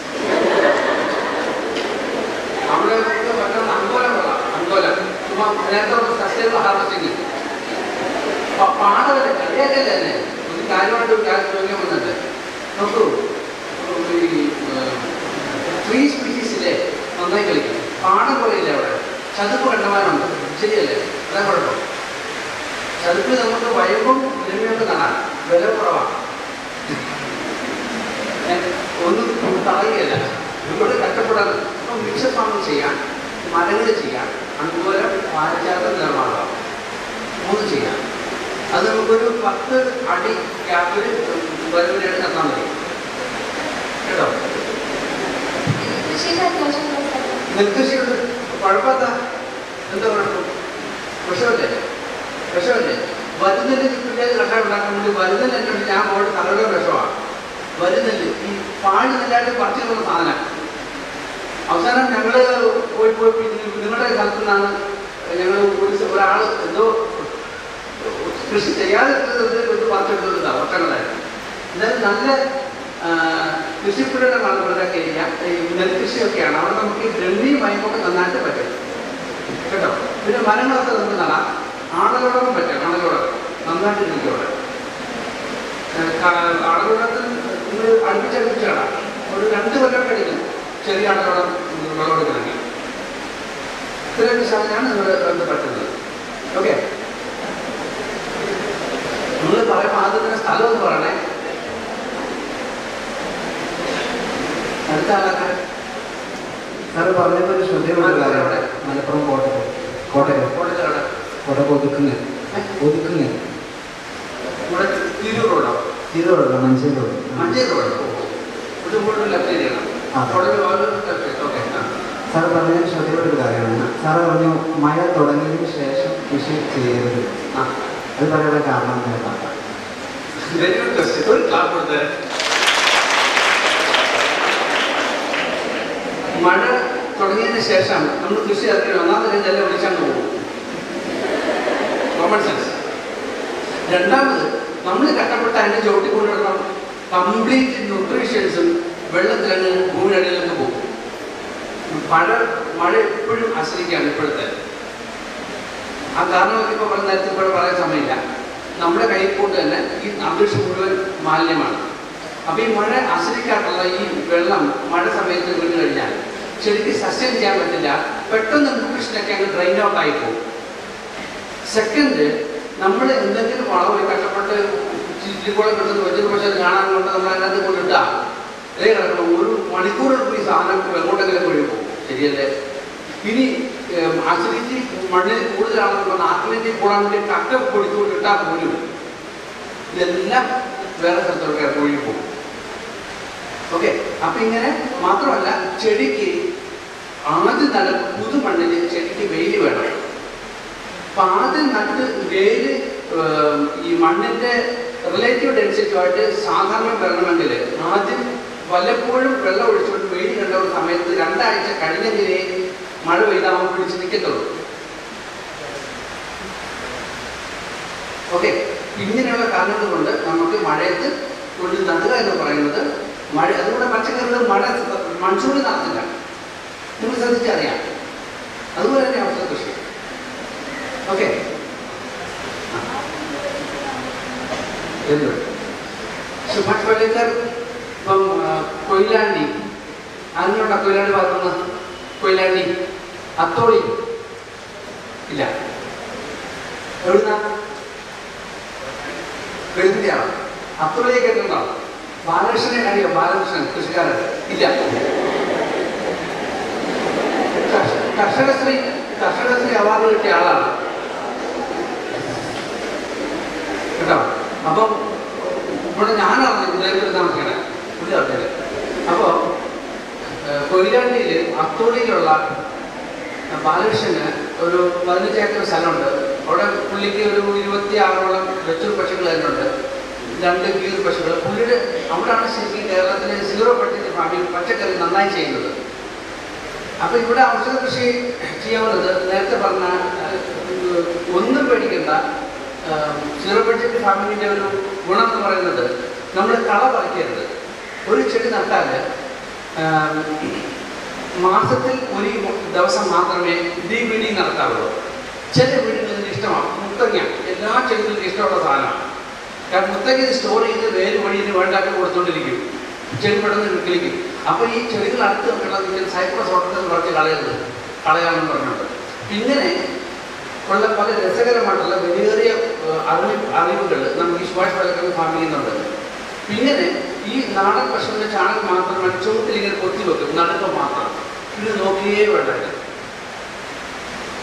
S3: അവിടെ ഒക്കെ പറ്റുന്ന അങ്കോലം കൊള്ളാം അങ്കോലം ചുമ്മാ നേരത്തെ പറഞ്ഞ സസ്റ്റൈനബിൾ ഹാർവസ്റ്റിംഗ് പാടവല്ല കളിയാക്കല്ല തന്നെ ഒരു കാര്യമായിട്ട് ഒരു കാര്യം ചോദിക്കാൻ വന്നിട്ട് നോക്കൂ ഈ ട്രീ സ്പീഷീസിലെ നന്നായി കളിക്കും പാടം കുറയില്ല അവിടെ ചതുപ്പ് കണ്ടമാനുണ്ട് ശരിയല്ലേ അതാ കുഴപ്പം ചതുപ്പ് നമുക്ക് വയമ്പും എരുമയൊക്കെ നടാം വില കുറവാണ് ഏ, ഒന്നും തടയുകയല്ല ഇവിടെ കഷ്ടപ്പെടാൻ അപ്പം മിക്സ ഫാമിംഗ് ചെയ്യാം മരങ്ങൾ ചെയ്യാം അതുപോലെ പാലച്ചാത്ത നിർമ്മാണം മൂന്ന് ചെയ്യാം അത് നമുക്കൊരു പത്ത് അടി ഗ്യാപ്പിൽ വരവിനായിട്ട് നടത്താൻ മതി കേട്ടോ
S5: കൃഷിയുടെ അത്യാവശ്യമുള്ള സ്ഥലം
S3: നെൽകൃഷിയുണ്ട് കുഴപ്പമില്ല എന്താ കുഴപ്പം വിഷമല്ലേ വിഷമല്ലേ വരുന്നതിന് പിന്നെ കഷായം ഉണ്ടാക്കാൻ വേണ്ടി വരുന്നതിന് എന്നോട് ഞാൻ പോയിട്ട് തലയുടെ വിഷമാണ് വരുന്നില്ല ഈ പാഴ് നെല്ലായിട്ട് പറിച്ചു തന്ന സാധനം അവസാനം ഞങ്ങൾ പോയി പോയി പിന്നെ നിങ്ങളുടെ സ്ഥലത്തു നിന്നാണ് ഞങ്ങൾ ഒരു സ- ഒരാൾ എന്തോ കൃഷി ചെയ്യാതെ ഇത് പറിച്ചെടുത്തതാണ് വർഷങ്ങളായിട്ട് എന്നാലും നല്ല ആ, കൃഷിപ്പുഴകളാണ് ഇവരുടെയൊക്കെ ഏരിയ ഈ നെൽകൃഷിയൊക്കെയാണ് അവിടെ നമുക്ക് ഈ ബ്രഹ്മിയും മയക്കൊക്കെ നന്നായിട്ട് പറ്റും കേട്ടോ പിന്നെ മരങ്ങളൊക്കെ നമുക്ക് നടാം ആടലോടകം പറ്റും ആടലോടകം നന്നായിട്ട് ഇരിക്കും അവിടെ ആടലോടത്തിൽ നിങ്ങൾ അടുപ്പിച്ചടുപ്പിച്ച് നടാം ഒരു രണ്ട് കൊല്ലം കഴിക്കും ചെറിയ ആടലോടം വിളവെടുക്കണമെങ്കിൽ ഇത്രയൊക്കെ സാധനമാണ് നിങ്ങൾ അത് പറ്റുന്നത് ഓക്കെ നിങ്ങൾ പറയുമ്പോൾ ആദ്യം തന്നെ സ്ഥലം ഒന്ന് പറയണേ അടുത്ത ആളൊക്കെ
S1: സാറ് പറഞ്ഞപ്പോൾ ഒരു ശ്രദ്ധയുള്ള കാര്യമാണ് മലപ്പുറം കോട്ടയം കോട്ടയം
S3: കോട്ടയത്ത് അവിടെ
S1: കോട്ടയം ഒതുക്കുന്ന് ഒതുക്കുന്ന്
S3: ഇവിടെ തിരൂർ റോഡോ
S1: ചെയ്തോളൂ മഞ്ചേരി റോഡ്
S3: മഞ്ചേരി റോഡ് ഇത് കൂടുതൽ ലെഫ്റ്റ് ഏരിയയാണ്
S1: ആ.
S3: കോട്ടയം ലെഫ്റ്റ് ഓക്കെ
S1: സാറ് പറഞ്ഞ ശ്രദ്ധയുള്ള ഒരു കാര്യമാണ് സാറ് പറഞ്ഞു മഴ തുടങ്ങിയതിന് ശേഷം കൃഷി ചെയ്യരുത്
S3: ആ
S1: അത് പറയാനുള്ള കാരണം എന്താണ്
S3: വെരി ഗുഡ് ക്വസ്റ്റ്യൻ ഒരു ക്ലാപ്പ് കൊടുത്തേ മഴ തുടങ്ങിയതിന് ശേഷം നമ്മൾ കൃഷി ഇറക്കി ഒന്നാമത് കഴിഞ്ഞ് എല്ലാം വിളിച്ചാണ്ട് പോകും കോമൺ സെൻസ് രണ്ടാമത് നമ്മൾ കഷ്ടപ്പെട്ട് അതിനെ ചവിട്ടിക്കൊണ്ടിടണം കംപ്ലീറ്റ് ന്യൂട്രീഷ്യൻസും വെള്ളത്തിലങ്ങ് ഭൂമിയടിയിലങ്ങ് പോകും മഴ മഴ എപ്പോഴും ആശ്രയിക്കുകയാണ് ഇപ്പോഴത്തെ ആ കാരണമൊക്കെ ഇപ്പോൾ പറഞ്ഞ നേരത്തെ ഇപ്പോൾ പറയാൻ സമയമില്ല നമ്മുടെ കയ്യിൽ കൊണ്ട് തന്നെ ഈ അന്തരീക്ഷം മുഴുവൻ മാലിന്യമാണ് അപ്പോൾ ഈ മഴ ആശ്രയിക്കാനുള്ള ഈ വെള്ളം മഴ സമയത്ത് വീണ് കഴിഞ്ഞാൽ ശരിക്കും സസ്റ്റൈൻ ചെയ്യാൻ പറ്റില്ല പെട്ടെന്ന് ന്യൂട്രീഷനൊക്കെ അങ്ങ് ഡ്രെയിൻ ഔട്ട് ആയി പോകും സെക്കൻഡ് നമ്മൾ എന്തെങ്കിലും വളവ് കഷ്ടപ്പെട്ട് ചില്ലിക്കുളം കിട്ടുന്ന വെച്ചിട്ട് പക്ഷേ അത് കാണാൻ കൊണ്ട് നമ്മൾ അതിനകത്ത് കൊണ്ടിട്ടാ ഇതേ കിടക്കണം ഒരു മണിക്കൂറെടുക്കും ഈ സാധനം എങ്ങോട്ടെങ്കിലും വഴി പോകും ശരിയല്ലേ ഇനി ഏം, അസിഡിറ്റി മണ്ണിൽ കൂടുതലാണെന്ന് പറഞ്ഞാൽ ആസിഡിറ്റി കൂടാൻ വേണ്ടി കക്ക പൊടിച്ചുകൊണ്ട് ഇട്ടാൽ പോലും ഇതെല്ലാം വേറെ സ്ഥലത്തൊക്കെ ഒഴുകി പോകും ഓക്കെ അപ്പൊ ഇങ്ങനെ മാത്രമല്ല ചെടിക്ക് ആദ്യം നട പുതുമണ്ണിൽ ചെടിക്ക് വെയിൽ വേണം അപ്പൊ ആദ്യം നട്ട് വെയില് ഏം, ഈ മണ്ണിന്റെ റിലേറ്റീവ് ഡെൻസിറ്റിയുമായിട്ട് സാധാരണ വരണമെങ്കിൽ ആദ്യം വല്ലപ്പോഴും വെള്ളം ഒഴിച്ചുകൊണ്ട് വെയിൽ കണ്ട ഒരു സമയത്ത് രണ്ടാഴ്ച കഴിഞ്ഞെങ്കിലേ മഴ പെയ്താൽ അവൻ പിടിച്ച് നിൽക്കത്തുള്ളൂ ഓക്കെ ഇങ്ങനെയുള്ള കാരണങ്ങൾ കൊണ്ട് നമുക്ക് മഴയത്ത് കൊണ്ട് നടുക എന്ന് പറയുന്നത് മഴ അതുകൊണ്ട് പച്ചക്കറികൾ മഴ മൺസൂണിൽ നടത്തില്ല നിങ്ങൾ ശ്രദ്ധിച്ചറിയാം അതുപോലെ തന്നെ അവസ്ഥ കൃഷി ഓക്കെ സുഭാഷ് പലേക്കർ ഇപ്പം ആ, കൊയിലാണ്ടി അതിനുള്ള കൊയിലാണ്ടി ഭാഗത്തുനിന്ന് കൊയിലാണ്ടി അത്തോളി ഇല്ല എവിടുന്ന എഴുതിയാണ് അത്തോളിയെ കേട്ടിട്ടുണ്ടോ ബാലകൃഷ്ണനെ അറിയോ ബാലകൃഷ്ണൻ കൃഷിക്കാരൻ ഇല്ല കർഷ- കർഷകശ്രീ കർഷകശ്രീ അവാർഡ് കിട്ടിയ ആളാണ് കേട്ടോ അപ്പം ഇവിടെ ഞാനാണ് ഉദയപുരം താമസിക്കണേ പുള്ളി അറിഞ്ഞത് അപ്പോൾ കൊയിലാണ്ടിയിൽ അത്തോളിയിലുള്ള ബാലകൃഷ്ണന് ഒരു പതിനഞ്ച് ഏക്കർ സ്ഥലമുണ്ട് അവിടെ പുള്ളിക്ക് ഒരു ഇരുപത്തി ആറോളം വെച്ചൂർ പശുക്കൾ തന്നെയുണ്ട് രണ്ട് ഗീർ പശുക്കൾ പുള്ളിയുടെ അവിടെയാണ് ശരിക്കും കേരളത്തിലെ സീറോ ബഡ്ജറ്റ് ഫാമിംഗ് പച്ചക്കറി നന്നായി ചെയ്യുന്നത് അപ്പൊ ഇവിടെ ഔഷധ കൃഷി ചെയ്യാവുന്നത് നേരത്തെ പറഞ്ഞ ഏഹ്, ഒന്നും പേടിക്കണ്ട ഏഹ്, സീറോ ബഡ്ജറ്റ് ഫാമിങ്ങിന്റെ ഒരു ഗുണം എന്ന് പറയുന്നത് നമ്മൾ കള പറിക്കരുത് ഒരു ചെടി നട്ടാൽ ഏഹ്, മാസത്തിൽ ഒരു ദിവസം മാത്രമേ ഡി ബീഡിങ് നടത്താറുള്ളൂ ചില വീടുകളിൽ ഇഷ്ടമാണ് മുത്തങ്ങ എല്ലാ ചെടികൾക്കും ഇഷ്ടമുള്ള സാധനമാണ് കാരണം മുത്തങ്ങ സ്റ്റോർ ചെയ്ത് വേര് വഴിയിൽ വേണ്ടാക്കി കൊടുത്തുകൊണ്ടിരിക്കും ചെടി പെട്ടെന്ന് കിളിക്കും അപ്പോൾ ഈ ചെടികൾ അടുത്ത് വെക്കുന്നത് സൈപ്രസ് ഓട്ടത്തിൽ കുറച്ച് കളയരുത് കളയാമെന്ന് പറഞ്ഞിട്ടുണ്ട് ഇങ്ങനെ ഉള്ള പല രസകരമായിട്ടുള്ള വലിയേറിയ ഏഹ്, അറിവ് അറിവുകൾ നമുക്ക് ഈ സുഭാഷ് പലക്കൽ ഫാം ചെയ്യുന്നുണ്ട് ഇങ്ങനെ ഈ നാടൻ പശുവിൻ്റെ ചാണകം മാത്രം ചുവട്ടിൽ ഇങ്ങനെ കൊത്തി വെക്കും നടുക്കം മാത്രം ഇത് നോക്കിയേ വേണ്ട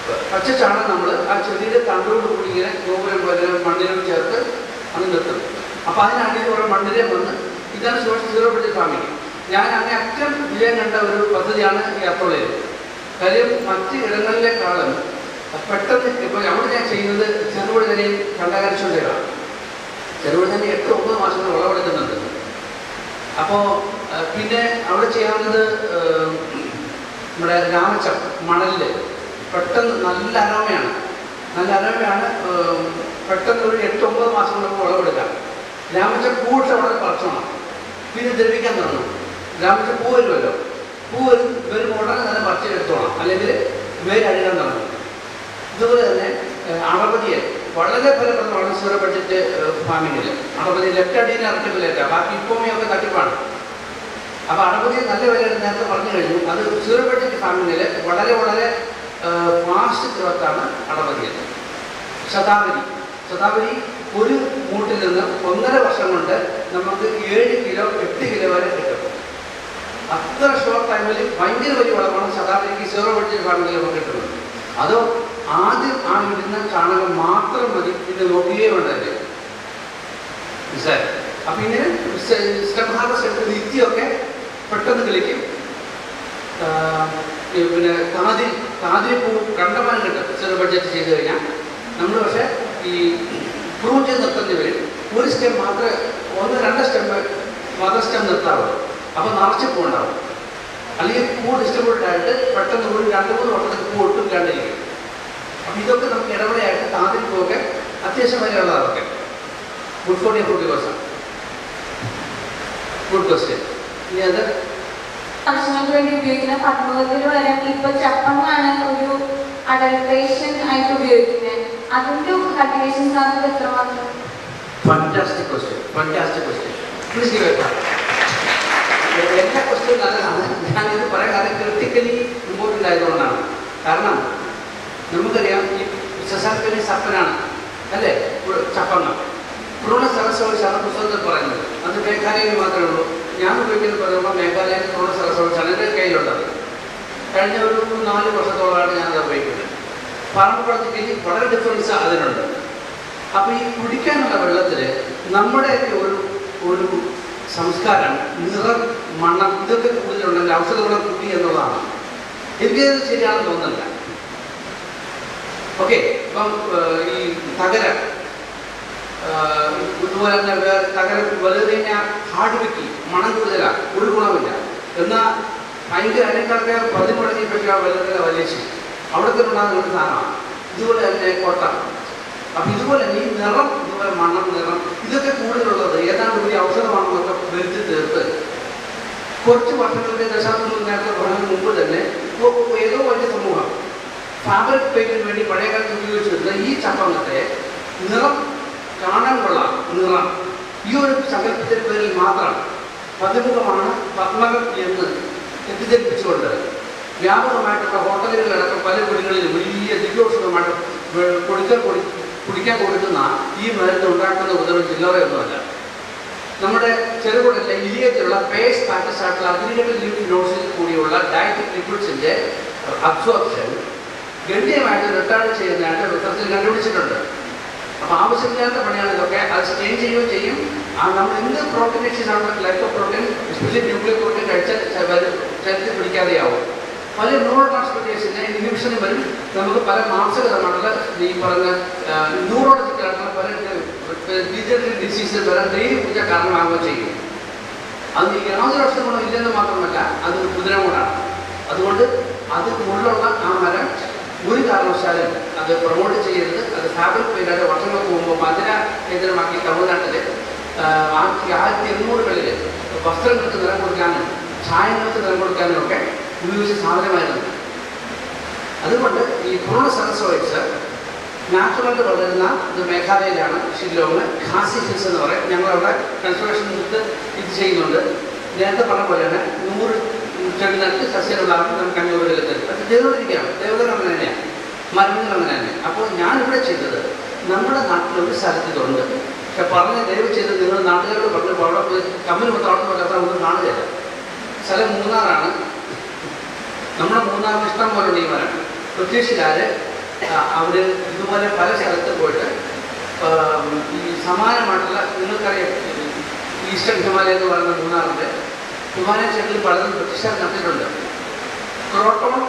S3: പച്ച ചാണകം നമ്മൾ ആ ചെടിയുടെ തണ്ടോട് കൂടി ഇങ്ങനെ ഗോപുരം പോലെ മണ്ണിനോട് ചേർത്ത് അങ്ങ് നിർത്തും അപ്പോൾ അതിനടിയിൽ കുറേ മണ്ണിനെ വന്ന് ഇതാണ് സോഷ്യൽ സീറോ ബഡ്ജറ്റ് ഫാമിംഗ് ഞാൻ അങ്ങനെ അറ്റം വിജയം കണ്ട ഒരു പദ്ധതിയാണ് ഈ അത്തോളയിൽ കാര്യം മറ്റ് ഇടങ്ങളിലേക്കാളും പെട്ടെന്ന് ഇപ്പോൾ അവിടെ ഞാൻ ചെയ്യുന്നത് ചെറുപുഴതനെയും കണ്ടകാരിച്ചുകൊണ്ടേതാണ് ചെറുപുഴതന്നെ എട്ട് ഒമ്പത് മാസം കൊണ്ട് വിളവെടുക്കുന്നുണ്ട് അപ്പോൾ പിന്നെ അവിടെ ചെയ്യാവുന്നത് ഏഹ്, നമ്മുടെ രാമച്ചം മണലിൽ പെട്ടെന്ന് നല്ല അരോമയാണ് നല്ല അരോമയാണ് ഏഹ്, പെട്ടെന്ന് ഒരു എട്ട് ഒമ്പത് മാസം കൊണ്ട് നമുക്ക് വിളവെടുക്കാം രാമച്ചം പൂവിട്ട് വളരെ കുറച്ചോണം പിന്നെ ദ്രവിക്കാൻ തുടങ്ങും രാമച്ചം പൂ വരുമല്ലോ പൂ വരും വരും ഉടനെ തന്നെ പറിച്ച് എടുത്തോണം അല്ലെങ്കിൽ വേര് അഴുകാൻ തുടങ്ങും ഇതുപോലെ തന്നെ ഏഹ്, അണപതിയെ വളരെ ഫലപ്രദമാണ് സീറോ ബഡ്ജറ്റ് ഫാമിങ്ങിൽ അണപതി ലെഫ്റ്റ് അടിയിൽ ഇറക്കി വിലയില്ല ബാക്കി ഇപ്പോമയൊക്കെ തട്ടിപ്പാണ് അപ്പോൾ അണപതി നല്ല വില നേരത്തെ പറഞ്ഞു കഴിഞ്ഞു അത് സീറോ ബഡ്ജറ്റ് ഫാമിങ്ങിൽ വളരെ വളരെ ഫാസ്റ്റ് ഗ്രോത്താണ് അണപതിയിൽ ശതാവരി ശതാവരി ഒരു മൂട്ടിൽ നിന്ന് ഒന്നര വർഷം കൊണ്ട് നമുക്ക് ഏഴ് കിലോ എട്ട് കിലോ വരെ കിട്ടും അത്ര ഷോർട്ട് ടൈമിൽ ഭയങ്കര വലിയ വളമാണ് ശതാവരിക്ക് സീറോ ബഡ്ജറ്റ് ഫാമിങ്ങിൽ നമുക്ക് കിട്ടുന്നത് അതോ ആദ്യം ആ ഇടുന്ന ചാണകം മാത്രം മതി ഇത് നോക്കുകയേ വേണ്ടതല്ലേ മനസ്സിലായോ അപ്പം ഇങ്ങനെ സ്റ്റെപ്പ് ഹാർവസ്റ്റ് എടുത്ത് നിത്യമൊക്കെ പെട്ടെന്ന് കിളിക്കും ആ, ഈ പിന്നെ താതിരി താതിരി പൂ കണ്ടമാനം കിട്ടും ചെറു ബഡ്ജറ്റ് ചെയ്ത് കഴിഞ്ഞാൽ നമ്മൾ പക്ഷേ ഈ പ്രൂവ് ചെയ്ത് നിർത്തേണ്ടി വരും ഒരു സ്റ്റെം മാത്രമേ ഒന്ന് രണ്ട് സ്റ്റെം മദർ സ്റ്റെം നിർത്താവുള്ളൂ അപ്പോൾ നിറച്ച് പൂ ഉണ്ടാവും അല്ലെങ്കിൽ പൂ ഡിസ്ട്രിബ്യൂട്ടഡ് ആയിട്ട് പെട്ടെന്ന് ഒരു രണ്ട് മൂന്ന് വർഷത്തേക്ക് പൂ ഒട്ടും ഇല്ലാണ്ടിരിക്കും അപ്പം ഇതൊക്കെ നമുക്ക് ഇടപെടയായിട്ട് താതിരി പൂവൊക്കെ അത്യാവശ്യം വരെയുള്ളതാണ് അതൊക്കെ good for forty percent good question ഇനി അത്
S6: ആവശ്യങ്ങൾക്ക് വേണ്ടി ഉപയോഗിക്കുന്ന പത്മവതിൽ വരെ ഇപ്പൊ ചപ്പങ്ങാണ് ഒരു അഡൽട്രേഷൻ ആയിട്ട് ഉപയോഗിക്കുന്നത് അതിന്റെ കൾട്ടിവേഷൻ സാധ്യത എത്രമാത്രം
S3: fantastic question fantastic question please give എല്ലാ ക്വസ്റ്റ്യൻ നല്ലതാണ് ഞാനിത് പറയാൻ കാരണം ക്രിട്ടിക്കലി ഇമ്പോർട്ടൻ്റ് ആയതുകൊണ്ടാണ് കാരണം നമുക്കറിയാം ഈ സസാർക്കലി സപ്പനാണ് അല്ലേ ഒരു ചപ്പങ്ങ ഭ്രൂണ സരസ്വവിശാണ് പുസ്തകത്തിൽ പറയുന്നത് അത് മേഘാലയയിൽ മാത്രമേ ഉള്ളൂ ഞാൻ ഉപയോഗിക്കുന്നത് പറയുമ്പോൾ മേഘാലയയിൽ ഭ്രൂണ സരസ്വവിശാണ് എൻ്റെ കയ്യിലുള്ളത് കഴിഞ്ഞ ഒരു നാല് വർഷത്തോളമാണ് ഞാനത് ഉപയോഗിക്കുന്നത് പറമ്പുഴത്തേക്ക് വളരെ ഡിഫറൻസ് അതിനുണ്ട് അപ്പോൾ ഈ കുടിക്കാനുള്ള വെള്ളത്തിൽ നമ്മുടെയൊക്കെ ഒരു ഒരു സംസ്കാരം നിറം മണ്ണം ഇതൊക്കെ കൂടുതലുണ്ടെങ്കിൽ ഔഷധ ഗുണം കൂടി എന്നുള്ളതാണ് എനിക്കത് ശരിയാണെന്ന് തോന്നുന്നില്ല ഓക്കെ ഇപ്പം ഏഹ്, ഈ തകരം ഏഹ്, ഇതുപോലെ തന്നെ വേറെ തകരം വലുത് കഴിഞ്ഞാൽ ഹാർഡ് വെക്കി മണം കൂടുതലാണ് ഒരു ഗുണമില്ല എന്നാൽ ഭയങ്കര അതിനേക്കാളൊക്കെ പതിമുടങ്ങി പറ്റിയ വലുതിനെ വലിയ അവിടെ തന്നെ ഉണ്ടാകുന്ന ഒരു സാധനമാണ് ഇതുപോലെ തന്നെ കൊട്ട അപ്പം ഇതുപോലെ തന്നെ ഈ നിറം ഇതുപോലെ മണം നിറം ഇതൊക്കെ കൂടുതലുള്ളത് ഏതാണ്ട് ഒരു ഔഷധമാണെന്നൊക്കെ വരുത്തി തീർത്ത് കുറച്ച് വർഷങ്ങൾക്ക് ദശാബ്ദം നേരത്തെ പറഞ്ഞതിന് മുമ്പ് തന്നെ ഒ- ഒ- ഏതോ വലിയ സമൂഹം ഫാബ്രിക് പെയിന്റിന് വേണ്ടി പഴയ കാലത്ത് ഉപയോഗിച്ചിരുന്ന ഈ ചപ്പങ്ങത്തെ നിറം കാണാൻ കൊള്ളാം നിറം ഈ ഒരു സങ്കല്പത്തിന്റെ പേരിൽ മാത്രം പതിമുഖമാണ് പത്മകം എന്ന് തെറ്റിദ്ധരിപ്പിച്ചുകൊണ്ട് വ്യാപകമായിട്ടുള്ള ഹോട്ടലുകളിലടക്കം പല വീടുകളിലും വലിയ ദിവ്യോഷധമായിട്ട് വെ- കൊടുക്കാൻ കൊടു കുടിക്കാൻ കൊടുക്കുന്ന ഈ മരുന്ന് ഉണ്ടാക്കുന്ന ഉദരം ചില്ലറയൊന്നുമല്ല നമ്മുടെ ചെറുകുടലിലെ ഇലിയത്തിലുള്ള പേസ് പാറ്റസ് ആയിട്ടുള്ള അഗ്രിഗേറ്റഡ് ലിവിംഗ് നോട്ട്സിൽ കൂടിയുള്ള ഡയറ്റിക് ലിക്വിഡ്സിന്റെ അബ്സോർപ്ഷൻ ഗണ്യമായിട്ട് റിട്ടേൺ ചെയ്യുന്നതായിട്ട് റിസർച്ചിൽ കണ്ടുപിടിച്ചിട്ടുണ്ട് അപ്പോൾ ആവശ്യമില്ലാത്ത പണിയാണ് ഇതൊക്കെ അത് സ്റ്റെയിൻ ചെയ്യുകയും ചെയ്യും ആ നമ്മൾ എന്ത് പ്രോട്ടീൻ ആണ് ലൈഫോ പ്രോട്ടീൻ എസ്പെഷ്യലി ന്യൂക്ലിയർ പ്രോട്ടീൻ കഴിച്ചാൽ ശരീരത്തിൽ പിടിക്കാതെയാവും പല ന്യൂറോ ട്രാൻസ്പോർട്ടേഷൻ്റെ ഇൻഹിബിഷനും വരും നമുക്ക് പല മാംസകരമായിട്ടുള്ള ഈ പറഞ്ഞ ന്യൂറോളജിക്കലായിട്ടുള്ള പല ഡീജനറേറ്റീവ് ഡിസീസ് വരാൻ ഡെയിലി പൂജ കാരണമാകുകയും ചെയ്യും അത് യാതൊരു അക്ഷരങ്ങളും ഇല്ലെന്ന് മാത്രമല്ല അത് കുതിരമൂടാണ് അതുകൊണ്ട് അത് മുള്ളുള്ള ആ മരം ഒരു കാരണവശാലും അത് പ്രൊമോട്ട് ചെയ്യരുത് അത് ഫാബ്രിക് പെയിൻ്റായിട്ട് വർഷങ്ങൾക്ക് മുമ്പ് മധുര കേന്ദ്രമാക്കി തമിഴ്നാട്ടിൽ ആയിരത്തി ആയിരത്തി എണ്ണൂറുകളിൽ വസ്ത്രങ്ങൾക്ക് നിറം കൊടുക്കാനും ചായങ്ങൾക്ക് നിറം കൊടുക്കാനും ഒക്കെ ഉപയോഗിച്ച സാധനമായിരുന്നു അതുകൊണ്ട് ഈ ഭ്രൂണ സരസ്വൈറ്റ്സ് നാച്ചുറലായിട്ട് വളരുന്ന ഇത് മേഘാലയയിലാണ് ഷില്ലോങ് ഖാസി ഹിൽസ് എന്ന് പറയും ഞങ്ങളവിടെ കൺസർവേഷൻ എടുത്ത് ഇത് ചെയ്യുന്നുണ്ട് നേരത്തെ പറഞ്ഞ പോലെ തന്നെ നൂറ് ചെടി നട്ട് സസ്യമുണ്ടാകും നമുക്ക് അഞ്ഞൂറ് രൂപയിൽ തരും അത് ചെയ്തുകൊണ്ടിരിക്കുകയാണ് ദേവതകൾ അങ്ങനെ തന്നെയാണ് മരുന്നുകൾ അങ്ങനെ തന്നെ അപ്പോൾ ഞാനിവിടെ ചെയ്തത് നമ്മുടെ നാട്ടിൽ ഒരു സ്ഥലത്ത് ഇതുണ്ട് പക്ഷെ പറഞ്ഞ ദയവ് ചെയ്ത് നിങ്ങൾ നാട്ടുകാരോട് പറഞ്ഞപ്പോൾ അവിടെ പോയി കമ്പനി മൊത്തം അവിടെ പോകാത്ത ഒന്നും കാണുകയില്ല സ്ഥലം മൂന്നാറാണ് നമ്മുടെ മൂന്നാറിന് ഇഷ്ടം പോലെ ഉണ്ട് ഈ മരം ബ്രിട്ടീഷുകാർ അവർ ഇതുപോലെ പല സ്ഥലത്ത് പോയിട്ട് ആ, ഈ സമാനമായിട്ടുള്ള നിങ്ങൾക്കറിയാം ഈ ഈസ്റ്റേൺ ഹിമാലയ എന്ന് പറയുന്ന മൂന്നാറിൻ്റെ ഹിമാലയ ചെടിയിൽ പലതും ബ്രിട്ടീഷുകാർ നടത്തിയിട്ടുണ്ട് ക്രോട്ടോൺ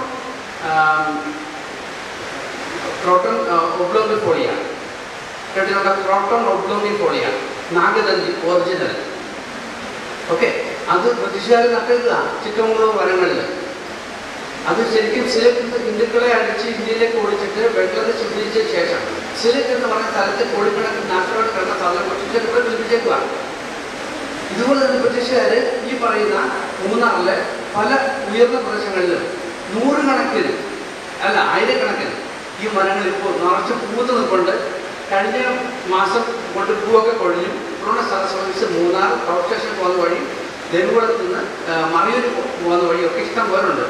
S3: ക്രോട്ടൺ ഒബ്ലോഗിഫോളിയ കേട്ടിട്ടുള്ള ക്രോട്ടൺ ഒബ്ലോഗിഫോളിയ നാഗദന്തി ഒറിജിനൽ ഓക്കെ അത് ബ്രിട്ടീഷുകാർ നട്ടതാണ് ചിക്കമംഗളൂർ വനങ്ങളിൽ അത് ശരിക്കും സിലക്ക് ഹിന്ദുക്കളെ അടിച്ച് ഇന്ത്യയിലേക്ക് ഓടിച്ചിട്ട് ബംഗ്ലാദേശ് വിഭജിച്ച ശേഷം സിലക്ക് എന്ന് പറഞ്ഞ സ്ഥലത്ത് കോടിക്കണക്കിന് നാട്ടുകാർ കിടന്ന സാധനം ബ്രിട്ടീഷുകാർ ഇവിടെ വിഭജിച്ചേക്കുക ഇതുപോലെ തന്നെ ബ്രിട്ടീഷുകാർ ഈ പറയുന്ന മൂന്നാറിലെ പല ഉയർന്ന പ്രദേശങ്ങളിലും നൂറുകണക്കിന് അല്ല ആയിരക്കണക്കിന് ഈ മരങ്ങൾ ഇപ്പോൾ നിറച്ച് പൂത്ത് നിൽപ്പുണ്ട് കഴിഞ്ഞ മാസം കൊണ്ട് പൂവൊക്കെ കൊഴിഞ്ഞു corona service Munnar top station പോകുന്ന വഴി ദേവികുളത്ത് നിന്ന് ആ, മറയൂർ പോകുന്ന വഴിയൊക്കെ ഇഷ്ടം പോലെ ഉണ്ട്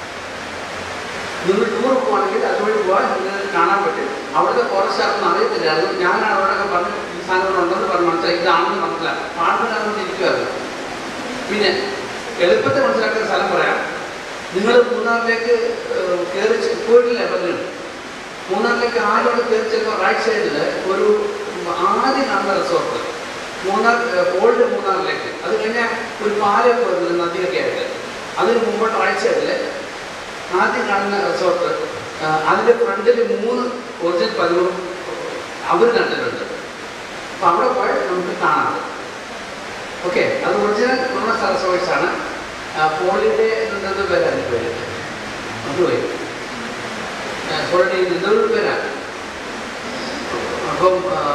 S3: നിങ്ങൾ ടൂർ പോകണമെങ്കിൽ അതുവഴി പോകാൻ നിങ്ങൾക്ക് കാണാൻ പറ്റും അവിടുത്തെ ഫോറസ്റ്റ് ആർക്കൊന്നും അറിയത്തില്ലായിരുന്നു ഞാനാണ് അവിടെയൊക്കെ പറഞ്ഞ് ഈ സാധനങ്ങൾ ഉണ്ടെന്ന് പറഞ്ഞ് മനസ്സിലായി ഇതാണെന്ന് മനസ്സിലാക്കി പാടുന്ന ഇരിക്കുമായിരുന്നു പിന്നെ എളുപ്പത്തിൽ മനസ്സിലാക്കുന്ന സ്ഥലം പറയാം നിങ്ങൾ മൂന്നാറിലേക്ക് ഏഹ്, കയറി ചെ- പോയിട്ടില്ലേ പലരും മൂന്നാറിലേക്ക് ആരോട് കയറി ചെല്ലുമ്പോൾ റൈറ്റ് സൈഡിൽ ഒരു ആദ്യം കാണുന്ന റിസോർട്ട് മൂന്നാർ ഏഹ്, ഓൾഡ് മൂന്നാറിലേക്ക് അത് കഴിഞ്ഞാൽ ഒരു പാലൊക്കെ വരുന്നത് നദിയൊക്കെ ആയിട്ട് അതിന് മുമ്പോട്ട് റൈറ്റ് സൈഡിൽ ആദ്യം കാണുന്ന റിസോർട്ട് അതിൻ്റെ ഫ്രണ്ടിൽ മൂന്ന് ഒറിജിനൽ പതിമൂന്ന് അവർ നട്ടിട്ടുണ്ട് അപ്പോൾ അവിടെ പോയാൽ നമുക്ക് കാണാം ഓക്കെ അത് ഒറിജിനൽ ഉള്ള സരസോയിസ് ആണ് പോളിയുടെ എന്നത് പേര് അതിൻ്റെ പേര് അതുപോയി പോളിയുടെ എന്തൊരു പേരാണ് അപ്പം ആ,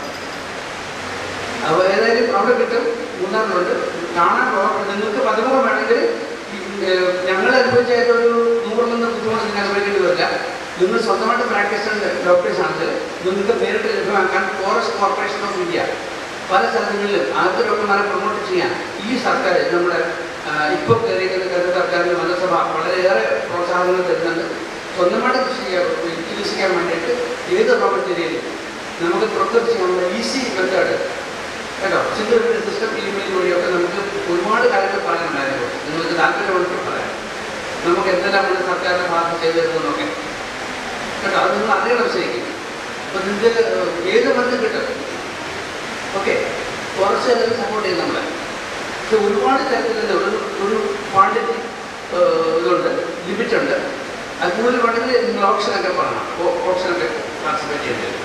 S3: അപ്പോൾ ഏതായാലും അവിടെ കിട്ടും മൂന്നാറിലുണ്ട് കാണാൻ പോകാം നിങ്ങൾക്ക് പതിമുഖം വേണമെങ്കിൽ ഞങ്ങൾ അനുഭവിച്ചായിട്ട് ഒരു നൂറിലൊന്നും ബുദ്ധിമുട്ട് നിങ്ങൾക്ക് അനുഭവിക്കേണ്ടി വരില്ല നിങ്ങൾ സ്വന്തമായിട്ട് പ്രാക്ടീസ് ഡോക്ടേഴ്സ് ആണെങ്കിൽ നിങ്ങൾക്ക് നേരിട്ട് ലഭ്യമാക്കാൻ ഫോറസ്റ്റ് കോർപ്പറേഷൻ ഓഫ് ഇന്ത്യ പല സ്ഥലങ്ങളിലും ആദ്യ ഡോക്ടർമാരെ പ്രൊമോട്ട് ചെയ്യാൻ ഈ സർക്കാർ നമ്മുടെ ഇപ്പോൾ കയറിയിരിക്കുന്ന കേന്ദ്ര സർക്കാരിൻ്റെ മന്ത്രിസഭ വളരെയേറെ പ്രോത്സാഹനങ്ങൾ തരുന്നുണ്ട് സ്വന്തമായിട്ട് കൃഷി ചെയ്യാൻ ചികിത്സിക്കാൻ വേണ്ടിയിട്ട് ഏത് പ്രവർത്തിയിലും നമുക്ക് പ്രൊക്കർ ചെയ്യാനുള്ള ഈസി മെത്തേഡ് കേട്ടോ സിംഗിൾ വിൻഡ് സിസ്റ്റം ഇമെയിൽ വഴിയൊക്കെ നമുക്ക് ഒരുപാട് കാര്യങ്ങൾ പറയാനുണ്ടായിരുന്നു നിങ്ങൾക്ക് താല്പര്യമുണ്ടെങ്കിൽ പറയാം നമുക്ക് എന്തെല്ലാമാണ് സർക്കാരിൻ്റെ ഭാഗത്ത് ചെയ്തിരുന്നതെന്നൊക്കെ കേട്ടോ അത് നിങ്ങൾ അറിയണം ശരിക്കും അപ്പം നിങ്ങൾക്ക് ഏത് മരുന്ന് കിട്ടും ഓക്കെ കുറച്ച് അല്ലെങ്കിൽ സപ്പോർട്ട് ചെയ്യും നമ്മളെ പക്ഷെ ഒരുപാട് തരത്തിലുള്ള ഒരു ഒരു ക്വാണ്ടിറ്റി ഇതുണ്ട് ലിമിറ്റ് ഉണ്ട് അത് കൂടുതൽ വേണമെങ്കിൽ നിങ്ങൾ ഓപ്ഷനൊക്കെ പറയണം ഓപ്ഷനൊക്കെ പാർട്ടിസിപ്പേറ്റ് ചെയ്യേണ്ടി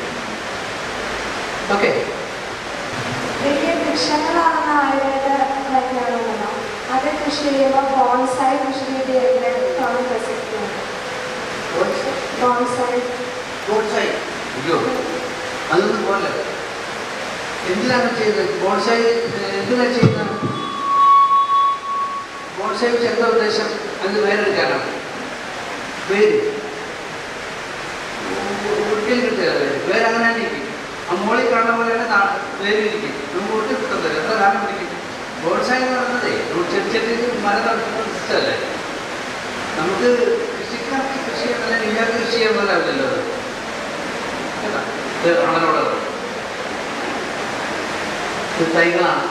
S3: ഓക്കെ
S7: വലിയ വൃക്ഷങ്ങളാണെന്ന ആയുർവേദ മരുന്നുകളുണ്ടല്ലോ അത് കൃഷി ചെയ്യുമ്പോൾ ബോൺസായി കൃഷി രീതി എത്രത്തോളം പ്രസക്തിയുണ്ട് ബോൺസായി
S3: ബോൺസായി അയ്യോ അതൊന്നും പോലെ എന്തിനാണ് ചെയ്യുന്നത് ബോൺസായി എന്തിനാണ് ചെയ്യുന്നത് ബോൺസായി വെച്ച് എന്താ ഉദ്ദേശം അതിന് വേറെടുക്കാനാണ് വേര് ഒരിക്കലും കിട്ടില്ല വേര് വേര് അങ്ങനെ തന്നെ ഇരിക്കും ആ മോളിൽ കാണുന്ന പോലെ തന്നെ നാ- വേര് ഇരിക്കും നമുക്ക് ഒട്ടും കിട്ടത്തില്ല എത്ര കാലം പിടിക്കും ബോൺസായി എന്ന് പറയുന്നതേ നമ്മൾ ചെടി ചെടി മരം നടത്തുന്ന സിസ്റ്റമല്ലേ നമുക്ക് കൃഷിക്കാർക്ക് കൃഷി ചെയ്യാൻ ഇയാൾക്ക് കൃഷി ചെയ്യാൻ പോലെ ആവില്ലല്ലോ അത് കേട്ടോ ഇത് അണലോടത് ഇത് തൈകളാണ്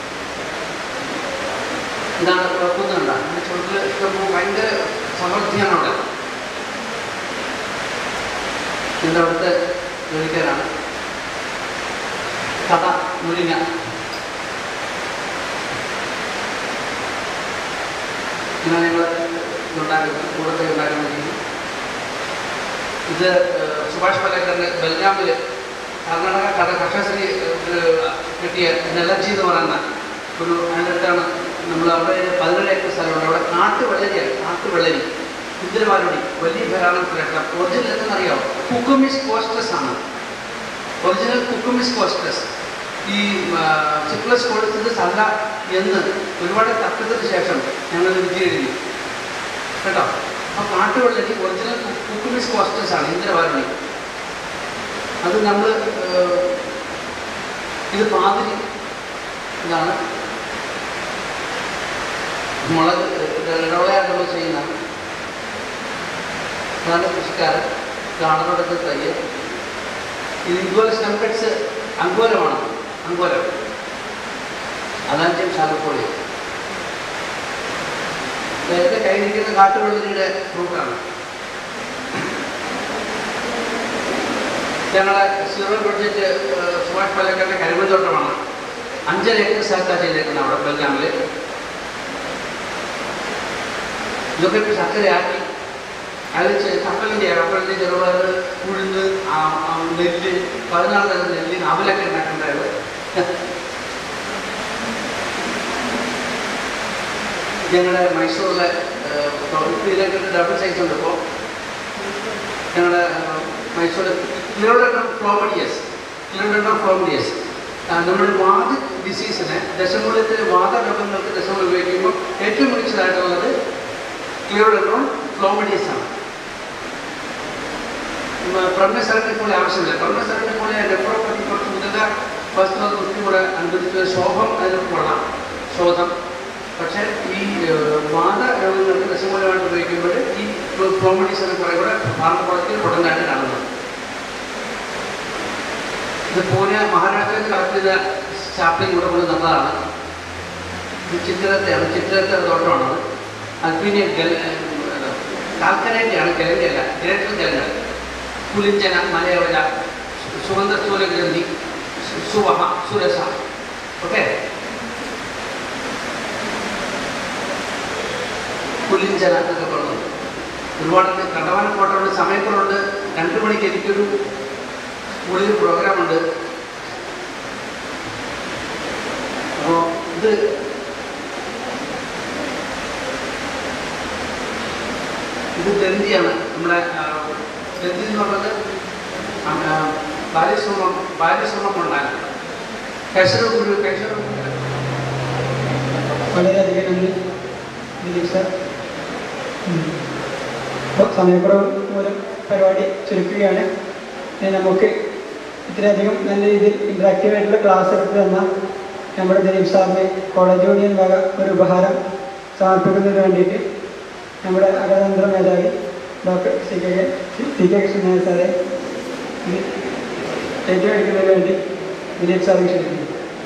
S3: ഇതാണ് കുഴപ്പമൊന്നുമില്ല അതിന്റെ ചുവട്ടിൽ ഇഷ്ടം ഭയങ്കര സമൃദ്ധിയാണ് അവിടെ ഇതിൻ്റെ അവിടുത്തെ ജോലിക്കാരാണ് കഥ മുരിങ്ങ ഇങ്ങനെ ഞങ്ങൾ ഉണ്ടാക്കുന്നത് കൂടത്തെ ഉണ്ടാക്കുന്ന രീതി ഇത് ഏഹ്, സുഭാഷ് പലേക്കറിൻ്റെ ബൽഗാമിൽ കർണാടക കഥ കർഷകശ്രീ കിട്ടിയ നെലജി എന്ന് പറയുന്ന ഒരു അതിനടുത്താണ് നമ്മൾ അവിടെ പതിനേഴ് ഏക്കർ സ്ഥലമുണ്ട് അവിടെ കാട്ടുവെള്ളരിയാണ് കാട്ടുവെള്ളരി കുതിരമാരുടി വലിയ ധാരാളം കിടക്കാം ഒറിജിനൽ എന്തെന്നറിയാമോ കുക്കുമിസ് കോസ്റ്റസ് ആണ് ഒറിജിനൽ കുക്കുമിസ് കോസ്റ്റസ് ഈ ചിപ്ലസ് കൊടുത്തത് അല്ല എന്ന് ഒരുപാട് തർക്കത്തിന് ശേഷം ഞങ്ങൾ വിധി എഴുതി കേട്ടോ അപ്പോൾ കാട്ടുവെള്ളരി ഒറിജിനൽ കുക്കുമിസ് കോസ്റ്റസ് ആണ് ഇന്ദ്രവാരുണി അത് നമ്മൾ ഇത് പാതിരി ഇതാണ് മുളക് ഇടവളയായിട്ട് നമ്മൾ ചെയ്യുന്ന അതാണ് കൃഷിക്കാരൻ ഗാർഡനോടൊക്കെ തയ്യൽ ഇത് ഇതുപോലെ സ്റ്റംപെക്സ് അങ്കോലമാണ് അങ്കോലം അതാണ് ശാലപ്പോളി നേരത്തെ കയ്യിരിക്കുന്ന കാട്ടുവെള്ളരിയുടെ ഫ്രൂട്ടാണ് ഞങ്ങളെ സീറോ ബഡ്ജറ്റ് സുഭാഷ് പാലക്കാടിൻ്റെ കരിമന്തോട്ടമാണ് അഞ്ചര ഏക്കർ സ്ഥലത്താണ് ചെയ്തേക്കുന്നത് അവിടെ ബെൽഗാമിൽ ഇതൊക്കെ ഇപ്പോൾ ചക്കരയാക്കി അത് ചെ- കപ്പലിൻ്റെ കപ്പലിൻ്റെ ചെറുപയർ ഉഴുന്ന് ആ, ആ, നെല്ല് പതിനാല് തരം നെല്ല് അവലൊക്കെ ഉണ്ടാക്കേണ്ടത് ഞങ്ങളുടെ മൈസൂരിലെ ഇതിലേക്ക് ഡബിൾ സൈസ് ഉണ്ട് ഇപ്പോൾ ഞങ്ങളുടെ മൈസൂർ ക്ലിയോഡൻഡ്രം ഫ്ലോമഡിയസ് ക്ലിയോഡൻഡ്രം ഫ്ലോമഡിയസ് നമ്മുടെ വാത ഡിസീസിന് ദശമൂലത്തിന് വാതരോഗങ്ങൾക്ക് ദശമൂലം ഉപയോഗിക്കുമ്പോൾ ഏറ്റവും മികച്ചതായിട്ടുള്ളത് ക്ലിയോഡൻഡ്രം ഫ്ലോമഡിയസ് ആണ് പ്രമേശ്വരനെ പോലെ ആവശ്യമില്ല പ്രമേശ്വരനെ പോലെ നെഫ്രോപ്പതി കുറച്ച് ഉന്നത വസ്തുത വൃത്തി കൂടെ അനുബന്ധിച്ച് ശോഭം അതിന് കൊള്ളാം ശോധം പക്ഷേ ഈ ഏഹ്, വാതരോഗങ്ങൾക്ക് ദശമൂലമായിട്ട് ഉപയോഗിക്കുമ്പോൾ ഈ ഫ്ലോമഡീസിനെ കുറെ കൂടെ മാർഗപ്പുറത്തിൽ ഉടനായിട്ട് കാണുന്നത് ഇത് പൂനെ മഹാരാഷ്ട്രയിൽ കളക്ട് ചെയ്ത ചാപ്പിംഗ് കൂടെ കൊണ്ട് തന്നതാണ് ഇത് ചിത്രത്തെയാണ് ചിത്രത്തെ തോട്ടമാണത് അൽപ്പീനിയ ഗല കാൽക്കരേൻ്റെയാണ് ഗലൻ്റെയല്ല ഗ്രേറ്റർ ഗലങ്ങൾ പുലിഞ്ചന മലയവല സുഗന്ധ സൂര്യഗ്രന്ഥി സുവഹ സുരസ ഓക്കെ പുലിഞ്ചന എന്നൊക്കെ പറഞ്ഞത് ഒരുപാട് കണ്ടവാന കോട്ടമുണ്ട് സമയക്കുറവുണ്ട് രണ്ട് മണിക്ക് എനിക്കൊരു സ്കൂളിൽ പ്രോഗ്രാമുണ്ട് അപ്പോൾ ഇത് ഇത് ദന്തിയാണ് നമ്മുടെ ആ, ദന്തി എന്ന് പറഞ്ഞത് ബാല്യശ്രമം ബാല്യശ്രമം കൊണ്ടാണ് കേശവ ഗുരു കേശവ ഗുരു
S4: വളരെയധികം നന്ദി ദിലീപ് സാർ അപ്പോൾ സമയക്കുറവ് മൂലം പരിപാടി ചുരുക്കുകയാണ് ഇനി നമുക്ക് ഇത്രയധികം നല്ല രീതിയിൽ ഇൻട്രാക്റ്റീവ് ആയിട്ടുള്ള ക്ലാസ് എടുത്ത് തന്ന നമ്മുടെ ദിലീപ് സാറിന് കോളേജ് യൂണിയൻ വക ഒരു ഉപഹാരം സമർപ്പിക്കുന്നതിന് വേണ്ടിയിട്ട് നമ്മുടെ അഗതന്ത്ര മേധാവി doctor C K C K കൃഷ്ണനായ സാറെ ഇത് ഏറ്റെടുക്കുന്നതിന് വേണ്ടി ദിലീപ് സാറിനെ ക്ഷണിക്കുന്നു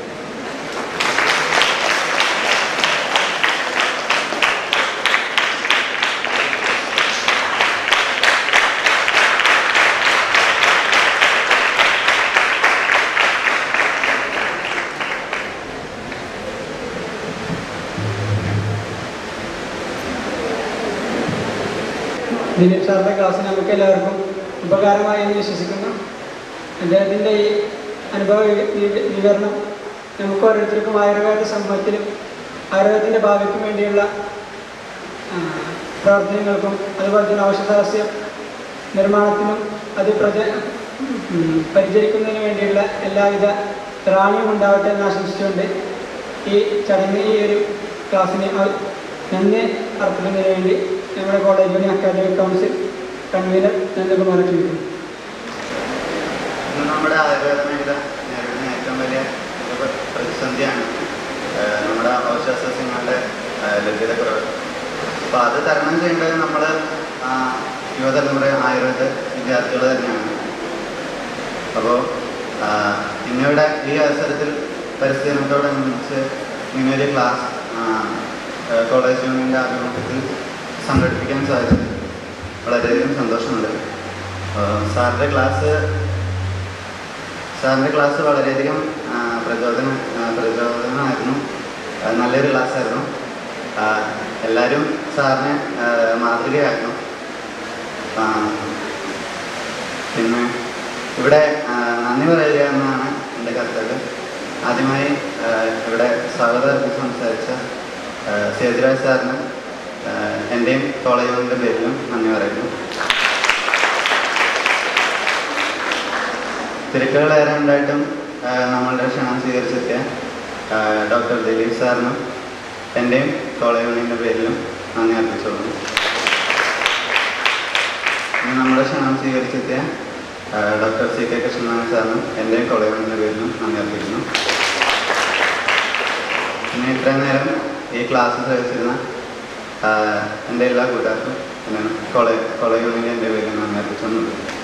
S4: ദിലീപ് സാറിൻ്റെ ക്ലാസ് നമുക്ക് എല്ലാവർക്കും ഉപകാരമായി എന്ന് വിശ്വസിക്കുന്നു അദ്ദേഹത്തിൻ്റെ ഈ അനുഭവ വി- വി- വിവരണം നമുക്ക് ഓരോരുത്തർക്കും ആയുർവേദ സമൂഹത്തിലും ആയുർവേദത്തിൻ്റെ ഭാവിക്കും വേണ്ടിയുള്ള ആ, പ്രവർത്തനങ്ങൾക്കും അതുപോലെ തന്നെ ഔഷധസസ്യം നിർമ്മാണത്തിനും അത് പ്രച ഉം, പരിചരിക്കുന്നതിന് വേണ്ടിയുള്ള എല്ലാവിധ ത്രാണിയും ഉണ്ടാവട്ടെ എന്ന് ആശംസിച്ചുകൊണ്ട് ഈ ചടങ്ങ് ഈ ഒരു ക്ലാസ്സിന് ഔ- നന്ദി അർപ്പിക്കുന്നതിന് വേണ്ടി നമ്മുടെ college union academic council convener Nandakumar ക്ഷണിക്കുന്നു
S8: ഇന്ന് നമ്മുടെ ആയുർവേദ മേഖല നേരിടുന്ന ഏറ്റവും വലിയ ഒരു പ്ര- പ്രതിസന്ധിയാണ് ഏഹ് നമ്മുടെ ഔഷധസസ്യങ്ങളുടെ ഏഹ് ലഭ്യതക്കുറവ് അപ്പോൾ അത് തരണം ചെയ്യേണ്ടത് നമ്മൾ യുവതലമുറ ആയുർവേദ വിദ്യാർത്ഥികൾ തന്നെയാണ് അപ്പോൾ ഇന്നിവിടെ ഈ അവസരത്തിൽ പരിശീലനത്തോടനുബന്ധിച്ച് ഇങ്ങനൊരു ക്ലാസ് കോളേജ് യൂണിയൻ്റെ ആഭിമുഖ്യത്തിൽ സംഘടിപ്പിക്കാൻ സാധിച്ചത് വളരെയധികം സന്തോഷമുണ്ട് ഏഹ് സാറിൻ്റെ ക്ലാസ് സാറിൻ്റെ ക്ലാസ് വളരെയധികം ആ, പ്രചോദന ആ, പ്രചോദനമായിരുന്നു ആ, നല്ലൊരു ക്ലാസ് ആയിരുന്നു ആ, എല്ലാവരും സാറിനെ ആ, മാതൃകയാക്കണം ആ, പിന്നെ ഇവിടെ ആ, നന്ദി പറയുക എന്നതാണ് എൻ്റെ കർത്തവ്യം ആദ്യമായി ആ, ഇവിടെ സ്വാഗതം സംസാരിച്ച ആ, സേതുരാജ് സാറിന് ആ, എൻ്റെയും കോളേജിൻ്റെ പേരിലും നന്ദി പറയുന്നു തിരക്കുകളേറെ ഉണ്ടായിട്ടും ആ, നമ്മളുടെ ക്ഷണം സ്വീകരിച്ചെത്തിയ ആ, ഡോക്ടർ ദിലീപ് സാറിനും എൻ്റെയും കോളേജ് യൂണിയൻ്റെ പേരിലും നന്ദി അർപ്പിച്ചോളുന്നു ഇനി നമ്മുടെ ക്ഷണം സ്വീകരിച്ചെത്തിയ ആ, ഡോക്ടർ സി കെ കൃഷ്ണനാഥൻ സാറിനും എൻ്റെയും കോളേജ് യൂണിയൻ്റെ പേരിലും നന്ദി അർപ്പിക്കുന്നു പിന്നെ ഇത്രയും നേരം ഈ ക്ലാസ് ശ്രമിച്ചിരുന്ന ആ, എൻ്റെ എല്ലാ കൂട്ടുകാർക്കും പിന്നെ കോളേജ് കോളേജ് യൂണിയൻ്റെ എൻ്റെ പേരിലും നന്ദി അർപ്പിച്ചൊന്നുണ്ട്